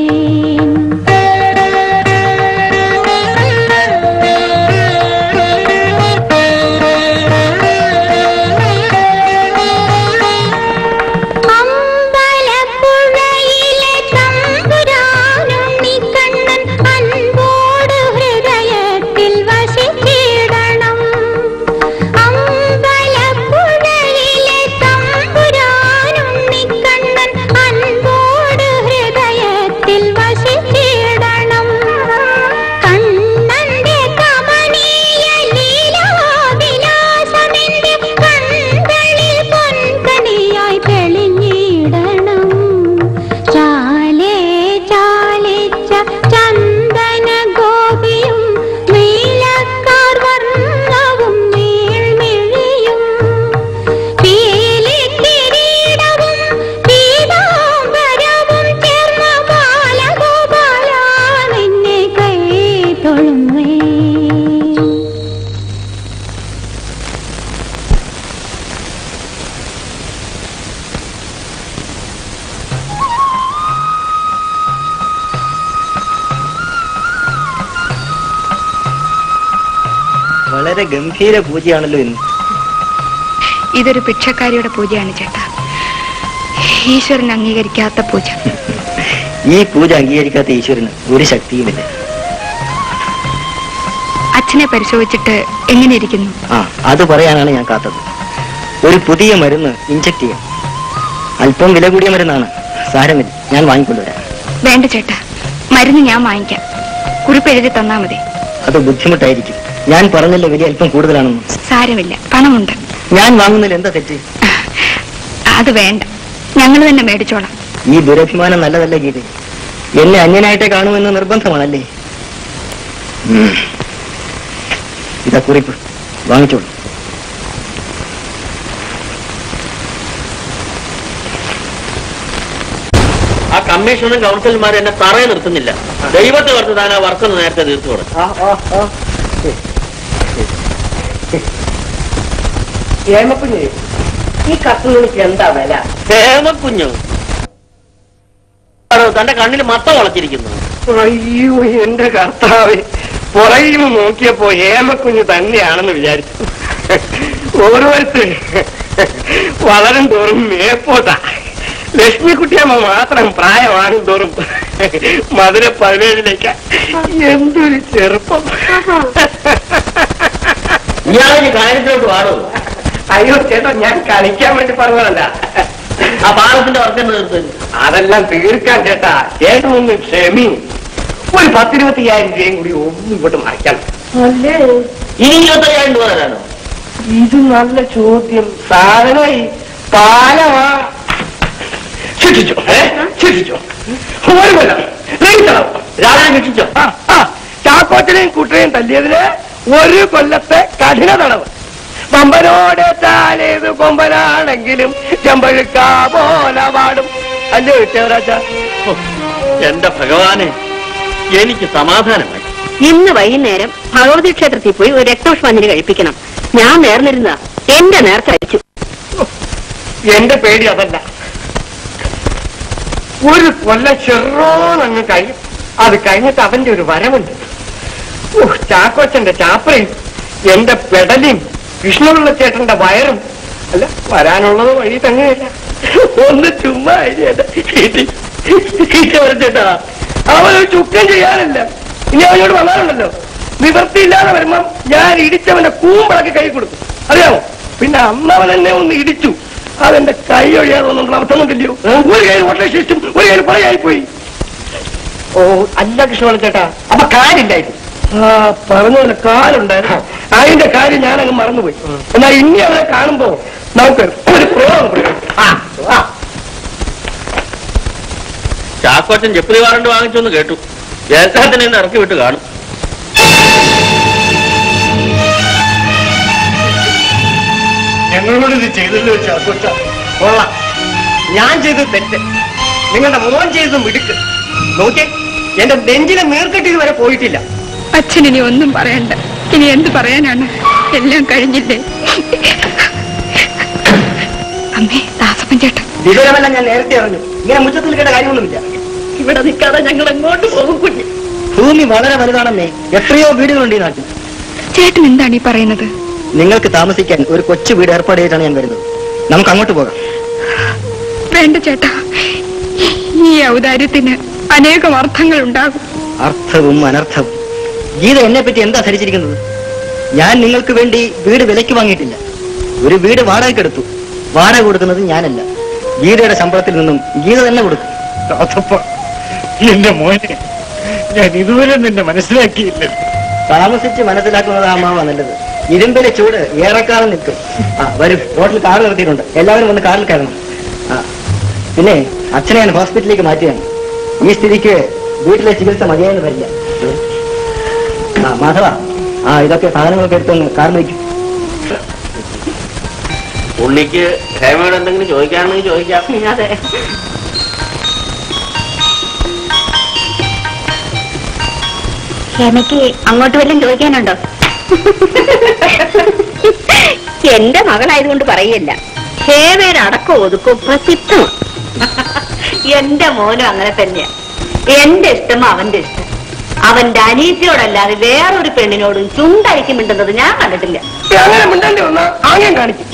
അമ്പലപ്പുഴയിലെ തമ്പുരാനുണ്ണിക്കണ്ണൻ അൻപോട് ഹൃദയത്തിൽ വസിച്ചിടണം അമ്പലപ്പുഴയിലെ തമ്പുരാനുണ്ണിക്കണ്ണൻ അൻപോട് ഹൃദയത്തിൽ വസിച്ചിടണം കണ്ണന്റെ കമനീയ ലീലാവിലാസമെന്റെ കൺകളിൽ പൊൻകണിയായി തെളിഞ്ഞിടണം ചാലേ ചാലിച്ച ചന്ദന ഗോപിയും നീലക്കാർ വർണ്ണവും നീൾമിഴിയും പീലിക്കിരീടവും പീതാംബരവും ചേർന്ന ബാലഗോപാല നിന്നെ കൈ തൊഴുന്നേ വളരെ ഗംഭീര പൂജയാണല്ലോ ഇന്ന് ഇതൊരു ഭിക്ഷക്കാരിയുടെ പൂജയാണ് ചേട്ടാ ഈശ്വരൻ അംഗീകരിക്കാത്ത പൂജ ഈ പൂജ അംഗീകരിക്കാത്ത ഈശ്വരന് ഒരു ശക്തിയുമില്ല അച്ഛനെ പരിശോധിച്ചിട്ട് എങ്ങനെ ഇരിക്കുന്നു ആ അത് പറയാനാണ് ഞാൻ കാത്തത് ഒരു പുതിയ മരുന്ന് ഇഞ്ചക്ട് ചെയ്യാം അല്പം വില കൂടിയ മരുന്നാണ് സാരമില്ല ഞാൻ വാങ്ങിക്കൊണ്ടുവരാം വേണ്ട ചേട്ടാ മരുന്ന് ഞാൻ വാങ്ങിക്കാം കുറിപ്പ് എഴുതി തന്നാ മതി അത് ബുദ്ധിമുട്ടായിരിക്കും ഞാൻ പറഞ്ഞല്ലോ വില അല്പം കൂടുതലാണെന്ന് സാരമില്ല പണമുണ്ട് ഞാൻ വാങ്ങുന്നതിൽ എന്താ തെറ്റ് അത് വേണ്ട ഞങ്ങൾ തന്നെ മേടിച്ചോളാം ഈ ദുരഭിമാനം നല്ലതല്ല ഗീത എന്നെ അന്യനായിട്ടേ കാണുമെന്ന് നിർബന്ധമാണല്ലേ ഉം. ഇതാ കുറിപ്പ് വാങ്ങിച്ചോളൂ ആ കമ്മീഷനും കൗൺസിലർമാരും എന്നെ തറയെ നിർത്തുന്നില്ല ദൈവത്തെ ഓർത്ത് താൻ ആ വർക്ക് ഒന്ന് നേരത്തെ തീർത്തു കൊടുക്കും ഏമക്കുഞ്ഞ് ഈ കത്തുണിക്ക് എന്താ വില ഹേമക്കുഞ്ഞു തന്റെ കണ്ണിൽ മത്ത വളച്ചിരിക്കുന്നു അയ്യോ എന്റെ കർത്താവ് പുറകിൽ നിന്ന് നോക്കിയപ്പോ ഏമക്കുഞ്ഞ് തന്നെയാണെന്ന് വിചാരിച്ചു ഓരോരുത്തർ വളരും തോറും മേപ്പോട്ടാ ലക്ഷ്മിക്കുട്ടിയമ്മ മാത്രം പ്രായമാകും തോറും മധുര പതിനേഴിലേക്ക് എന്തൊരു ചെറുപ്പം ഇയാളെ കാര്യത്തിലോട്ട് പാടോ അയ്യോ ചേട്ടാ ഞാൻ കളിക്കാൻ വേണ്ടി പറഞ്ഞതല്ല ആ പാലത്തിന്റെ വർക്ക് തീർത്ത് അതെല്ലാം തീർക്കാൻ ചേട്ടാ ചേട്ടൻ ഒന്ന് ക്ഷമി ഒരു പത്തിരുപത്തിയ്യായിരം രൂപയും കൂടി ഒന്നും ഇങ്ങോട്ട് മറിക്കണം ഇനി ഇരുപത്തയ്യായിരം രൂപ തരാനോ ഇത് നല്ല ചോദ്യം സാധനമായി പാലമാ ശിക്ഷിച്ചോ ഏ? ശിക്ഷിച്ചോ ഒരു കൊല്ലം റീത്തളം. രാവിലെ ശിക്ഷിച്ചോ ആ ആ ചാക്കോച്ചനെയും കുട്ടനെയും തല്ലിയതിന് ഒരു കൊല്ലത്തെ കഠിന തടവ് പമ്പനോട് താലേത് കൊമ്പനാണെങ്കിലും ചെമ്പഴുക്ക പോലെ പാടും അല്ലേ കിട്ടിയവരാച്ച എന്റെ ഭഗവാനെ എനിക്ക് സമാധാനമായി ഇന്ന് വൈകുന്നേരം ഭഗവതി ക്ഷേത്രത്തിൽ പോയി ഒരു രക്തപുഷ്പാഞ്ജലി കഴിപ്പിക്കണം ഞാൻ നേർന്നിരുന്ന എന്റെ നേർച്ച അയച്ചു എന്റെ പേടി അതല്ല ഒരു കൊല്ലം ചെറോന്നങ്ങ് കഴിയും അത് കഴിഞ്ഞിട്ട് അവന്റെ ഒരു വരവുണ്ട് ഉഹ്, ചാക്കോച്ചന്റെ ചാപ്പറയും എന്റെ പെടലിയും വിഷ്ണുപിള്ള ചേട്ടന്റെ വയറും അല്ല വരാനുള്ളത് വഴി തന്നെയല്ല ഒന്ന് ചുമ്മാ ചേട്ടാ അവനൊരു ചുക്കം ചെയ്യാനല്ല ഇനി അവനോട് വന്നാലുണ്ടല്ലോ നിവൃത്തിയില്ലാതെ വരുമ്പം ഞാൻ ഇടിച്ചവന്റെ കൂമ്പളൊക്കെ കൈ കൊടുക്കും അറിയാമോ പിന്നെ അന്നവൻ എന്നെ ഒന്ന് ഇടിച്ചു അതെന്റെ കൈ ഒഴിയാതെ ഒന്നും അർത്ഥമൊന്നുമില്ലയോ ഒരു കയ്യിൽ ഓട്ട ശേഷം ഒരു കയ്യിൽ പറയായി പോയി ഓ അല്ല കൃഷ്ണവള ചേട്ടാ അപ്പൊ കാലില്ലായിരുന്നു ആ പറഞ്ഞ കാലുണ്ടായിരുന്നു അതിന്റെ കാര്യം ഞാനങ്ങ് മറന്നുപോയി എന്നാ ഇനി അവനെ കാണുമ്പോ നമുക്ക് ഒരു പ്രയോഗം പറയാം ആ ആ ചാക്കോച്ചൻ ജപ്തി വാറണ്ട് വാങ്ങിച്ചെന്ന് കേട്ടു ജയസാത്തിനെ ഇന്ന് ഇറക്കി വിട്ട് കാണും ഞങ്ങളോട് ഇത് ചെയ്തല്ലോ ചാക്കോച്ച കൊള്ളാം ഞാൻ ചെയ്തത് തെറ്റ് നിങ്ങളുടെ മോൻ ചെയ്തത് മിടുക്ക് നോക്കിയേ എന്റെ നെഞ്ചിലെ നീർക്കെട്ട് ഇതുവരെ പോയിട്ടില്ല അച്ഛൻ ഇനി ഒന്നും പറയണ്ട ഇനി എന്ത് പറയാനാണ് എല്ലാം കഴിഞ്ഞില്ലേ അമ്മേ ദാസപ്പൻ ചേട്ടൻ വിവരമെല്ലാം ഞാൻ നേരത്തെ അറിഞ്ഞു ഇങ്ങനെ മുറ്റത്ത് നിൽക്കേണ്ട കാര്യമൊന്നുമില്ല ഇവിടെ നിൽക്കാതെ ഞങ്ങൾ എങ്ങോട്ട് പോകും കുഞ്ഞ് ഭൂമി വളരെ വലുതാണെന്നേ എത്രയോ വീടുകളുണ്ട് ഈ നാട്ടിൽ ചേട്ടൻ എന്താണ് ഈ പറയുന്നത് നിങ്ങൾക്ക് താമസിക്കാൻ ഒരു കൊച്ചു വീട് ഏർപ്പാട് ചെയ്തിട്ടാണ് ഞാൻ വരുന്നത് നമുക്ക് അങ്ങോട്ട് പോകാം വേണ്ട ചേട്ടാ ഈ ഔദാര്യത്തിന് അനേകം അർത്ഥങ്ങൾ ഉണ്ടാകും അർത്ഥവും അനർത്ഥവും ഗീത എന്നെ പറ്റി എന്താ ധരിച്ചിരിക്കുന്നത് ഞാൻ നിങ്ങൾക്ക് വേണ്ടി വീട് വിലയ്ക്ക് വാങ്ങിയിട്ടില്ല ഒരു വീട് വാടകയ്ക്ക് എടുത്തു വാടക കൊടുക്കുന്നത് ഞാനല്ല ഗീതയുടെ ശമ്പളത്തിൽ നിന്നും ഗീത തന്നെ കൊടുക്കും എന്റെ മോനെ ഞാൻ ഇതുവരെ നിന്നെ മനസ്സിലാക്കിയില്ല താമസിച്ച് മനസ്സിലാക്കുന്നത് ആ മാവ നല്ലത് ഇരുമ്പിലെ ചൂട് ഏറെക്കാലം നിൽക്കും ആ വരും റോഡിൽ കാർ നിർത്തിയിട്ടുണ്ട് എല്ലാവരും വന്ന് കാറിൽ കയറണം ആ പിന്നെ അച്ഛനെ ഞാൻ ഹോസ്പിറ്റലിലേക്ക് മാറ്റിയാണ് ഈ സ്ഥിതിക്ക് വീട്ടിലെ ചികിത്സ മതിയായെന്ന് വരില്ല ആ മാധവ ആ ഇതൊക്കെ സാധനങ്ങളൊക്കെ എടുത്തൊന്ന് കാറിൽ വയ്ക്കും ഉണ്ണിക്ക് ഹേമയോട് എന്തെങ്കിലും ചോദിക്കാണെങ്കിൽ ചോദിക്കാം അതെ ഹേമയ്ക്ക് അങ്ങോട്ട് വല്ലതും ചോദിക്കാനുണ്ടോ എന്റെ മകളായതുകൊണ്ട് പറയല്ല ഹേമയുടെ അടക്കം ഒതുക്കും പ്രസിദ്ധം എന്റെ മോനും അങ്ങനെ തന്നെയാ എന്റെ ഇഷ്ടം അവന്റെ ഇഷ്ടം അവന്റെ അനീതിയോടല്ലാതെ വേറൊരു പെണ്ണിനോടും ചുണ്ടഴിക്ക് മിണ്ടുന്നത് ഞാൻ കണ്ടിട്ടില്ല അങ്ങനെ മിണ്ടേണ്ടി വന്നാ ആംഗ്യം കാണിക്കും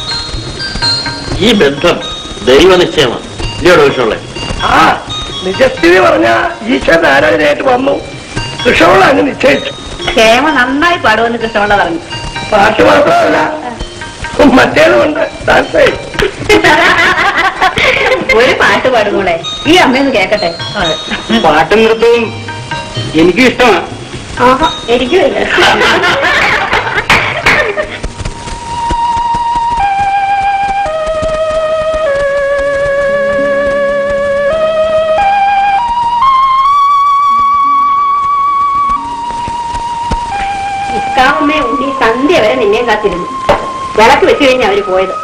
ഈ ബന്ധം ദൈവനിശ്ചയമാണ് ഇല്ലയോ ഡോഷമുള്ളേ ആ നിജസ്ഥിതി പറഞ്ഞ ഈശ്വരൻ ആരാധനയായിട്ട് വന്നു കൃഷ്ണോള അങ്ങ് നിശ്ചയിച്ചു ഹേമ നന്നായി പാടുമെന്ന് കൃഷ്ണപിള്ള പറഞ്ഞു പാട്ട് മാത്രമല്ല മറ്റേതുമുണ്ട് ഡാൻസേ ഒരു പാട്ട് പാടുമോളെ ഈ അമ്മയൊന്ന് കേക്കട്ടെ പാട്ടും നൃത്തവും എനിക്കും ഇഷ്ടമാണ് ആഹാ എനിക്കും ഇല്ല ഇക്കാവുമ്മേ ഉണ്ണി സന്ധ്യ വരെ നിന്നെയും കാത്തിരുന്നു വിളക്ക് വെച്ച് കഴിഞ്ഞാ അവര് പോയത്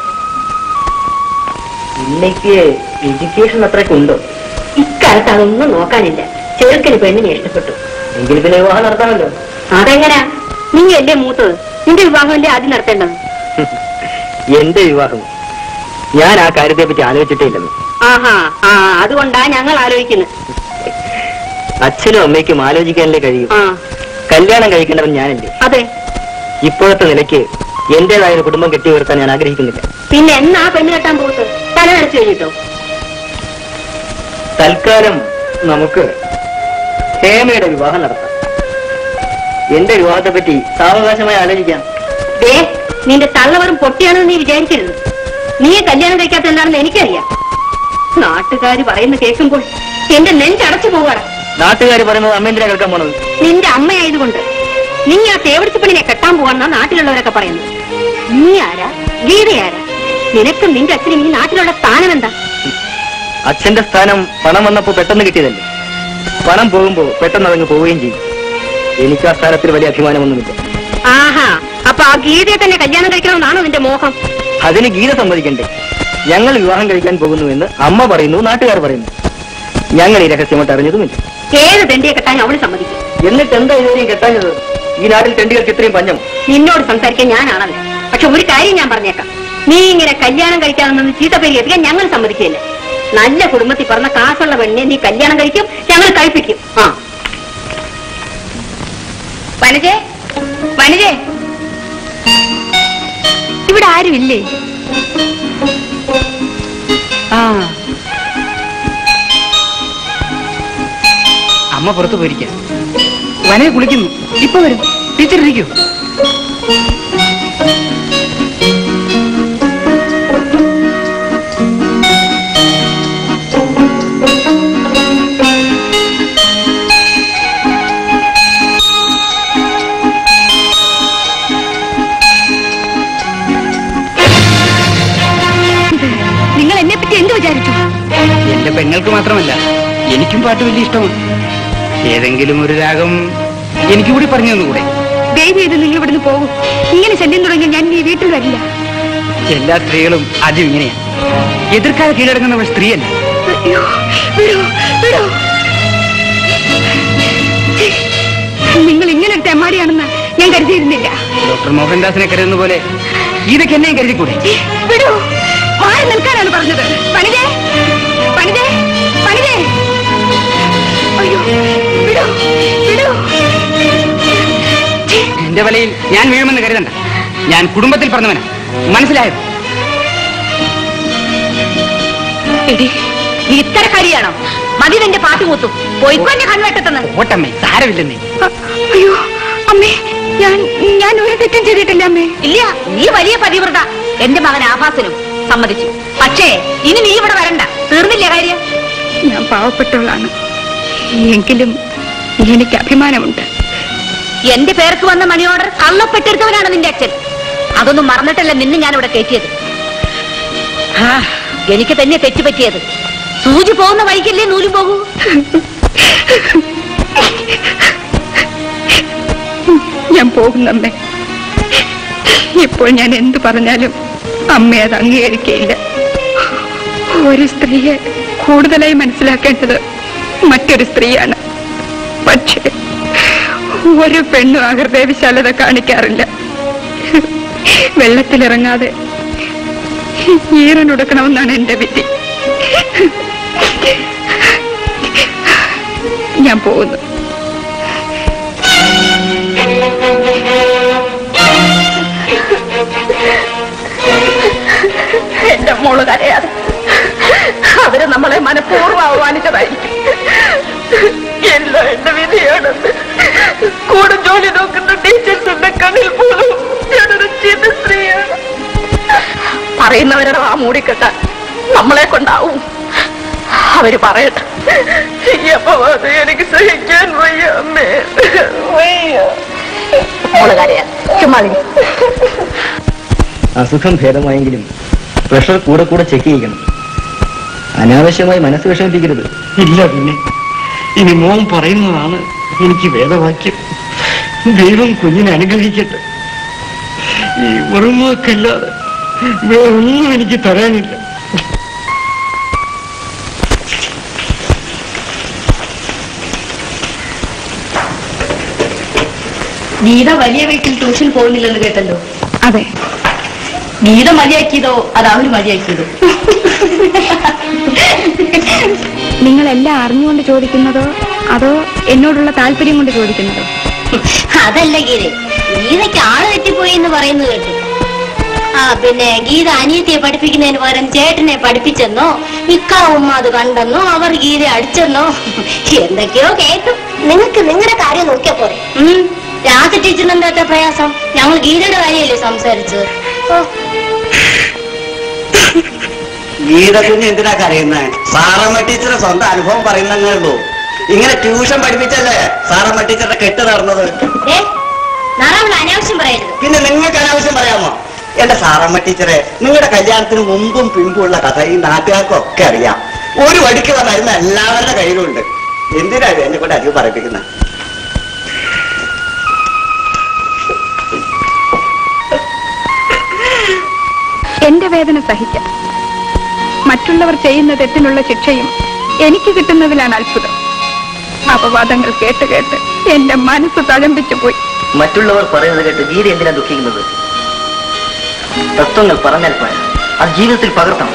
ഇന്നേക്ക് എഡ്യൂക്കേഷൻ അത്രയ്ക്ക് ഉണ്ടോ ഇക്കാലത്ത് അതൊന്നും നോക്കാനില്ല ചെറുക്കന് പെണ്ണിനെ ഇഷ്ടപ്പെട്ടു എങ്കിൽ പിന്നെ വിവാഹം നടത്താമല്ലോ അതെങ്ങനാ നീ അല്ലേ മൂത്തത് നിന്റെ വിവാഹമല്ലേ ആദ്യം നടത്തേണ്ടത് എന്റെ വിവാഹം ഞാൻ ആ കാര്യത്തെ പറ്റി ആലോചിച്ചിട്ടേ ഇല്ലെന്ന് ആഹാ ആ അതുകൊണ്ടാ ഞങ്ങൾ ആലോചിക്കുന്നത് അച്ഛനും അമ്മയ്ക്കും ആലോചിക്കാനല്ലേ കഴിയും ആ കല്യാണം കഴിക്കേണ്ടവൻ ഞാനല്ലേ അതെ ഇപ്പോഴത്തെ നിലയ്ക്ക് എന്റേതായ ഒരു കുടുംബം കെട്ടിയുയർത്താൻ ഞാൻ ആഗ്രഹിക്കുന്നില്ല പിന്നെ എന്നാ പെണ്ണ് കെട്ടാൻ പോകുന്നത് തല നനച്ചു കഴിഞ്ഞിട്ടോ തൽക്കാലം നമുക്ക് ഹേമയുടെ വിവാഹം നടത്താം എന്റെ വിവാഹത്തെ പറ്റി സാവകാശമായി ആലോചിക്കാം ദേ നിന്റെ തള്ളവറും പൊട്ടിയാണെന്ന് നീ വിചാരിക്കരുത് നീ കല്യാണം കഴിക്കാത്ത എന്താണെന്ന് എനിക്കറിയാം നാട്ടുകാര് പറയുന്ന കേൾക്കുമ്പോൾ എന്റെ നെഞ്ചടച്ചു പോവാണ് നാട്ടുകാർ പറയുന്നത് അമ്മേന്ദ്ര കേൾക്കാൻ പോണത് നിന്റെ അമ്മയായതുകൊണ്ട് നീ ആ തേവടിച്ചപ്പണിനെ കെട്ടാൻ പോവാണെന്നാ നാട്ടിലുള്ളവരൊക്കെ പറയുന്നത് നീ ആരാ ഗീത ആരാ നിനക്കും നിന്റെ അച്ഛനും ഈ നാട്ടിലുള്ള സ്ഥാനം എന്താ അച്ഛന്റെ സ്ഥാനം പണം വന്നപ്പോ പെട്ടെന്ന് കിട്ടിയതല്ലേ പണം പോകുമ്പോ പെട്ടെന്ന് അതങ്ങ് പോവുകയും ചെയ്യും എനിക്ക് ആ സ്ഥാനത്തിൽ വലിയ അഭിമാനമൊന്നുമില്ല ആഹാ അപ്പൊ ആ ഗീതയെ തന്നെ കല്യാണം കഴിക്കണമെന്നാണോ നിന്റെ മോഹം അതിന് ഗീത സമ്മതിക്കണ്ടേ ഞങ്ങൾ വിവാഹം കഴിക്കാൻ പോകുന്നുവെന്ന് അമ്മ പറയുന്നു നാട്ടുകാർ പറയുന്നു ഞങ്ങൾ ഈ രഹസ്യമായിട്ട് അറിഞ്ഞതുമില്ല ഏത് തെണ്ടിയെ കെട്ടാൻ അവള് സമ്മതിക്കും എന്നിട്ട് എന്താ ഇതുവരെയും കെട്ടാഞ്ഞത് ഈ നാട്ടിൽ തെണ്ടികൾക്ക് ഇത്രയും പഞ്ഞം നിന്നോട് സംസാരിക്കാൻ ഞാനാണല്ലോ പക്ഷെ ഒരു കാര്യം ഞാൻ പറഞ്ഞേക്കാം നീ ഇങ്ങനെ കല്യാണം കഴിക്കാതെ നിന്ന് ചീത്തപ്പേരി എത്തിക്കാൻ ഞങ്ങൾ സമ്മതിക്കില്ല നല്ല കുടുംബത്തിൽ പറഞ്ഞ കാശുള്ള പെണ്ണിനെ നീ കല്യാണം കഴിക്കും ഞങ്ങൾ കഴിപ്പിക്കും ആ വനജേ വനജേ ഇവിടെ ആരുമില്ലേ ആ അമ്മ പുറത്ത് പോയിരിക്കാം വനയെ കുളിക്കുന്നു ഇപ്പൊ വരും ടീച്ചർ ഇരിക്കൂ നിങ്ങൾ എന്നെ പറ്റി എന്ത് വിചാരിച്ചു എന്റെ പെങ്ങൾക്ക് മാത്രമല്ല എനിക്കും പാട്ട് വലിയ ഇഷ്ടമാണ് ഏതെങ്കിലും ഒരു രാഗം എനിക്ക് കൂടി പറഞ്ഞു തന്നുകൂടെ ദയവ് ചെയ്ത് നിങ്ങൾ ഇവിടുന്ന് പോകും ഇങ്ങനെ ശല്യം തുടങ്ങി ഞാൻ ഈ വീട്ടിൽ വരില്ല എല്ലാ സ്ത്രീകളും ആദ്യം ഇങ്ങനെയാ എതിർക്കാതെ കീഴടങ്ങുന്നവൾ സ്ത്രീയല്ല അയ്യോ, വിടൂ, വിടൂ. നിങ്ങൾ ഇങ്ങനെ ഒരു തെമ്മാടിയാണെന്ന് ഞാൻ കരുതിയിരുന്നില്ല ഡോക്ടർ മോഹൻദാസിനെ കരുതുന്ന പോലെ ഇതൊക്കെ എന്നെയും കരുതിക്കൂടെ വിടൂ മാറി നിൽക്കാനാണ് പറഞ്ഞത് പണിതേ പണിതേ പണിതേ അയ്യോ വിടൂ വിടൂ എന്റെ വലയിൽ ഞാൻ വീഴുമെന്ന് കരുതണ്ട ഞാൻ കുടുംബത്തിൽ പറഞ്ഞവനാ മനസ്സിലായോ എടി നീ ഇത്തരക്കാരിയാണോ മതി നിന്റെ പാട്ട് മൂത്തും പോയിക്കൊന്നെ കൺവെട്ടത്തുനിന്ന് ഓട്ടമ്മേ സാരമില്ലെന്നേ അയ്യോ അമ്മേ ഞാൻ ഞാൻ ഒരു തെറ്റും ചെയ്തിട്ടില്ല അമ്മേ ഇല്ല നീ വലിയ പതിവ്രത എന്റെ മകൻ ആഭാസനും സമ്മതിച്ചു പക്ഷേ ഇനി നീ ഇവിടെ വരണ്ട തീർന്നില്ല കാര്യം ഞാൻ പാവപ്പെട്ടവളാണ് എങ്കിലും എനിക്ക് അഭിമാനമുണ്ട് എന്റെ പേർക്ക് വന്ന മണി ഓർഡർ കള്ളപ്പെട്ടെടുത്തവനാണ് നിന്റെ അച്ഛൻ അതൊന്നും മറന്നിട്ടല്ല നിന്നെ ഞാൻ ഇവിടെ കയറ്റിയത് ആ, എനിക്ക് തന്നെ തെറ്റുപറ്റിയത് സൂചി പോകുന്ന വഴിക്കല്ലേ നൂലും പോകൂ ഞാൻ പോകുന്നമ്മേ ഇപ്പോൾ ഞാൻ എന്തു പറഞ്ഞാലും അമ്മ അത് അംഗീകരിക്കയില്ല ഒരു സ്ത്രീയെ കൂടുതലായി മനസ്സിലാക്കേണ്ടത് മറ്റൊരു സ്ത്രീയാണ് പക്ഷേ ഒരു പെണ്ണും ആ ഹൃദയവിശാലത കാണിക്കാറില്ല വെള്ളത്തിലിറങ്ങാതെ ഈറനൊടുക്കണമെന്നാണ് എന്റെ വിധി ഞാൻ പോകുന്നു എന്റെ മോള് കരയാതെ അവര് നമ്മളെ മനഃപൂർവ്വം അവമാനിച്ചതായിരിക്കും എല്ലാം എന്റെ വിധിയാണ് കൂടെ ജോലി നോക്കുന്ന ടീച്ചേഴ്സിന്റെ കണ്ണിൽ പോലും ഞാനൊരു ചീത്ത സ്ത്രീയാണ് പറയുന്നവരുടെ ആ മൂടിക്കെട്ടാൻ നമ്മളെ കൊണ്ടാവും അവര് പറയട്ടെ ഈ അപവാദം എനിക്ക് സഹിക്കാൻ വയ്യ അമ്മേ വയ്യ മോള് കരയാ ചുമ്മാ നീ. അസുഖം ഭേദമായെങ്കിലും പ്രഷർ കൂടെ കൂടെ ചെക്ക് ചെയ്യണം അനാവശ്യമായി മനസ്സ് വിഷമിപ്പിക്കരുത് ഇല്ല പിന്നെ ഇനി മോൻ പറയുന്നതാണ് എനിക്ക് വേദവാക്യം ദൈവം കുഞ്ഞിനെ അനുഗ്രഹിക്കട്ടെ ഈ ഉറങ്ങാക്കല്ലാതെ വേറൊന്നും എനിക്ക് തരാനില്ല ഗീത വലിയ വീട്ടിൽ ട്യൂഷൻ പോകുന്നില്ലെന്ന് കേട്ടല്ലോ അതെ ഗീത മതിയാക്കിയതോ അത് അവര് മതിയാക്കിയതോ നിങ്ങളെല്ലാം അറിഞ്ഞുകൊണ്ട് ചോദിക്കുന്നതോ അതോ എന്നോടുള്ള താല്പര്യം കൊണ്ട് ചോദിക്കുന്നതോ അതല്ല ഗീത ഗീതയ്ക്ക് ആള് തെറ്റിപ്പോയി എന്ന് പറയുന്നത് കേട്ടു ആ പിന്നെ ഗീത അനിയത്തിയെ പഠിപ്പിക്കുന്നതിന് പകരം ചേട്ടനെ പഠിപ്പിച്ചെന്നോ ഇക്കാവുമ്മ അത് കണ്ടെന്നോ അവർ ഗീത അടിച്ചെന്നോ എന്തൊക്കെയോ കേട്ടു നിങ്ങൾക്ക് നിങ്ങളുടെ കാര്യം നോക്കിയാ പോരെ ഉം. രാത്രി ടീച്ചറിന് എന്താ പ്രയാസം ഞങ്ങൾ ഗീതയുടെ കാര്യമല്ലേ സംസാരിച്ചത് ഓ ഗീത കുഞ്ഞ് എന്തിനാ കരയുന്നത് സാറമ്മ ടീച്ചറെ സ്വന്തം അനുഭവം പറയുന്നേ ഉള്ളൂ ഇങ്ങനെ ട്യൂഷൻ പഠിപ്പിച്ചല്ലേ സാറമ്മ ടീച്ചറുടെ കെട്ട് നടന്നത് ഏ നാറാവിള അനാവശ്യം പറയരുത് പിന്നെ നിങ്ങൾക്ക് അനാവശ്യം പറയാമോ എന്റെ സാറമ്മ ടീച്ചറെ നിങ്ങളുടെ കല്യാണത്തിന് മുമ്പും പിമ്പുള്ള കഥ ഈ നാട്ടുകാർക്കും ഒക്കെ അറിയാം ഒരു വടിക്കുള്ള മരുന്ന് എല്ലാവരുടെ കയ്യിലുണ്ട് എന്തിനാ ഇത് എന്നെ കൊണ്ട് അധികം പറയിപ്പിക്കുന്നത് എന്റെ വേദന സഹിക്കാം മറ്റുള്ളവർ ചെയ്യുന്ന തെറ്റിനുള്ള ശിക്ഷയും എനിക്ക് കിട്ടുന്നതിലാണ് അത്ഭുതം അപവാദങ്ങൾ കേട്ട് കേട്ട് എന്റെ മനസ്സ് തഴമ്പിച്ചു പോയി മറ്റുള്ളവർ പറയുന്നത് കേട്ട് ഗീത എന്തിനാ ദുഃഖിക്കുന്നത് തത്വങ്ങൾ പറഞ്ഞാൽ പോരാ അത് ജീവിതത്തിൽ പകർത്തണം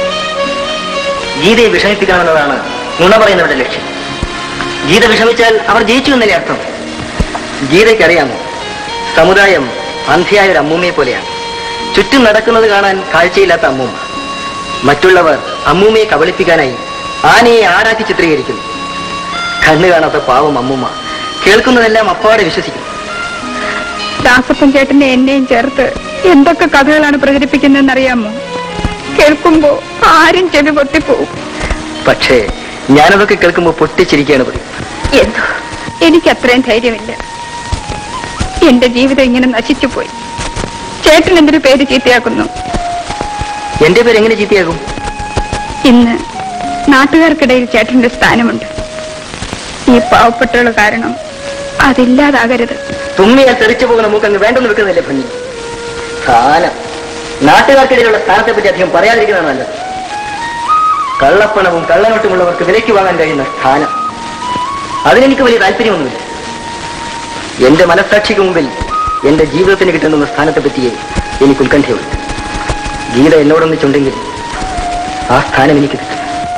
ഗീതയെ വിഷമിപ്പിക്കണമെന്നതാണ് നുണ പറയുന്നവരുടെ ലക്ഷ്യം ഗീത വിഷമിച്ചാൽ അവർ ജയിച്ചു എന്നല്ലേ അർത്ഥം ഗീതയ്ക്ക് അറിയാമോ സമുദായം അന്ധ്യായ ഒരു അമ്മൂമ്മയെ പോലെയാണ് ചുറ്റും നടക്കുന്നത് കാണാൻ കാഴ്ചയില്ലാത്ത അമ്മൂമ്മ മറ്റുള്ളവർ അമ്മൂമ്മയെ കബളിപ്പിക്കാനായി ആനയെ ആടാക്കി ചിത്രീകരിക്കുന്നു കണ്ണു കാണാത്ത പാവം അമ്മൂമ്മ കേൾക്കുന്നതെല്ലാം അപ്പാടെ വിശ്വസിക്കും ദാസപ്പൻ ചേട്ടനെ എന്നെയും ചേർത്ത് എന്തൊക്കെ കഥകളാണ് പ്രചരിപ്പിക്കുന്നതെന്നറിയാമോ കേൾക്കുമ്പോ ആരും ചെവി പൊട്ടിപ്പോവും പക്ഷേ ഞാനതൊക്കെ കേൾക്കുമ്പോൾ പൊട്ടിച്ചിരിക്കുകയാണ് പറയും എന്തോ എനിക്ക് അത്രയും ധൈര്യമില്ല എന്റെ ജീവിതം ഇങ്ങനെ നശിച്ചുപോയി ചേട്ടൻ എന്തൊരു പേര് ചീത്തയാക്കുന്നു എന്റെ പേര് എങ്ങനെ ചീത്തയാകും ഇന്ന് നാട്ടുകാർക്കിടയിൽ ചേട്ടന്റെ സ്ഥാനമുണ്ട് ഈ പാവപ്പെട്ടവള് കാരണം അതില്ലാതാകരുത് തുമ്മിയാൽ തെറിച്ചു പോകുന്ന മൂക്കങ്ങ് വേണ്ടെന്ന് വെക്കുന്നില്ലേ ഭംഗി സ്ഥാനം നാട്ടുകാർക്കിടയിലുള്ള സ്ഥാനത്തെ പറ്റി അധികം പറയാതിരിക്കുന്നതാണ് നല്ലത് കള്ളപ്പണവും കള്ളനോട്ടുമുള്ളവർക്ക് വിലയ്ക്ക് വാങ്ങാൻ കഴിയുന്ന സ്ഥാനം അതിനെനിക്ക് വലിയ താല്പര്യമൊന്നുമില്ല എന്റെ മനസ്സാക്ഷിക്ക് മുമ്പിൽ എന്റെ ജീവിതത്തിന് കിട്ടുന്ന സ്ഥാനത്തെ പറ്റിയേ എനിക്ക് ഉത്കണ്ഠയുള്ളൂ ഗീത എന്നോടൊന്നിച്ചുണ്ടെങ്കിൽ ആ സ്ഥാനം എനിക്ക് കിട്ടും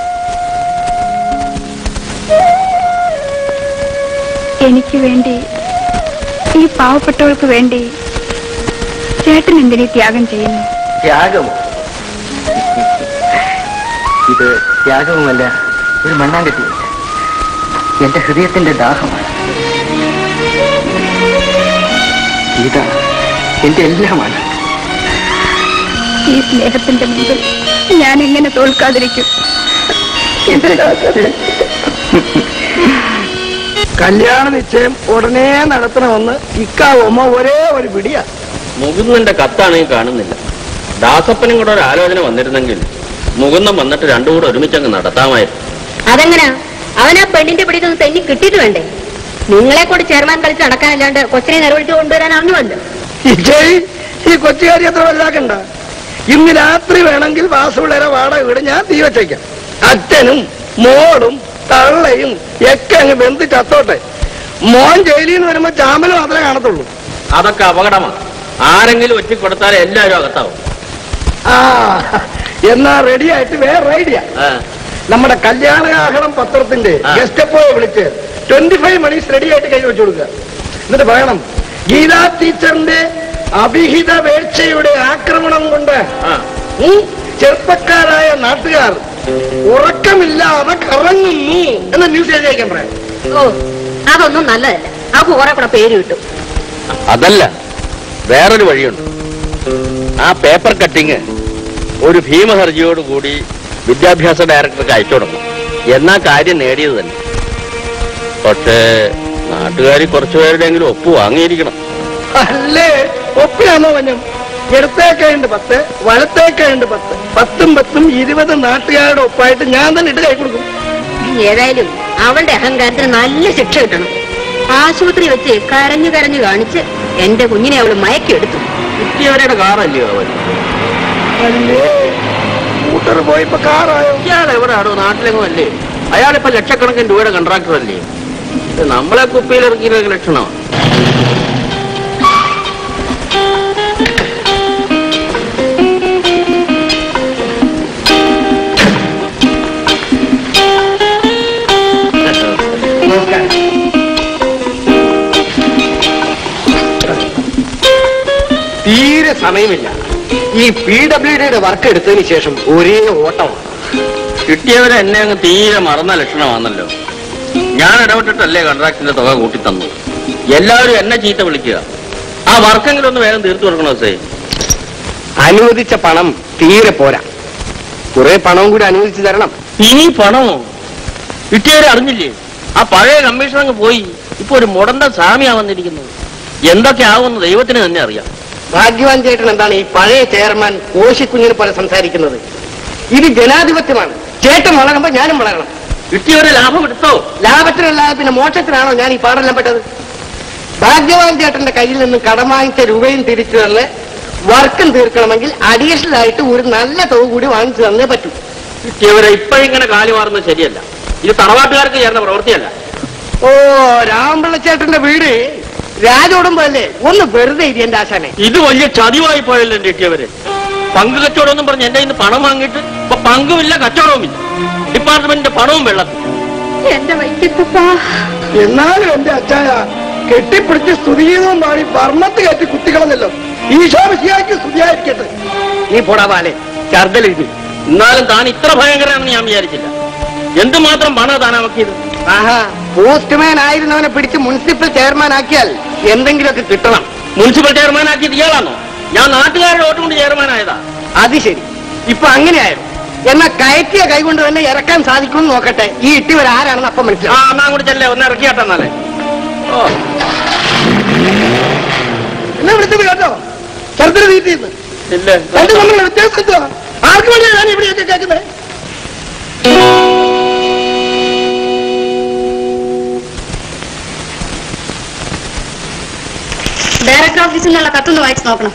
എനിക്ക് വേണ്ടി ഈ പാവപ്പെട്ടവൾക്ക് വേണ്ടി ചേട്ടൻ എന്തിനീ ത്യാഗം ചെയ്യുന്നു ത്യാഗം ഇത് ത്യാഗവുമല്ല ഒരു മണ്ണാങ്കട്ടിയല്ല എന്റെ ഹൃദയത്തിന്റെ ദാഹമാണ് ഇതാ എന്റെ എല്ലാമാണ് ഈ സ്നേഹത്തിന്റെ മുമ്പിൽ ഞാൻ എങ്ങനെ തോൽക്കാതിരിക്കും കല്യാണ നിശ്ചയം ഉടനെ നടത്തണമെന്ന് ഇക്കാവുമ്മ ഒരേ ഒരു പിടിയാ മുകുന്ദന്റെ കത്താണ് ഈ കാണുന്നില്ല ദാസപ്പനും കൂടെ ഒരു ആലോചന വന്നിരുന്നെങ്കിൽ മുകുന്ദൻ വന്നിട്ട് രണ്ടും കൂടെ ഒരുമിച്ചങ്ങ് നടത്താമായിരുന്നു അതെങ്ങനാ അവനാ പെണ്ണിന്റെ പിടിയിൽ നിന്ന് തെന്നി കിട്ടിയിട്ട് വേണ്ടേ നിങ്ങളെ കൂടി ചെയർമാൻ കളിച്ച് നടക്കാനല്ലാണ്ട് കൊച്ചിനെ നിലവിളിച്ച് കൊണ്ടുവരാൻ അവനുമല്ലോ ഇജയ് ഈ കൊച്ചുകാരി അത്ര വല്ലാക്കണ്ട ഇന്ന് രാത്രി വേണമെങ്കിൽ വാസുപിള്ളേരെ വാടക വീട് ഞാൻ തീ വച്ചേക്കാം അച്ഛനും മോളും തള്ളയും ഒക്കെ അങ്ങ് ബന്ധു ചത്തോട്ടെ മോൻ ജയിലിൽ നിന്ന് വരുമ്പോ ചാമ്പല് മാത്രമേ കാണത്തുള്ളൂ അതൊക്കെ അപകടമാണ് ആരെങ്കിലും ഒറ്റ കൊടുത്താലേ എല്ലാവരും അകത്താവും ആ എന്നാ റെഡി ആയിട്ട് വേറെ ഐഡിയ ആ, നമ്മുടെ കല്യാണാഹണം പത്രത്തിന്റെ ആ. ഗസ്റ്റപ്പോയെ വിളിച്ച് ട്വന്റി ഫൈവ് മണീസ് റെഡി ആയിട്ട് കൈ വെച്ചു കൊടുക്കുക എന്നിട്ട് പറയണം ഗീതാ ടീച്ചറിന്റെ അഭിഹിത വേഴ്ചയുടെ ആക്രമണം കൊണ്ട് ആ. ഉം, ചെറുപ്പക്കാരായ നാട്ടുകാർ ഉറക്കമില്ലാതെ കറങ്ങുന്നു എന്ന ന്യൂസ് എഴുതിയേക്കാൻ പറയാം ഓ അതൊന്നും നല്ലതല്ല ആ കുറെ കൂടെ പേര് കിട്ടും അതല്ല വേറൊരു വഴിയുണ്ട് ആ പേപ്പർ കട്ടിങ് ഒരു ഭീമഹർജിയോടുകൂടി വിദ്യാഭ്യാസ ഡയറക്ടർക്ക് അയച്ചു കൊടുക്കും എന്നാ കാര്യം നേടിയത് തന്നെ പക്ഷേ നാട്ടുകാർ കുറച്ചുപേരുടെയെങ്കിലും ഒപ്പ് വാങ്ങിയിരിക്കണം അല്ലേ ഒപ്പിനാണോ വഞ്ഞം ഇടത്തേക്കുണ്ട് പത്ത് വലത്തേക്കുണ്ട് പത്ത് പത്തും പത്തും ഇരുപത് നാട്ടുകാരുടെ ഒപ്പായിട്ട് ഞാൻ തന്നെ ഇട്ട് കൈ കൊടുക്കും ഏതായാലും അവളുടെ അഹങ്കാരത്തിന് നല്ല ശിക്ഷ കിട്ടണം ആശുപത്രി വെച്ച് കരഞ്ഞു കരഞ്ഞു കാണിച്ച് എന്റെ കുഞ്ഞിനെ അവള് മയക്കിയെടുത്തു കുറ്റിയവരുടെ കാറല്ലയോ അവൻ അല്ലേ സ്കൂട്ടർ പോയപ്പോ കാറായോ ഇയാൾ എവിടെയാണോ നാട്ടിലെങ്ങും അല്ലേ അയാളിപ്പോ ലക്ഷക്കണക്കിന് രൂപയുടെ കോൺട്രാക്ടർ അല്ലേ ഇത് നമ്മളെ കുപ്പിയിലിറക്കിയ ലക്ഷണമാണ് തീരെ സമയമില്ല ഈ പി ഡബ്ല്യു ഡിയുടെ വർക്ക് എടുത്തതിന് ശേഷം ഒരേ ഓട്ടമാണ് കിട്ടിയവരെ എന്നെ അങ്ങ് തീരെ മറന്ന ലക്ഷണമാണല്ലോ ഞാൻ ഇടപെട്ടിട്ടല്ലേ കോൺട്രാക്ടിന്റെ തുക കൂട്ടി തന്നു എല്ലാവരും എന്നെ ചീത്ത വിളിക്കുക ആ വർക്കെങ്കിലും ഒന്ന് വേഗം തീർത്തു കൊടുക്കണോ സേ അനുവദിച്ച പണം തീരെ പോരാ കുറെ പണവും കൂടി അനുവദിച്ചു തരണം ഇനി പണമോ കിട്ടിയവരെ അറിഞ്ഞില്ലേ ആ പഴയ കമ്മീഷൻ അങ്ങ് പോയി ഇപ്പൊ ഒരു മുടന്ത സ്വാമിയാ വന്നിരിക്കുന്നത് എന്തൊക്കെ ആവുമെന്ന് ദൈവത്തിന് തന്നെ അറിയാം ഭാഗ്യവാൻ ചേട്ടൻ എന്താണ് ഈ പഴയ ചെയർമാൻ കോശിക്കുഞ്ഞിനെ പോലെ സംസാരിക്കുന്നത് ഇത് ജനാധിപത്യമാണ് ചേട്ടൻ വളരുമ്പോ ഞാനും വളരണം കിട്ടിയവരെ ലാഭം എടുത്തോ ലാഭത്തിനല്ലാതെ പിന്നെ മോക്ഷത്തിനാണോ ഞാൻ ഈ പാടെല്ലാം പെട്ടത് ഭാഗ്യവാൻ ചേട്ടന്റെ കയ്യിൽ നിന്ന് കടം വാങ്ങിച്ച രൂപയും തിരിച്ചു തന്ന് വർക്കും തീർക്കണമെങ്കിൽ അഡീഷണൽ ആയിട്ട് ഒരു നല്ല തുക കൂടി വാങ്ങിച്ചു തന്നേ പറ്റൂ കിട്ടിയവരെ ഇപ്പോഴിങ്ങനെ കാലി മാറുന്നത് ശരിയല്ല ഇത് തറവാട്ടുകാർക്ക് ചേർന്ന പ്രവൃത്തിയല്ല ഓ രാമപിള്ള ചേട്ടന്റെ വീട് രാജോടുമ്പല്ലേ ഒന്ന് വെറുതെ ഇരി എന്റെ ആശാനെ ഇത് വലിയ ചതിവായി പോയല്ലോ എന്റെ കിട്ടിയവര് പങ്ക് കച്ചവടം എന്നും പറഞ്ഞ് എന്റെ ഇന്ന് പണം വാങ്ങിയിട്ട് ഇപ്പൊ പങ്കുമില്ല കച്ചവടവുമില്ല ഡിപ്പാർട്ട്മെന്റിന്റെ പണവും വെള്ളത്തിൽ എന്റെ വൈക്കത്തപ്പാ എന്നാലും എന്റെ അച്ചായ കെട്ടിപ്പിടിച്ച് സ്തുതിഗീതവും പാടി വർമ്മത്ത് കയറ്റി കുത്തികളഞ്ഞല്ലോ ഈശോമിശിയാക്കി സ്തുതിയായിരിക്കട്ടെ നീ പോടാ പാലെ ചർദ്ദലെഴുതി എന്നാലും താൻ ഇത്ര ഭയങ്കരമാണെന്ന് ഞാൻ വിചാരിച്ചില്ല എന്തുമാത്രം പണം താൻ അവക്കിയത് ആഹാ പോസ്റ്റ്മാൻ ആയിരുന്നവനെ പിടിച്ച് മുനിസിപ്പൽ ചെയർമാൻ ആക്കിയാൽ എന്തെങ്കിലുമൊക്കെ കിട്ടണം മുനിസിപ്പൽ ചെയർമാൻ ആക്കിയത് ഇയാളാണോ ഞാൻ നാട്ടുകാരുടെ വോട്ട് കൊണ്ട് ചെയർമാനായതാ അത് ശരി ഇപ്പൊ അങ്ങനെയായിരുന്നു എന്നാ കയറ്റിയ കൈകൊണ്ട് തന്നെ ഇറക്കാൻ സാധിക്കുമെന്ന് നോക്കട്ടെ ഈ ഇട്ടിവർ ആരാണെന്ന് അപ്പം ആ മനസ്സിലാവും എന്നാ കൂടി ചെല്ലേ ഒന്ന് ഇറക്കിയാട്ടെന്നാലേ ഓ എന്നെ വിളിച്ചത് കേട്ടോ ചെറുതിന് വീട്ടിൽ ഇല്ല രണ്ട് തമ്മിലുള്ള വ്യത്യാസം എന്തുവാ ആർക്ക് വേണ്ടിയാണ് ഞാൻ ഇവിടെയൊക്കെ കേൾക്കുന്നത് ഡയറക്ടർ ഓഫീസിൽ നിന്നുള്ള കത്തൊന്ന് വായിച്ചു നോക്കണം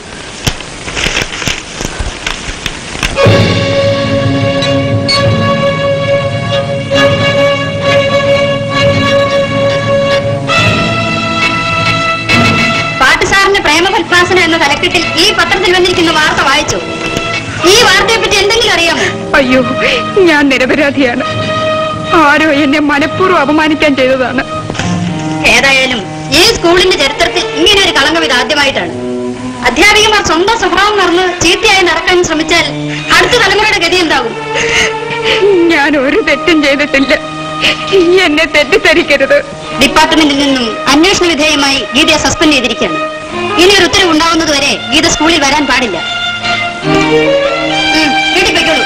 പാട്ടുസാറിന്റെ പ്രേമഭത്മാസന എന്ന തലക്കെട്ടിൽ ഈ പത്രത്തിൽ വന്നിരിക്കുന്ന വാർത്ത വായിച്ചു ഈ വാർത്തയെ പറ്റി എന്തെങ്കിലും അറിയാമോ അയ്യോ ഞാൻ നിരപരാധിയാണ് ആരോ എന്നെ മനഃപൂർവ്വം അപമാനിക്കാൻ ചെയ്തതാണ് ഏതായാലും ഈ സ്കൂളിന്റെ ചരിത്രത്തിൽ ഇങ്ങനെ ഒരു കളങ്കം ഇത് ആദ്യമായിട്ടാണ് അധ്യാപികമാർ സ്വന്തം സ്വഭാവം മറന്ന് ചീത്തയായി നടക്കാൻ ശ്രമിച്ചാൽ അടുത്ത തലമുറയുടെ ഗതി എന്താകും ഞാൻ ഒരു തെറ്റും ചെയ്തിട്ടില്ല എന്നെ തെറ്റിദ്ധരിക്കരുത് ഡിപ്പാർട്ട്മെന്റിൽ നിന്നും അന്വേഷണ വിധേയമായി ഗീതയെ സസ്പെൻഡ് ചെയ്തിരിക്കുകയാണ് ഇനി ഒരു ഉത്തരവ് ഉണ്ടാവുന്നതുവരെ ഗീത സ്കൂളിൽ വരാൻ പാടില്ല ഉം, വീട്ടിൽ പൊയ്ക്കോളൂ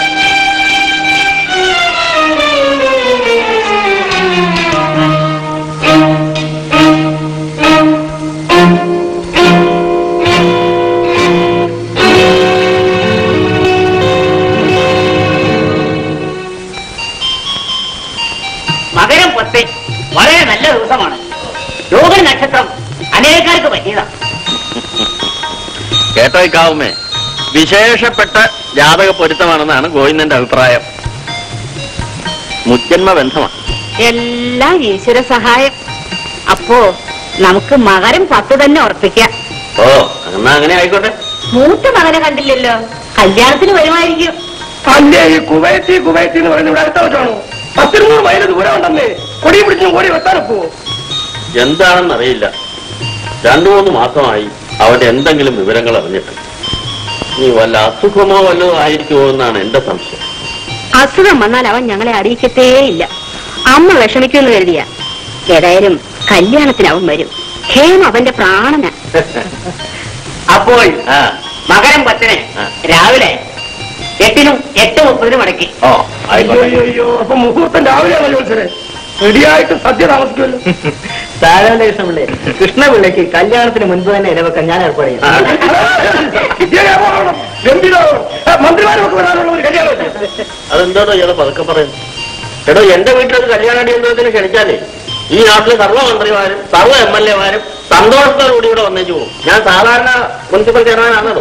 മകരം പൊത്തെ വളരെ നല്ല ദിവസമാണ് രോഗി നക്ഷത്രം അനേകർക്ക് പറ്റിയതാണ് കേട്ടേക്കാവുമേ വിശേഷപ്പെട്ട ജാതക പൊരുത്തമാണെന്നാണ് ഗോവിന്ദന്റെ അഭിപ്രായം മുജ്ജന്മ ബന്ധമാണ് എല്ലാം ഈശ്വര സഹായം അപ്പോ നമുക്ക് മകരം പത്ത് തന്നെ ഉറപ്പിക്കാം ഓ എന്നാ അങ്ങനെ ആയിക്കോട്ടെ മൂത്ത മകനെ കണ്ടില്ലല്ലോ കല്യാണത്തിന് വരുമായിരിക്കും അല്ലേ ഈ കുവൈത്തി കുവൈത്തി എന്ന് പറയുന്നത് ഇവിടെ അടുത്ത വെച്ചാണോ പത്തിരുന്നൂറ് മൈൽ ദൂരം ഉണ്ടെന്നേ കൊടി പിടിച്ചും കോടി വെത്താനപ്പോ എന്താണെന്നറിയില്ല രണ്ടു മൂന്ന് മാസമായി അവന്റെ എന്തെങ്കിലും വിവരങ്ങൾ അറിഞ്ഞിട്ട് നീ വല്ല അസുഖമോ വല്ലതും ആയിരിക്കുമോ എന്നാണ് എന്റെ സംശയം അസുഖം വന്നാൽ അവൻ ഞങ്ങളെ അറിയിക്കത്തേയില്ല അമ്മ വിഷമിക്കുമെന്ന് കരുതിയ ഏതായാലും കല്യാണത്തിന് അവൻ വരും ഹേമ അവന്റെ പ്രാണന അപ്പോൾ ആ മകരം പത്തിന് രാവിലെ എട്ടിനും എട്ട് മുപ്പതിനും അടക്കി ഓ അയ്യോ ആയിക്കോട്ടെ അയ്യോ അയ്യോ അപ്പൊ മുഹൂർത്തം രാവിലെയാണ് ജോത്സരെ റെഡിയായിട്ട് സദ്യ താമസിക്കുമല്ലോ സാധാരണ കൃഷ്ണപിള്ളയ്ക്ക് കല്യാണത്തിന് മുൻപ് തന്നെ ഇടവെക്കാൻ ഞാൻ ഏർപ്പാട് ചെയ്യും വിദ്യാഭ്യാസം ഗംഭീരമാവണം മന്ത്രിമാരൊക്കെ വരാനുള്ള ഒരു കല്യാണം അതെന്താണോ ഇയാളെ പതുക്കെ പറയുന്നത് എടോ എന്റെ വീട്ടിലൊരു കല്യാണാടിയന്തരത്തിന് ക്ഷണിച്ചാലേ ഈ നാട്ടിലെ സർവ്വ മന്ത്രിമാരും സർവ്വ എം എൽ എമാരും സന്തോഷത്തോടുകൂടി ഇവിടെ വന്നേച്ചു പോകും ഞാൻ സാധാരണ മുനിസിപ്പൽ ചെയർമാനാണല്ലോ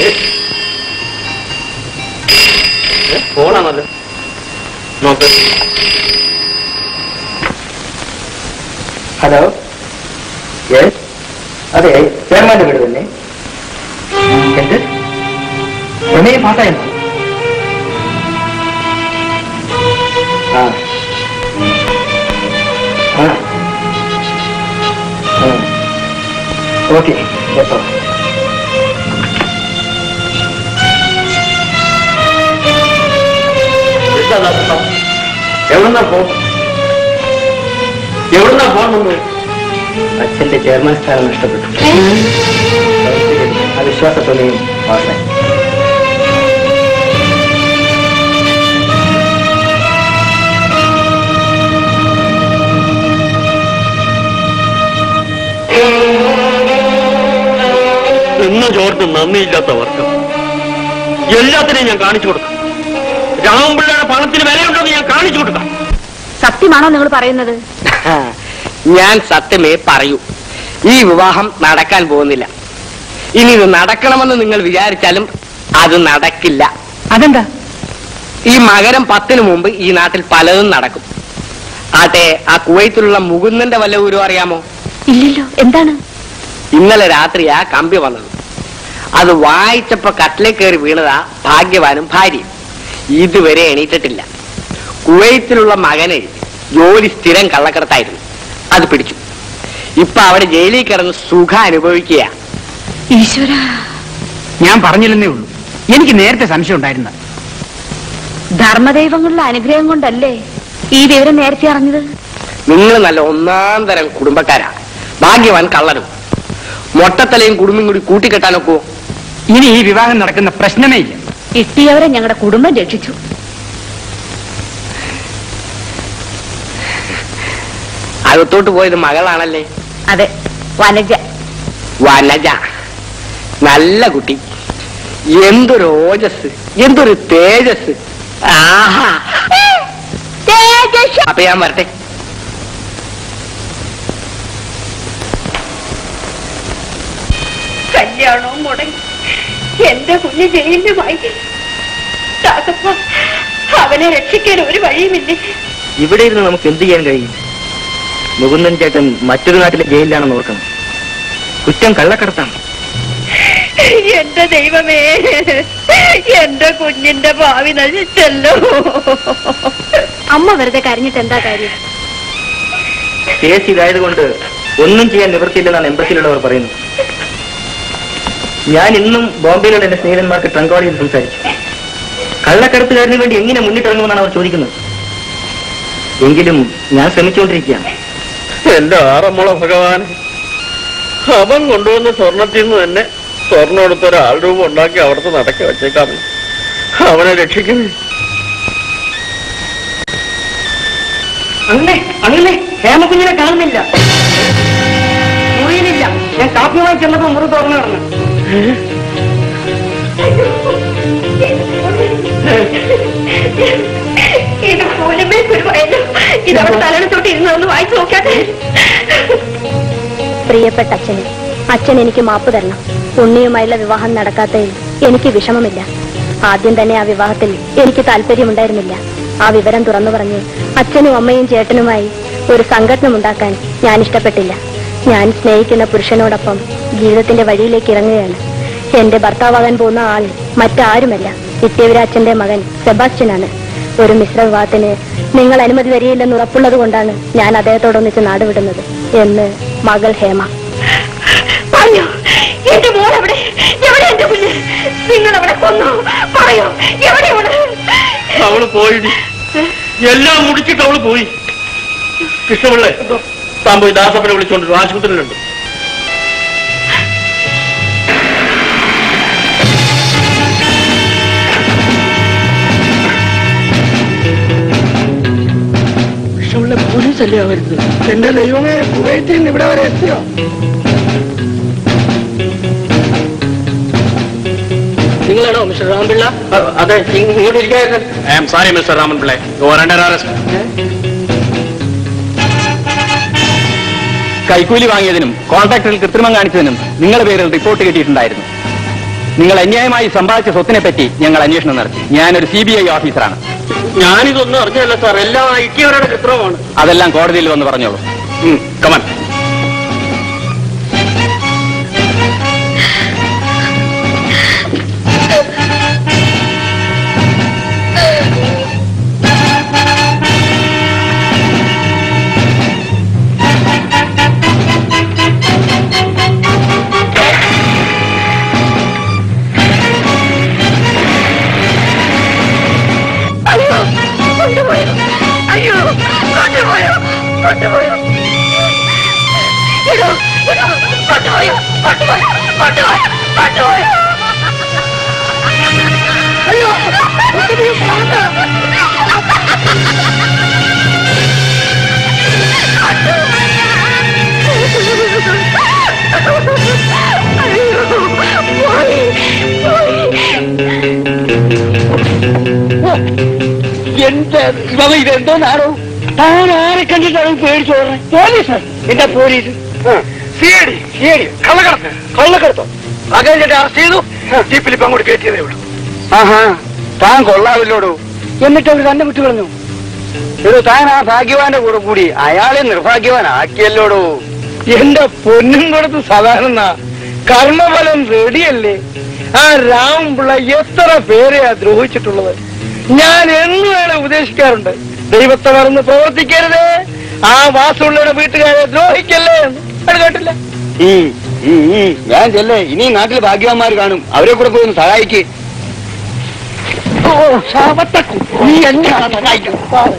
ഏ, ഫോണാണല്ലോ നോക്ക് ഹലോ യെസ് അതെ ചെയർമാന്റെ വീട് തന്നെ എന്ത് പ്രമേയ പാട്ടായിരുന്നു ആ ആ ഓക്കെ എത്തോ എന്താ നടത്തം? എവിടുന്നാ ഫോൺ എവിടുന്നാ ഫോൺ വന്നത് അച്ഛന്റെ ചെയർമാൻ സ്ഥാനം നഷ്ടപ്പെട്ടു ആ വിശ്വാസത്തോടെയും പാസ്സായി തിന്ന ചോർത്ത് നന്ദിയില്ലാത്ത വർക്കം എല്ലാത്തിനെയും ഞാൻ കാണിച്ചു കൊടുക്കാം രാമപിള്ളയുടെ പണത്തിന് വിലയുണ്ടെന്ന് ഞാൻ കാണിച്ചു കൊടുക്കാം സത്യമാണോ നിങ്ങൾ പറയുന്നത് ഞാൻ സത്യമേ പറയൂ ഈ വിവാഹം നടക്കാൻ പോകുന്നില്ല ഇനി ഇത് നടക്കണമെന്ന് നിങ്ങൾ വിചാരിച്ചാലും അത് നടക്കില്ല അതെന്താ ഈ മകരം പത്തിന് മുമ്പ് ഈ നാട്ടിൽ പലതും നടക്കും ആട്ടെ ആ കുവൈത്തിലുള്ള മുകുന്ദന്റെ വല്ല ഊരും അറിയാമോ ഇല്ലല്ലോ എന്താണ് ഇന്നലെ രാത്രി ആ കമ്പി വന്നത് അത് വായിച്ചപ്പോ കട്ടിലെ കയറി വീണതാ ഭാഗ്യവാനും ഭാര്യയും ഇതുവരെ എണീറ്റിട്ടില്ല കുവൈത്തിലുള്ള മകന് ജോലി സ്ഥിരം കള്ളക്കടത്തായിരുന്നു അത് പിടിച്ചു ഇപ്പൊ അവിടെ ജയിലിൽ കിടന്ന് സുഖം അനുഭവിക്കുക ഈശ്വര ഞാൻ പറഞ്ഞില്ലെന്നേ ഉള്ളൂ എനിക്ക് നേരത്തെ സംശയം ഉണ്ടായിരുന്ന ധർമ്മദൈവങ്ങളുടെ അനുഗ്രഹം കൊണ്ടല്ലേ ഈ വിവരം നേരത്തെ അറിഞ്ഞത് നിങ്ങൾ നല്ല ഒന്നാം തരം കുടുംബക്കാരാ ഭാഗ്യവാൻ കള്ളനും മൊട്ടത്തലയും കുടുംബം കൂടി കൂട്ടിക്കെട്ടാനൊക്കുവോ ഇനി ഈ വിവാഹം നടക്കുന്ന പ്രശ്നമേ ഇല്ല കിട്ടിയവരെ ഞങ്ങളുടെ കുടുംബം രക്ഷിച്ചു അകത്തോട്ട് പോയത് മകളാണല്ലേ അതെ വനജ വനജ നല്ല കുട്ടി എന്തൊരു ഓജസ് എന്തൊരു തേജസ് ആഹാ അപ്പൊ ഞാൻ വരട്ടെ കല്യാണവും മുടങ്ങി എന്റെ കുഞ്ഞ് ജയിലിലുമായി ദാസപ്പ അവനെ രക്ഷിക്കാൻ ഒരു വഴിയുമില്ലേ ഇവിടെ ഇരുന്ന് നമുക്ക് എന്ത് ചെയ്യാൻ കഴിയും മുകുന്ദൻ ചേട്ടൻ മറ്റൊരു നാട്ടിലെ ജയിലിലാണെന്ന് ഓർക്കണം കുറ്റം കള്ളക്കടത്താണ് എന്റെ ദൈവമേ എന്റെ കുഞ്ഞിന്റെ ഭാവി നശിച്ചല്ലോ അമ്മ വെറുതെ കരഞ്ഞിട്ട് എന്താ കാര്യം കേസ് ഇതായതുകൊണ്ട് ഒന്നും ചെയ്യാൻ നിവൃത്തിയില്ലെന്നാണ് എംബസിയിലുള്ളവർ പറയുന്നത് ഞാൻ ഇന്നും ബോംബെയിലുള്ള എന്റെ സ്നേഹിതന്മാർക്ക് ട്രങ്കോളിയിൽ സംസാരിച്ചു കള്ളക്കടത്തുകാരന് വേണ്ടി എങ്ങനെ മുന്നിട്ടിറങ്ങുമെന്നാണ് അവർ ചോദിക്കുന്നത് എങ്കിലും ഞാൻ ശ്രമിച്ചുകൊണ്ടിരിക്കുകയാണ് എന്റെ ആറന്മുള ഭഗവാൻ അവൻ കൊണ്ടുവന്ന സ്വർണത്തിൽ നിന്ന് തന്നെ സ്വർണ്ണം എടുത്ത ഒരാൾ രൂപം ഉണ്ടാക്കി അവിടുത്തെ നടക്കി വെച്ചേക്കാമേ അവനെ രക്ഷിക്കണേ അങ്ങനെ അങ്ങനെ ഹേമകുഞ്ഞിനെ കാണുന്നില്ല മുറിയിലില്ല ഞാൻ കാപ്പിയുമായി ചെന്നപ്പോ മുറി തുറന്നു കിടന്നു ഇത് പോലുമേ ഗുരുവായല്ലോ ഇതവിടെ തലണത്തോട്ട് ഇരുന്നൊന്ന് വായിച്ചു നോക്കാട്ടെ പ്രിയപ്പെട്ട അച്ഛന് അച്ഛൻ എനിക്ക് മാപ്പ് തരണം ഉണ്ണിയുമായുള്ള വിവാഹം നടക്കാത്തതിൽ എനിക്ക് വിഷമമില്ല ആദ്യം തന്നെ ആ വിവാഹത്തിൽ എനിക്ക് താല്പര്യമുണ്ടായിരുന്നില്ല ആ വിവരം തുറന്നു പറഞ്ഞ് അച്ഛനും അമ്മയും ചേട്ടനുമായി ഒരു സംഘടന ഉണ്ടാക്കാൻ ഞാൻ ഇഷ്ടപ്പെട്ടില്ല ഞാൻ സ്നേഹിക്കുന്ന പുരുഷനോടൊപ്പം ജീവിതത്തിന്റെ വഴിയിലേക്ക് ഇറങ്ങുകയാണ് എന്റെ ഭർത്താവാകാൻ പോകുന്ന ആൾ മറ്റാരുമല്ല നിത്യവിരാജന്റെ മകൻ സെബാസ്റ്റ്യനാണ് ഒരു മിശ്ര വിവാഹത്തിന് നിങ്ങൾ അനുമതി തരികയില്ലെന്ന് ഉറപ്പുള്ളത് കൊണ്ടാണ് ഞാൻ അദ്ദേഹത്തോടൊന്നിച്ച് നാടുവിടുന്നത് എന്ന് മകൾ ഹേമ പറഞ്ഞോ എന്റെ മോൾ എവിടെ എവിടെ എന്റെ കുഞ്ഞ് നിങ്ങൾ അവിടെ കൊന്നു പറയോ എവിടെയാണ് അവള് പോയിടി എല്ലാം മുടിച്ചിട്ട് അവള് പോയി കൃഷ്ണപിള്ളേ താൻ പോയി ദാസപ്പനെ വിളിച്ചോണ്ടിരുന്നു ആശുപത്രിയിലുണ്ട് പോലീസ് അല്ലേ വരുന്നത് എന്റെ ദൈവമേ കുവൈറ്റിൽ നിന്ന് ഇവിടെ വരെ എത്തിയോ നിങ്ങളാണോ മിസ്റ്റർ രാമപിള്ള അതെ ഇങ്ങോട്ട് ഇരിക്കാൻ ഐ ആം സോറി മിസ്റ്റർ രാമൻപിള്ളേ യു ആർ അണ്ടർ അറസ്റ്റ് കൈക്കൂലി വാങ്ങിയതിനും കോൺട്രാക്ടറിൽ കൃത്രിമം കാണിച്ചതിനും നിങ്ങളുടെ പേരിൽ റിപ്പോർട്ട് കിട്ടിയിട്ടുണ്ടായിരുന്നു നിങ്ങൾ അന്യായമായി സമ്പാദിച്ച സ്വത്തിനെ പറ്റി ഞങ്ങൾ അന്വേഷണം നടത്തി ഞാനൊരു സി ബി ഐ ഓഫീസറാണ് ഞാനിതൊന്നും അറിഞ്ഞല്ല സാർ എല്ലാം ഐക്യവരുടെ ചിത്രമാണ് അതെല്ലാം കോടതിയിൽ വന്ന് പറഞ്ഞോളൂ കമൻ അയ്യോ കൊണ്ടുപോയോ അയ്യോ കൊണ്ടുപോയോ കൊണ്ടുപോയോ എടോ എടോ കൊണ്ടുപോയോ കൊണ്ടുപോയോ കൊണ്ടുപോയോ കൊണ്ടുപോയോ അയ്യോ കൊണ്ടുപോയോ കൊണ്ടുപോയോ എന്റെ ഇവ ഇതെന്തോന്നാണോ താൻ ആരെ കണ്ടിട്ടാണ് പേടിച്ചോടുന്നത് പോലീസ് എന്താ പോലീസ് സിഐഡി സിഐഡി കള്ളക്കടത്ത് കള്ളക്കടത്തോ അകലിന്റെ അറസ്റ്റ് ചെയ്തു ജീപ്പിൽ ഇപ്പം അങ്ങോട്ട് കയറ്റിയതേ ഉള്ളൂ ആഹാ താൻ കൊള്ളാവില്ലോടോ എന്നിട്ട് അവർ തന്നെ വിട്ടു കളഞ്ഞു ഇത് താൻ ആ ഭാഗ്യവാന്റെ കൂടെ കൂടി അയാളെ നിർഭാഗ്യവാനാക്കിയല്ലോടോ എന്റെ പൊന്നും കൊടുത്ത് സാധാരണ കർമ്മഫലം റെഡിയല്ലേ ആ രാമപിള്ള എത്ര പേരെയാ ദ്രോഹിച്ചിട്ടുള്ളത് ഞാൻ എന്ന് വേണേ ഉപദേശിക്കാറുണ്ട് ദൈവത്തെ മറന്ന് പ്രവർത്തിക്കരുത് ആ വാസുള്ളയുടെ വീട്ടുകാരെ ദ്രോഹിക്കല്ലേ എന്ന്. അത് കേട്ടില്ല ഞാൻ ചെല്ലേ ഇനി നാട്ടിൽ ഭാഗ്യവാന്മാർ കാണും അവരെ കൂടെ പോയി ഒന്ന് സഹായിക്ക് ഓ ശാപത്തക്കു നീ എന്നെയാണ് സഹായിക്കുന്നത്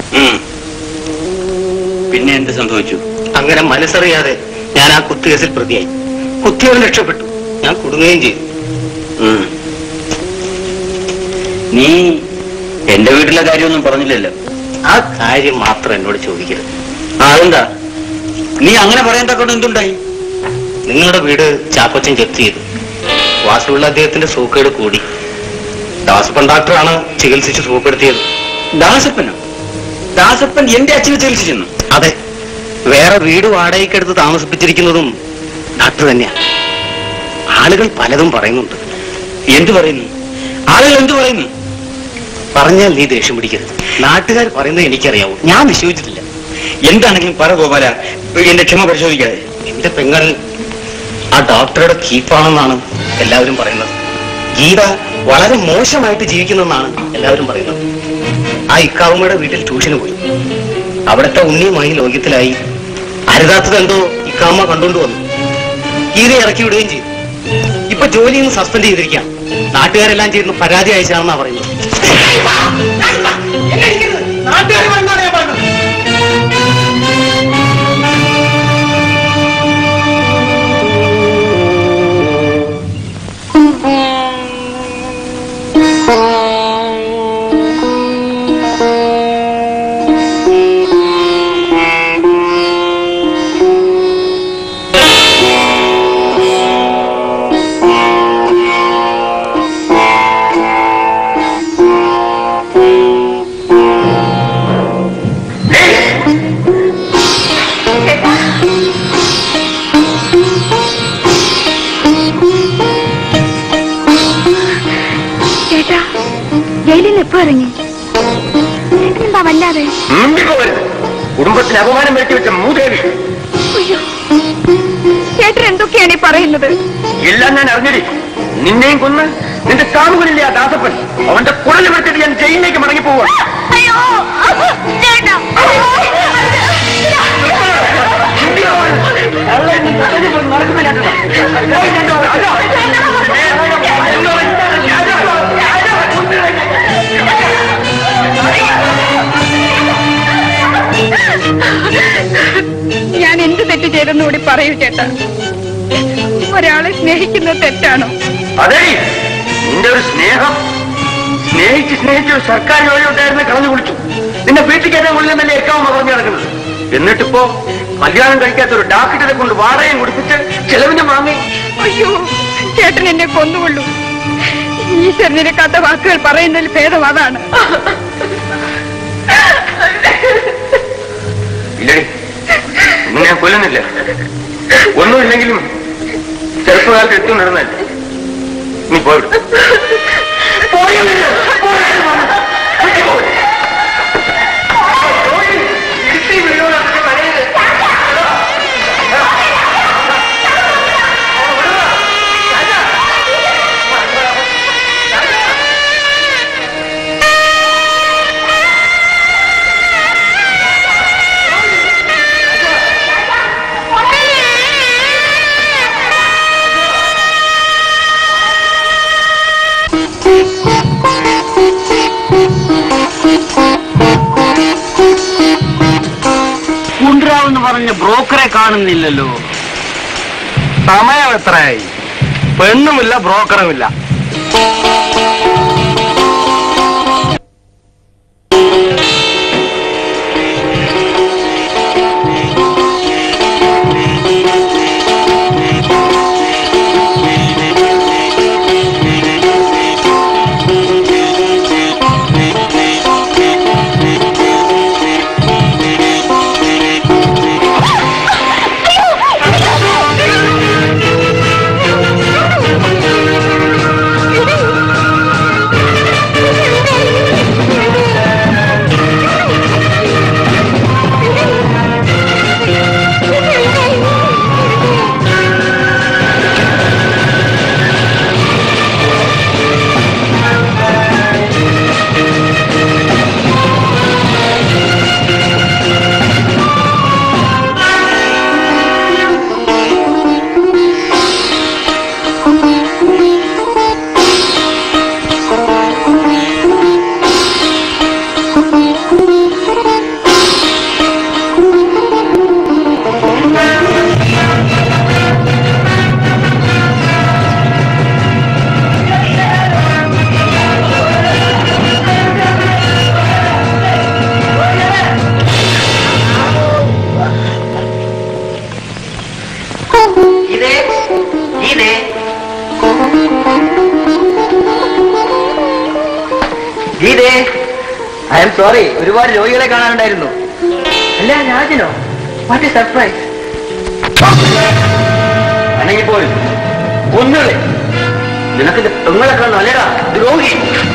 പിന്നെ എന്ത് സംഭവിച്ചു അങ്ങനെ മനസ്സറിയാതെ ഞാൻ ആ കുത്തുകേസിൽ പ്രതിയായി കുത്തിയവൻ രക്ഷപ്പെട്ടു ഞാൻ കുടുങ്ങുകയും ചെയ്തു ഉം. നീ എന്റെ വീട്ടിലെ കാര്യമൊന്നും പറഞ്ഞില്ലല്ലോ ആ കാര്യം മാത്രം എന്നോട് ചോദിക്കരുത് ആ അതെന്താ നീ അങ്ങനെ പറയാൻ തക്കൊണ്ട് എന്തുണ്ടായി നിങ്ങളുടെ വീട് ചാപ്പച്ചൻ ജപ്തി ചെയ്തു വാസുള്ള അദ്ദേഹത്തിന്റെ സൂക്കേട് കൂടി ദാസപ്പൻ ഡാക്ടറാണ് ചികിത്സിച്ച് സുഖപ്പെടുത്തിയത് ദാസപ്പനോ ദാസപ്പൻ എന്റെ അച്ഛനെ ചികിത്സിച്ചെന്നു അതെ വേറെ വീട് വാടകയ്ക്കെടുത്ത് താമസിപ്പിച്ചിരിക്കുന്നതും ഡാക്ടർ തന്നെയാണ് ആളുകൾ പലതും പറയുന്നുണ്ട് എന്തു പറയുന്നു ആളുകൾ എന്തു പറയുന്നു പറഞ്ഞാൽ നീ ദേഷ്യം പിടിക്കരുത് നാട്ടുകാർ പറയുന്നത് എനിക്കറിയാവൂ ഞാൻ വിശ്വസിച്ചിട്ടില്ല എന്താണെങ്കിലും പറ ഗോപാല എന്റെ ക്ഷമ പരിശോധിക്കാതെ എന്റെ പെങ്ങൾ ആ ഡോക്ടറുടെ കീപ്പാണെന്നാണ് എല്ലാവരും പറയുന്നത് ഗീത വളരെ മോശമായിട്ട് ജീവിക്കുന്നെന്നാണ് എല്ലാവരും പറയുന്നത് ആ ഇക്കാവുമ്മയുടെ വീട്ടിൽ ട്യൂഷന് പോയി അവിടുത്തെ ഉണ്ണിയുമായി ലോകത്തിലായി അരുതാത്തത് എന്തോ ഇക്കാമ്മ കണ്ടുകൊണ്ട് വന്നു ഗീതയെ ഇറക്കി വിടുകയും ചെയ്തു ഇപ്പൊ ജോലിയിൽ നിന്ന് സസ്പെൻഡ് ചെയ്തിരിക്കാം നാട്ടുകാരെല്ലാം ചേർന്ന് പരാതി അയച്ചാണെന്നാ പറയുന്നത് നാട്ടുകാർ പറഞ്ഞാണ് ഞാൻ പറഞ്ഞത് ചേട്ടാ ജയിലിൽ നിന്ന് എപ്പോ ഇറങ്ങി എന്താ വല്ലാതെ കുടുംബത്തിന് അപമാനം വരുത്തി വെച്ച മൂദേവി അയ്യോ ചേട്ടൻ എന്തൊക്കെയാണ് ഈ പറയുന്നത് എല്ലാം ഞാൻ അറിഞ്ഞടി നിന്നെയും കൊന്ന് നിന്റെ കാമുകനില്ലേ ആ ദാസപ്പൻ അവന്റെ കുഴൽ വെച്ചിട്ട് ഞാൻ ജയിലിലേക്ക് മടങ്ങി പോവാ അയ്യോ ചേട്ടാ ഞാൻ എന്ത് തെറ്റ് ചെയ്തെന്ന് കൂടി പറയൂ ചേട്ടാ ഒരാളെ സ്നേഹിക്കുന്നത് തെറ്റാണോ അതെ നിന്റെ ഒരു സ്നേഹം സ്നേഹിച്ച് സ്നേഹിച്ച് ഒരു സർക്കാർ ജോലി ഉണ്ടായിരുന്നു കളഞ്ഞു കുളിച്ചു നിന്നെ വീട്ടിൽ കയറ്റാൻ കൊള്ളുന്നല്ലേ എക്കാവുന്ന പറഞ്ഞു നടക്കുന്നത് എന്നിട്ടിപ്പോ കല്യാണം കഴിക്കാത്ത ഒരു ഡാക്ടറെ കൊണ്ട് വാടകയും കുടിപ്പിച്ച് ചെലവിന് വാങ്ങി അയ്യോ ചേട്ടൻ എന്നെ കൊന്നുകൊള്ളൂ ഈശ്വരനിരക്കാത്ത വാക്കുകൾ പറയുന്നതിൽ ഭേദം അതാണ് ഇല്ലടി നിന്നെ ഞാൻ കൊല്ലുന്നില്ല ഒന്നുമില്ലെങ്കിലും ചെറുപ്പകാലത്ത് എത്തി നടന്നല്ലേ നീ പോയിട്ട് കുണ്ട്രാവ് എന്ന് പറഞ്ഞ ബ്രോക്കറെ കാണുന്നില്ലല്ലോ സമയം എത്രയായി പെണ്ണുമില്ല ബ്രോക്കറുമില്ല ഗീതേ ഐ എം സോറി ഒരുപാട് രോഗികളെ കാണാനുണ്ടായിരുന്നു അല്ല രാജനോ വാട്ട് സർപ്രൈസ് അനങ്ങിപ്പോൾ ഒന്നുകളെ നിനക്ക് പെങ്ങളൊക്കെ നല്ലടാ ദ്രോഹി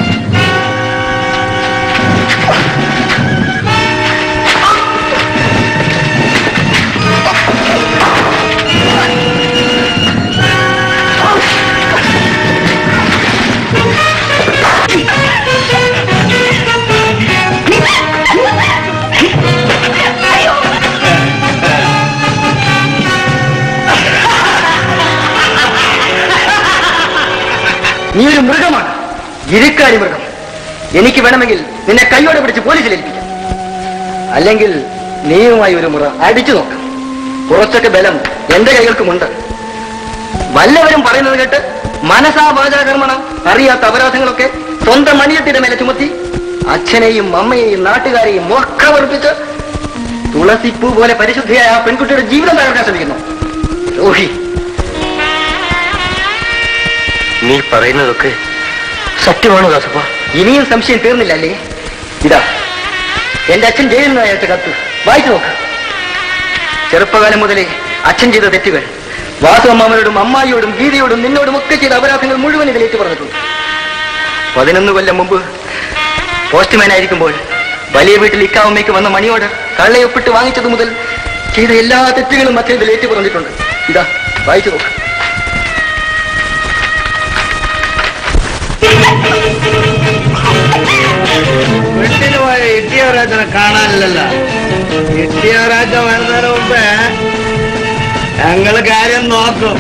നീ ഒരു മൃഗമാണ് ഇരുക്കാരി മൃഗം എനിക്ക് വേണമെങ്കിൽ നിന്നെ കൈയോടെ പിടിച്ച് പോലീസിൽ ഏൽപ്പിക്കാം അല്ലെങ്കിൽ നീയുമായി ഒരു മുറ അടിച്ചു നോക്കാം കുറച്ചൊക്കെ ബലം എന്റെ കൈകൾക്കുമുണ്ട് വല്ലവരും പറയുന്നത് കേട്ട് മനസാ വാചാകർമ്മണം അറിയാത്ത അപരാധങ്ങളൊക്കെ സ്വന്തം മണിയത്തിന്റെ മേലെ ചുമത്തി അച്ഛനെയും അമ്മയെയും നാട്ടുകാരെയും ഒക്കെ വെറുപ്പിച്ച് തുളസിപ്പൂ പോലെ പരിശുദ്ധിയായ ആ പെൺകുട്ടിയുടെ ജീവിതം തകർക്കാൻ ശ്രമിക്കുന്നു രോഹി നീ പറയുന്നതൊക്കെ സത്യമാണോ ദാസപ്പ ഇനിയും സംശയം തീർന്നില്ല അല്ലേ ഇതാ എന്റെ അച്ഛൻ ജയിലിൽ നിന്ന് അയച്ച കത്ത് വായിച്ചു നോക്ക് ചെറുപ്പകാലം മുതലേ അച്ഛൻ ചെയ്ത തെറ്റുകൾ വാസു അമ്മാവനോടും അമ്മായിയോടും ഗീതയോടും നിന്നോടും ഒക്കെ ചെയ്ത അപരാധങ്ങൾ മുഴുവൻ ഇതിൽ ഏറ്റു പറഞ്ഞിട്ടുണ്ട് പതിനൊന്ന് കൊല്ലം മുമ്പ് പോസ്റ്റ്മാൻ ആയിരിക്കുമ്പോൾ വലിയ വീട്ടിൽ ഇക്കാവുമ്മയ്ക്ക് വന്ന മണിയോട് കള്ളയൊപ്പിട്ട് വാങ്ങിച്ചത് മുതൽ ചെയ്ത എല്ലാ തെറ്റുകളും അച്ഛൻ ഇതിൽ ഏറ്റു പറഞ്ഞിട്ടുണ്ട് ഇതാ വായിച്ചു നോക്ക് വീട്ടിൽ പോയ ഇട്ടിയവരാജനെ കാണാനില്ലല്ലോ ഇട്ടിയവരാജ വരുന്നതിന് മുമ്പേ ഞങ്ങള് കാര്യം നോക്കും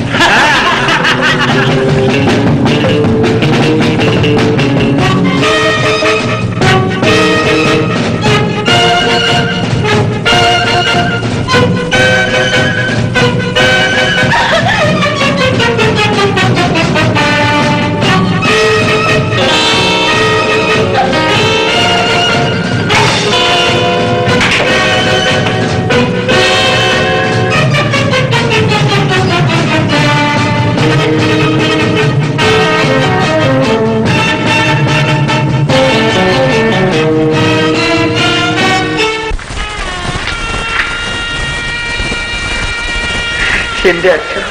എന്റെ അച്ഛൻ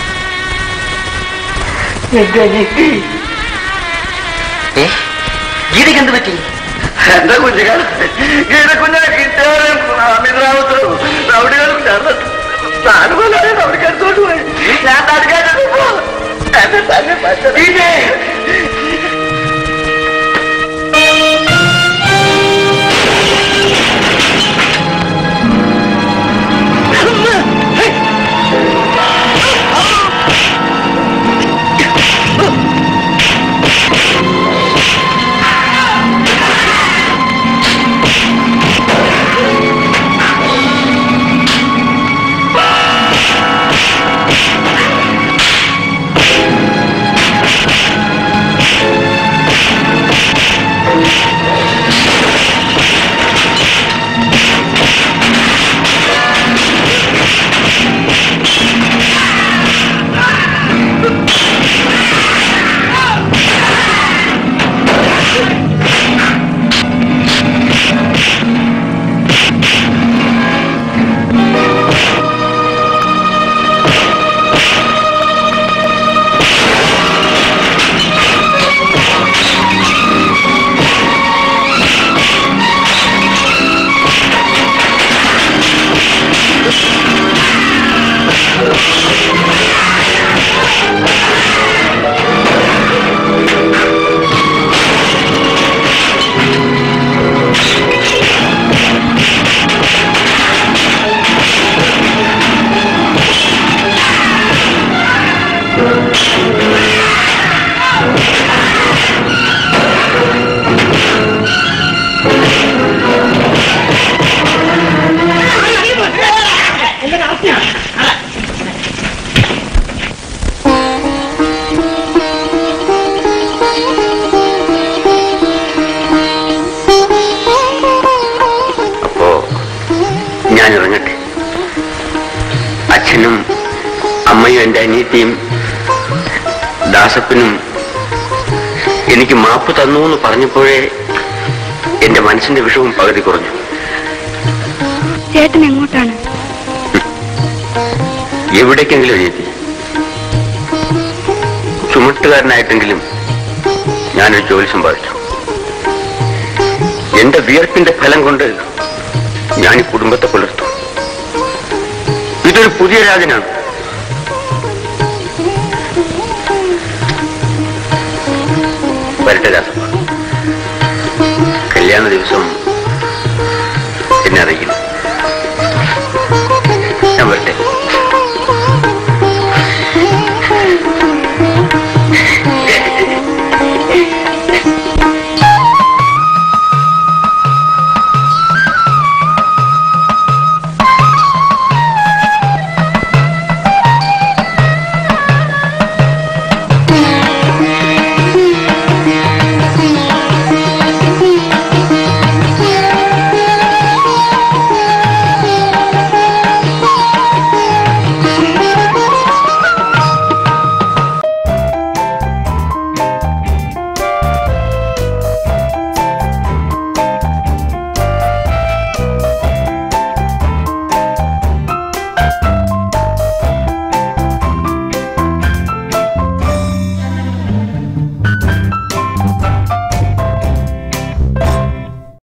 എന്റെ അനിയത്തി ഏ ഗീതയ്ക്ക് എന്ത് പറ്റി എന്റെ കുഞ്ഞുങ്ങൾ ഗീത കുഞ്ഞിനെ കിട്ടിയാലും അമിതാവത്തും റൗഡികളും ചേർന്ന് നാലുപോലെ റൗഡിക്കടുത്തോട്ട് പോയി ഞാൻ തടുക്കാനപ്പോ എന്നെ തന്നെ പറ്റത് അപ്പോ ഞാൻ ഇറങ്ങട്ടെ അച്ഛനും അമ്മയും എന്റെ അനിയത്തിയും ദാസപ്പനും എനിക്ക് മാപ്പ് തന്നു എന്ന് പറഞ്ഞപ്പോഴേ എന്റെ മനസ്സിന്റെ വിഷവും പകുതി കുറഞ്ഞു ചേട്ടൻ എങ്ങോട്ടാണ് എവിടേക്കെങ്കിലും എഴുതി ചുമട്ടുകാരനായിട്ടെങ്കിലും ഞാനൊരു ജോലി സമ്പാദിച്ചു എന്റെ വിയർപ്പിന്റെ ഫലം കൊണ്ട് ഞാൻ ഈ കുടുംബത്തെ പുലർത്തും ഇതൊരു പുതിയ രാജനാണ് വരട്ടെ രാസപ്പ കല്യാണ ദിവസം എന്നെ അറിയിക്കുന്നു